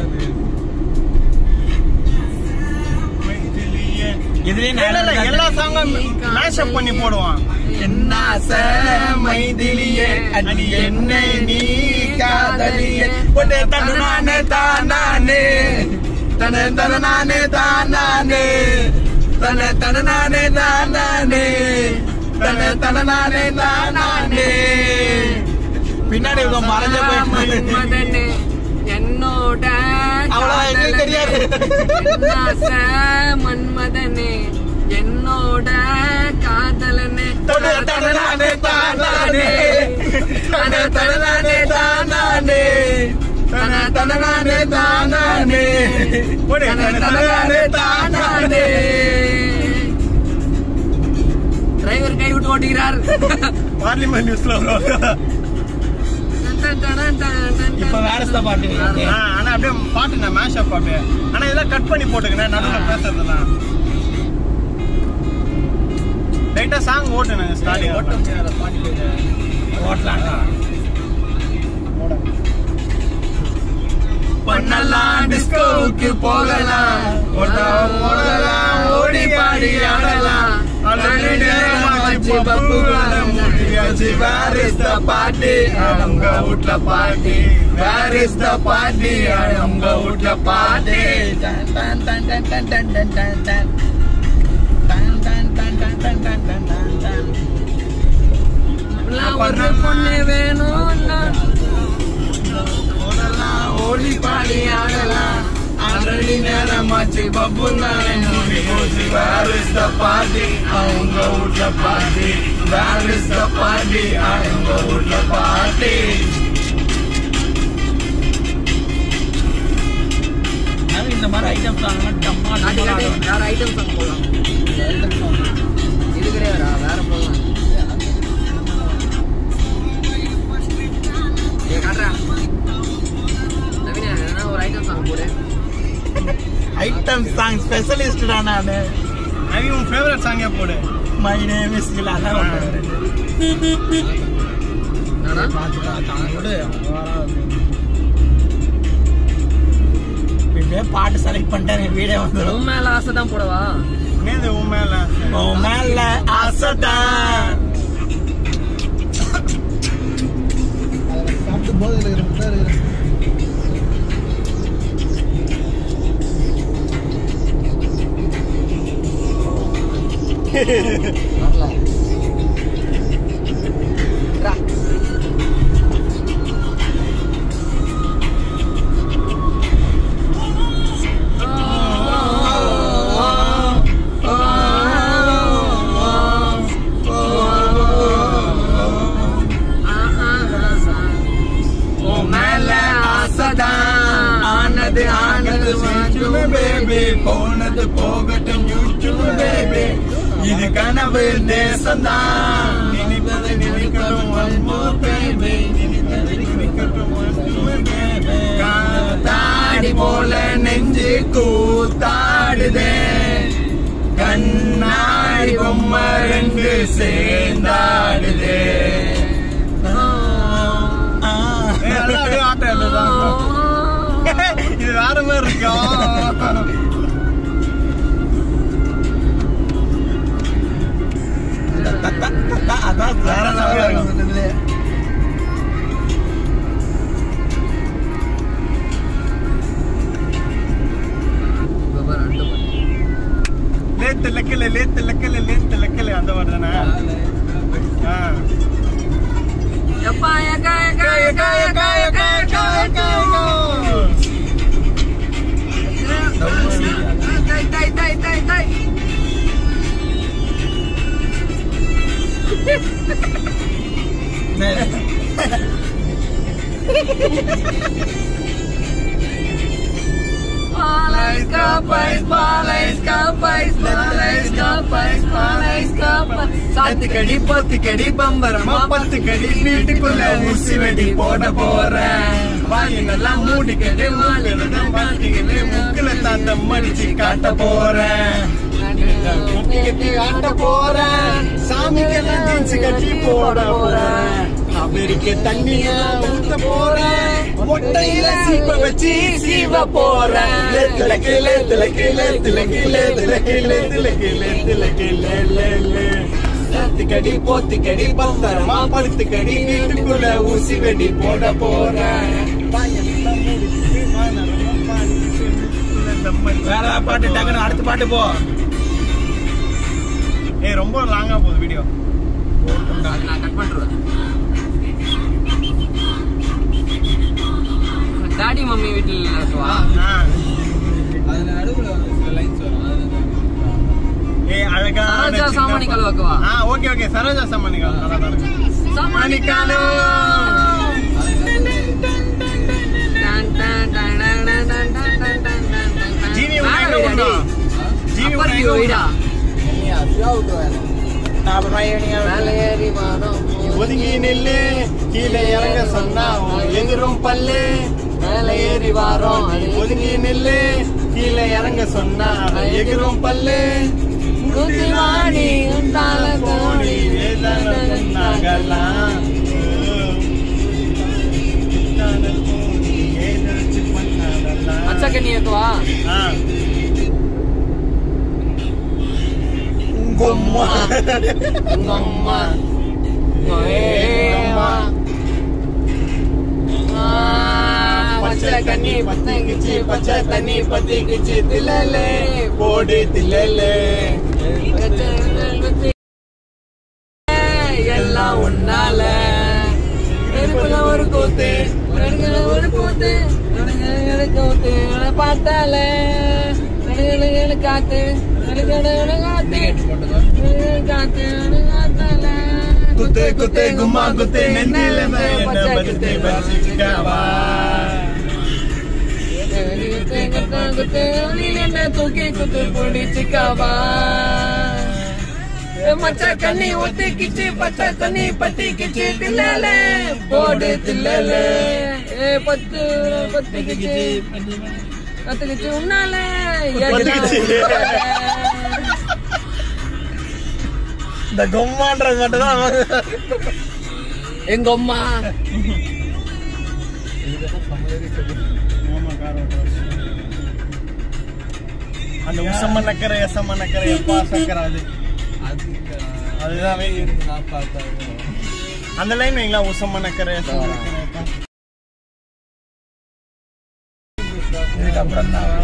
இதுலயே இல்ல, இல்ல, நான் எல்லா சாங்கும் மேஷப் பண்ணி போடுவான் என்ன மைதிலியே அடி என்னை நீ காதலியே ஒட்டே தன்னு நானே தானானே தன தன நானே தானானே தன தன நானே தானானே தன தன நானே தானானே பின்னாடி இவங்க மறைஞ்ச போய் மன்மதனே, என்னோட அவ்வளவுதான், எங்களுக்கு தெரியாது. என்னாச மன்மதனே என்னோட காதலனே தொடு தன நானே தானானே தன தன நானே தானானே தன தன நானே தானானே தன தன நானே தானானே டிரைவர் கை விட்டு ஓட்டுகிறார் பார்லிமெண்ட் நியூஸ்ல இப்ப வேற ஸ்த பாட்டு ஆனா அப்படியே பாட்டு நான் மேஷப் அப்படியே ஆனா இதெல்லாம் கட் பண்ணி போட்டுக்கணும் நடுவில் பேசுறதுலாம் லைட்டா சாங் ஓட்டுனேன் ஸ்டார்டிங் ஓட்டலாம் பண்ணலாம் டிஸ்கோவுக்கு போகலாம் ஓட்டம் போடலாம் ஓடி பாடி ஆடலாம் ஆல்ரெடி நேரமாச்சு பப்புகளை முடியாச்சு வேர் இஸ் த பாட்டி அவங்க வீட்ல பாட்டி வேர் இஸ் த பாட்டி அவங்க வீட்ல பாட்டி டன் டன் டன் டன் டன் டன் டன் டன் டன் டன் டன் டன் டன் டன் டன் டன் டன் டன் ஒரு பொண்ணு வேணும்னா ஓடலாம் ஓடி பாடி ஆடலாம் ஆல்ரெடி நேரமாச்சு பப்பு நானே மூடி போச்சு வேர் இஸ் த பாட்டி அவங்க வீட்ல பாட்டி வேர் இஸ் த பாட்டி அவங்க வீட்ல பாட்டி இந்த மாதிரி ஐட்டம் சாங்லாம் டம்மா காட்டு காட்டு வேற ஐட்டம் சாங் போடலாம் இது கிடையாதுடா வேற போடலாம் ஏய், காட்டுறா நவீனா எதனா ஒரு ஐட்டம் சாங் போடு ஐட்டம் சாங் ஸ்பெஷலிஸ்டா நானு நவி உன் ஃபேவரட் சாங்கே போடு மை நேம் இஸ் அதான் இப்படியே பாட்டு செலக்ட் பண்ணிட்டேன் வீடியோ வந்துடும் உன் மேல ஆசை தான் போடவா என்னது உன் மேல உன் மேல ஆசைதான் சாப்பிட்டு போதையில் இருக்கிற இருக்கிறேன் உன் மேல ஆசைதான் ஆனது ஆனது யூடியூப் பேபி போனது போகட்டும் யூடியூப் பேபி இது கனவு தேசம்தான் நினைப்பது நினைக்கட்டும் one more baby நினைப்பது நினைக்கட்டும் one more baby காத்தாடி போல நெஞ்சு கூத்தாடுதே கண்ணாடி பொம்மை ரெண்டு சேர்ந்தாடுதே ஏய், அதான் அப்படியே ஆட்டம் இல்லதான். இது வேற மாதிரி இருக்கும் அதான் வேற மாதிரியா இருக்கும். லேத்து லக்கல லேத்து லக்கல லேத்து லக்கல அந்த மாதிரி தானே ஆ. எப்பா எக்கா எக்கா எக்கா எக்கா எக்கா எக்கா எக்கா தை தை தை தை தை Palais capais, palais capais, palais capais, palais capais. சாத்து கடி பத்து கடி பம்பரமா பத்து கடி வீட்டுக்குள்ள ஊசி வெடி போட போறேன் வாயு நல்லா மூடிக்கிட்டு மூக்கில மாட்டிக்கிட்டு மூக்குல தாண்டம் மடிச்சு காட்ட போறேன் கட்டி ஆட்ட போறேன் சாமிக்கெல்லாம் ஜீன்ஸ் கட்டி போட போறேன் அவருக்கு தண்ணிய ஊத்த போறேன் மொட்டையில சீப்ப வச்சு சீவ போறேன் லேத்துலக்கு லேத்துலக்கு லேத்துலக்கு லேத்துலக்கு லேத்துலக்கு லேத்துலக்கு லே லே லே கடி போத்துக்கடி பம்பரமா படுத்துக்கடி வீட்டுக்குள்ள ஊசி வெடி போட போறேன் வேற பாட்டு டக்குன்னு அடுத்த பாட்டு போ ஏய் ரொம்ப லாங்கா போகுது வீடியோ நான் கட் பண்றேன் டாடி மம்மி வீட்டில் இருக்கவா அதுல நடுவுல சில லைன்ஸ் வரும் ஏய் அழகா சரோஜா சாமானி கலவாக்கவா ஆ ஓகே ஓகே சரோஜா சாமானி கலவா நல்லா தான் இருக்கு சாமானி காலு ஜீனி உன்னை எங்க விடணும்? ஜீனி உன்னை எங்க விடணும்? மேலே ஏறி வரோம் ஒதுங்கி நில்லு கீழே இறங்க சொன்னா உன் எதிரும் பல்லு மேலே ஏறி வாரோம் ஒதுங்கி நில்லு கீழே இறங்க சொன்னா எகிரும் பல்லு குதிவாணி உண்டால கோடி வேதாள பொன்னாகலாம் அச்சக்கண்ணி ஏத்துவா உங்கம்மா உங்க அம்மா ஏம்மா. ஆ, பச்சை கண்ணி பத்திக்குச்சு பச்சை தண்ணி பத்திக்குச்சு தில்லலே போடு தில்லலே எல்லாம் உன்னால நெருப்புல ஒரு கூத்து நெருங்குல ஒரு கூத்து நெருங்குல கூத்து உன்னை பார்த்தால நெருங்குல காத்து நெருங்குல காத்து நெருங்குல காத்து காத்தால குத்து குத்து கும்மா குத்து நெஞ்சில என்ன படுத்து பறிச்சுக்காவா குத்து குத்து நீ என்ன தூக்கி குத்து பிடிச்சிக்கவா மச்சா கண்ணி ஒத்திக்கிச்சு பச்சை தண்ணி பட்டிக்கிச்சு தில்லல போடு தில்லல ஏ பத்து பத்துக்கிச்சு பத்துக்கிச்சு உன்னால பத்துக்கிச்சு. இந்த கொம்மான்றது மட்டும் தான் எங்க அம்மா அந்த உசம்ம நக்கரை எசம்ம நக்கரை எப்பா சக்கரை அது அதுதான் வை. அந்த லைன் வைங்களா உசம்ம நக்கரை எசம்ம நக்கரை எப்பா இதுக்கப்புறம் தான்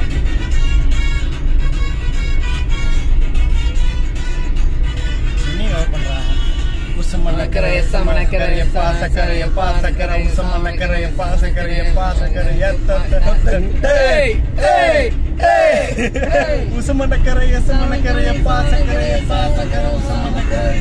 நீ பண்றா உசம்ம நக்கரை எசம்ம நக்கரை எப்பா சக்கரை எப்பா சக்கரை உசம்ம நக்கரை எப்பா சக்கரை எப்பா சக்கரை ஏய் ஏய் ஏய் உசம்ம நக்கரை எசம்ம நக்கரை எப்பா சக்கரை எப்பா சக்கரை உசம்ம நக்கரை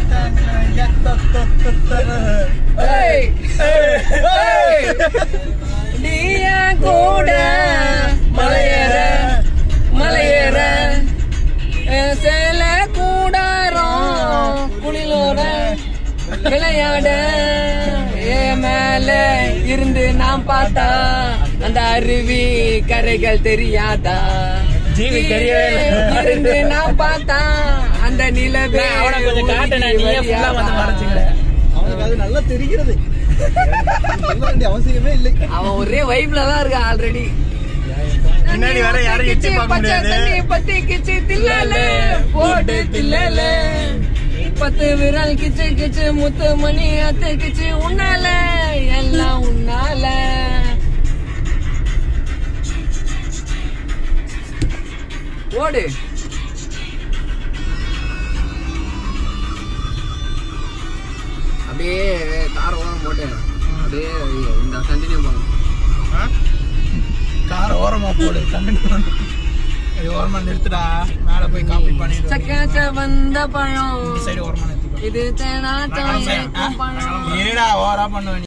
ஏய் ஏய் நீ என் கூட மலையேற மலையேற என் சேல கூடாரம் குளிலோட விளையாட என் மேல இருந்து நாம் பார்த்தா அந்த அருவி கரைகள் தெரியாதா ஜீவி தெரியவே இல்லை. இருந்து நான் பார்த்தா அந்த நிலவே அவனை கொஞ்சம் காட்டுனே, நீயே full ஆ வந்து மறைச்சுக்கிற. அவனுக்கு அது நல்லா தெரிகிறது சொல்ல வேண்டிய அவசியமே இல்லை அவன் ஒரே வைப்ல தான் இருக்கான் ஆல்ரெடி பின்னாடி வேற யாரும் எட்டி பார்க்க முடியாது பத்தி கிச்சு தில்லல போட்டு தில்லல பத்து விரல் கிச்சு கிச்சு முத்து மணி அத்து கிச்சு உன்னால எல்லாம் உன்னால ஓடு அப்படியே கார் ஓரம் போட்டு அப்படியே இந்த கண்டினியூ பண்ணும் கார ஓரமா போடு கண்டினியூ இது ஓரமா நிறுத்துடா மேல போய் காப்பி பண்ணிடு சக்காச்ச வந்த பழம் சைடு ஓரமா நிறுத்து இது தேனாட்டம் இருக்கும் பழம் இருடா ஓரா பண்ணுவேன்